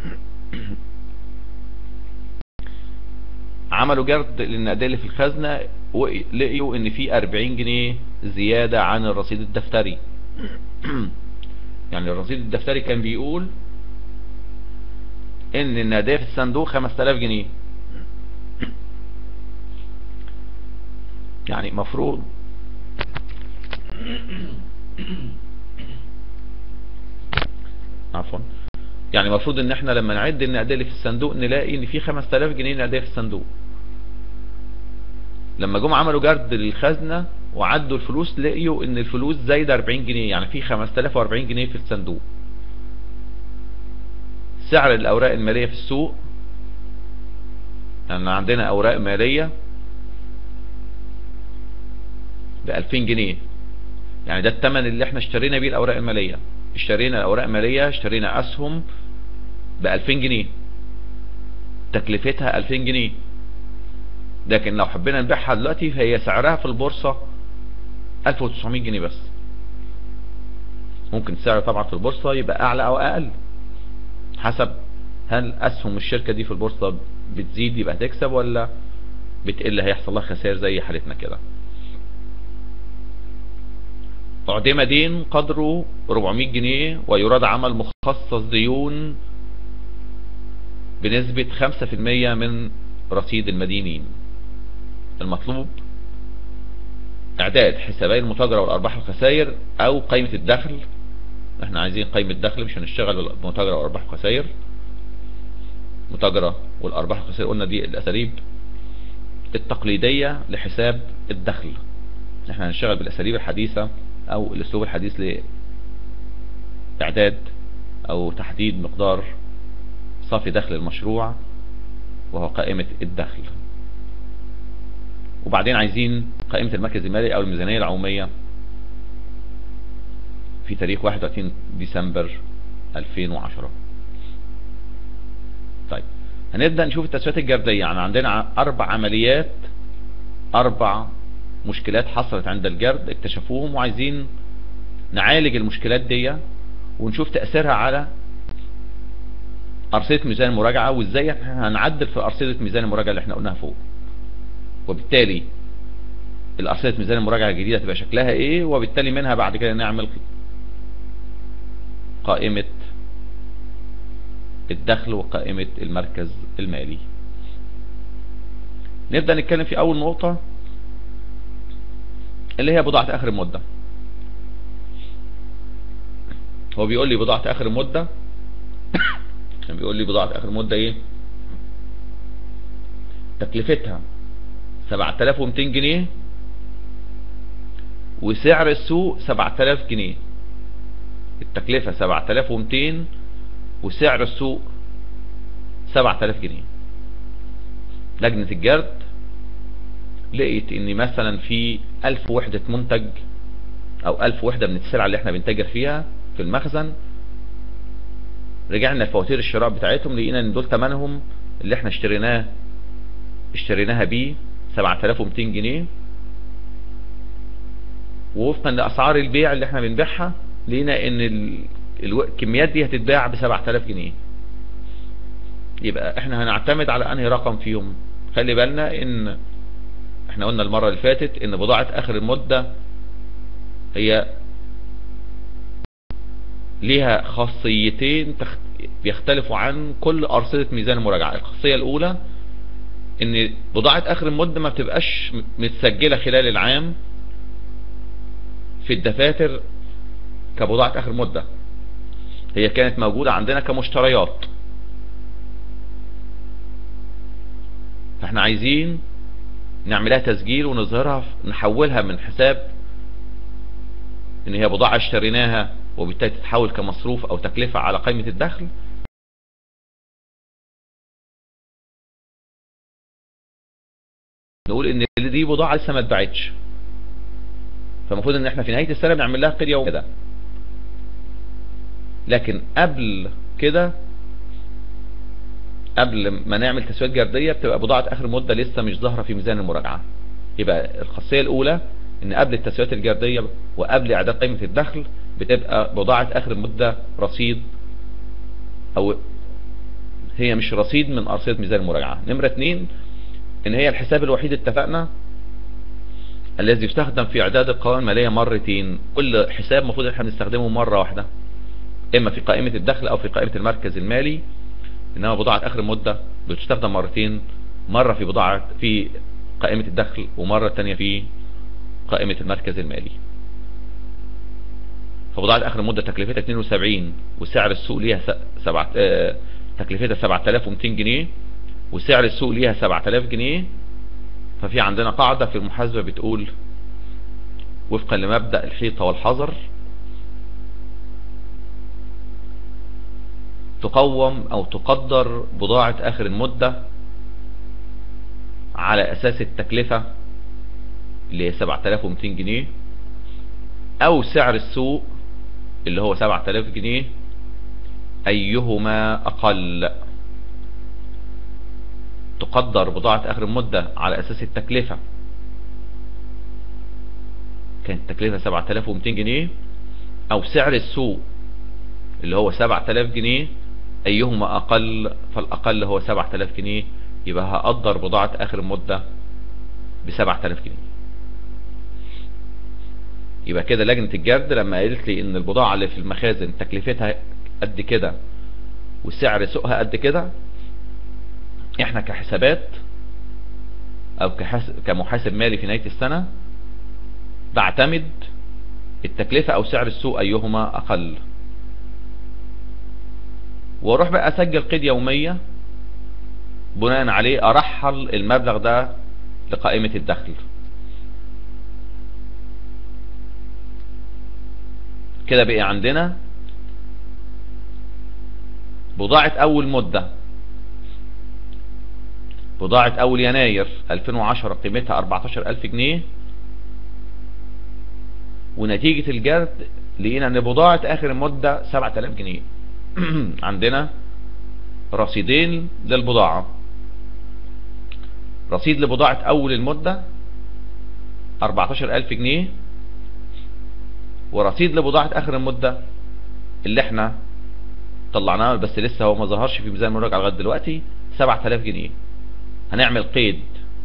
عملوا جرد للنقدية اللي في الخزنة ولقيوا ان في 40 جنيه زيادة عن الرصيد الدفتري يعني الرصيد الدفتري كان بيقول ان النقدية في الصندوق 5000 جنيه يعني مفروض عفوا يعني المفروض ان احنا لما نعد النقدية اللي في الصندوق نلاقي ان في 5000 جنيه نقدية في الصندوق لما جم عملوا جرد للخزنة وعدوا الفلوس لقيوا ان الفلوس زايدة 40 جنيه يعني في 5040 جنيه في الصندوق سعر الاوراق المالية في السوق يعني عندنا اوراق مالية ب 2000 جنيه يعني ده الثمن اللي احنا اشترينا بيه الاوراق المالية اشترينا اوراق مالية اشترينا اسهم ب 2000 جنيه تكلفتها 2000 جنيه لكن لو حبينا نبيعها دلوقتي فهي سعرها في البورصة 1900 جنيه بس ممكن السعر طبعا في البورصة يبقى اعلى او اقل حسب هل اسهم الشركة دي في البورصة بتزيد يبقى هتكسب ولا بتقل هيحصل لها خسائر زي حالتنا كده أعدم دين قدره 400 جنيه ويراد عمل مخصص ديون بنسبة 5% من رصيد المدينين المطلوب اعداد حسابي المتاجرة والارباح والخسائر او قائمة الدخل احنا عايزين قائمة دخل مش هنشتغل بالمتاجرة والارباح والخسائر متاجرة والارباح والخسائر قلنا دي الاساليب التقليدية لحساب الدخل احنا هنشتغل بالاساليب الحديثة او الاسلوب الحديث لاعداد او تحديد مقدار صافي دخل المشروع وهو قائمة الدخل وبعدين عايزين قائمة المركز المالي او الميزانية العمومية في تاريخ 31 ديسمبر 2010 طيب هنبدأ نشوف التسويات الجردية يعني عندنا اربع عمليات اربع مشكلات حصلت عند الجرد اكتشفوهم وعايزين نعالج المشكلات دي ونشوف تأثيرها على أرصدة ميزان المراجعة وازاي هنعدل في أرصدة ميزان المراجعة اللي احنا قلناها فوق وبالتالي الأرصدة ميزان المراجعة الجديدة تبقى شكلها ايه وبالتالي منها بعد كده نعمل قائمة الدخل وقائمة المركز المالي نبدأ نتكلم في أول نقطة اللي هي بضاعة آخر المدة هو بيقول لي بضاعة آخر المدة بيقول لي بضاعة آخر المدة ايه تكلفتها 7200 جنيه وسعر السوق 7000 جنيه التكلفة 7200 وسعر السوق 7000 جنيه لجنة الجرد لقيت ان مثلا في 1000 وحدة منتج او 1000 وحدة من السلعة اللي احنا بنتاجر فيها في المخزن رجعنا لفواتير الشراء بتاعتهم لقينا ان دول تمنهم اللي احنا اشتريناه اشتريناها بيه 7200 جنيه ووفقا لاسعار البيع اللي احنا بنبيعها لقينا ان ال... الكميات دي هتتباع ب 7000 جنيه يبقى احنا هنعتمد على انهي رقم فيهم خلي بالنا ان احنا قلنا المرة اللي فاتت ان بضاعة اخر المدة هي ليها خاصيتين تخ... بيختلفوا عن كل ارصدة ميزان المراجعة الخاصية الاولى ان بضاعة اخر المدة ما بتبقاش متسجلة خلال العام في الدفاتر كبضاعة اخر مدة هي كانت موجودة عندنا كمشتريات فاحنا عايزين نعملها تسجيل ونظهرها نحولها من حساب ان هي بضاعة اشتريناها وبالتالي تتحول كمصروف او تكلفة على قائمة الدخل نقول ان دي بضاعة لسه ما اتباعتش فالمفروض ان احنا في نهاية السنة بنعمل لها قيد يوم كده لكن قبل كده قبل ما نعمل تسويات جردية بتبقى بضاعة اخر مدة لسه مش ظاهرة في ميزان المراجعة يبقى الخاصية الاولى ان قبل التسويات الجردية وقبل اعداد قيمة الدخل بتبقى بضاعة اخر المدة رصيد او هي مش رصيد من ارصدة ميزان المراجعة نمرة اتنين ان هي الحساب الوحيد اتفقنا الذي يستخدم في اعداد القوائم المالية مرتين كل حساب المفروض احنا بنستخدمه مرة واحدة اما في قائمة الدخل او في قائمة المركز المالي انما بضاعة اخر المدة بتستخدم مرتين مرة في بضاعة في قائمة الدخل ومرة تانية في قائمة المركز المالي فبضاعة اخر المدة تكلفتها 72 وسعر السوق ليها سبعة اه تكلفتها 7200 جنيه وسعر السوق ليها 7000 جنيه ففي عندنا قاعدة في المحاسبة بتقول وفقا لمبدأ الحيطة والحذر تقوم او تقدر بضاعة اخر المدة على اساس التكلفة اللي هي 7200 جنيه او سعر السوق اللي هو 7000 جنيه ايهما اقل تقدر بضاعة اخر المدة على اساس التكلفة كانت التكلفة 7200 جنيه او سعر السوق اللي هو 7000 جنيه ايهما اقل فالاقل هو 7000 جنيه يبقى هقدر بضاعة اخر المدة ب 7000 جنيه يبقى كده لجنة الجرد لما قالت لي ان البضاعة اللي في المخازن تكلفتها قد كده وسعر سوقها قد كده احنا كحسابات او كمحاسب مالي في نهاية السنة بعتمد التكلفة او سعر السوق ايهما اقل واروح بقى اسجل قيد يومية بناء عليه ارحل المبلغ ده لقائمة الدخل كده بقى عندنا بضاعة اول مدة بضاعة اول يناير 2010 قيمتها 14000 جنيه ونتيجة الجرد لقينا ان بضاعة اخر المدة 7000 جنيه عندنا رصيدين للبضاعة رصيد لبضاعة اول المدة 14000 جنيه ورصيد لبضاعة اخر المدة اللي احنا طلعناه بس لسه هو ما ظهرش في ميزان المراجعة لغاية دلوقتي 7000 جنيه هنعمل قيد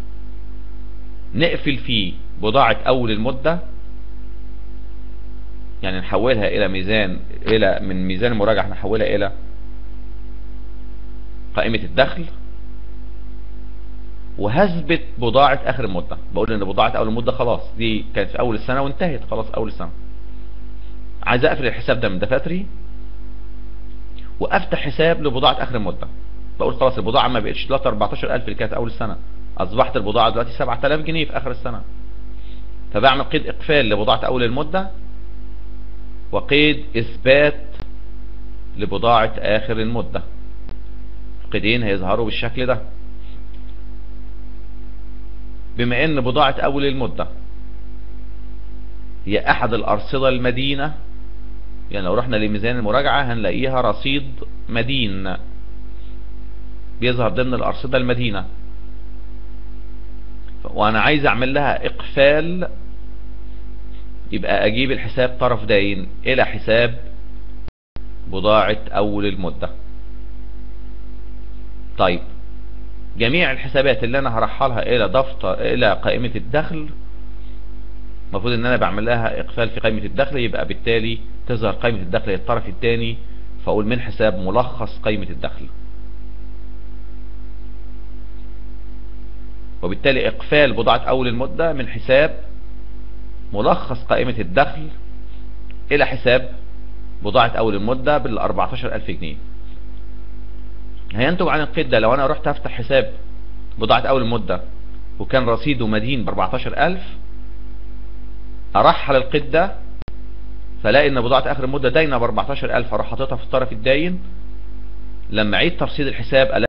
نقفل فيه بضاعة اول المدة يعني نحولها الى ميزان الى من ميزان المراجعة نحولها الى قائمة الدخل وهثبت بضاعة اخر المدة بقول ان بضاعة اول المدة خلاص دي كانت في اول السنة وانتهت خلاص اول السنة عايز اقفل الحساب ده من دفاتري وافتح حساب لبضاعة اخر المدة بقول خلاص البضاعة ما بقتش دلوقتي 14000 اللي كانت اول السنة اصبحت البضاعة دلوقتي 7000 جنيه في اخر السنة فبعمل قيد اقفال لبضاعة اول المدة وقيد اثبات لبضاعة اخر المدة قيدين هيظهروا بالشكل ده بما ان بضاعة اول المدة هي احد الارصدة المدينة يعني لو رحنا لميزان المراجعة هنلاقيها رصيد مدين بيظهر ضمن الارصدة المدينة وانا عايز اعمل لها اقفال يبقى اجيب الحساب طرف داين الى حساب بضاعة اول المدة طيب جميع الحسابات اللي انا هرحلها الى دفتر الى قائمة الدخل المفروض ان انا بعمل لها اقفال في قائمة الدخل يبقى بالتالي تظهر قائمة الدخل هي الطرف الثاني فاقول من حساب ملخص قائمة الدخل وبالتالي اقفال بضاعة اول المدة من حساب ملخص قائمة الدخل الى حساب بضاعة اول المدة بال 14000 جنيه هينتج عن القيد ده لو انا رحت افتح حساب بضاعة اول المدة وكان رصيده مدين ب 14000 ارحل القيد ده فلاقي ان بضاعة اخر المدة داينة ب 14000 اروح حاططها في الطرف الداين لما اعيد ترصيد الحساب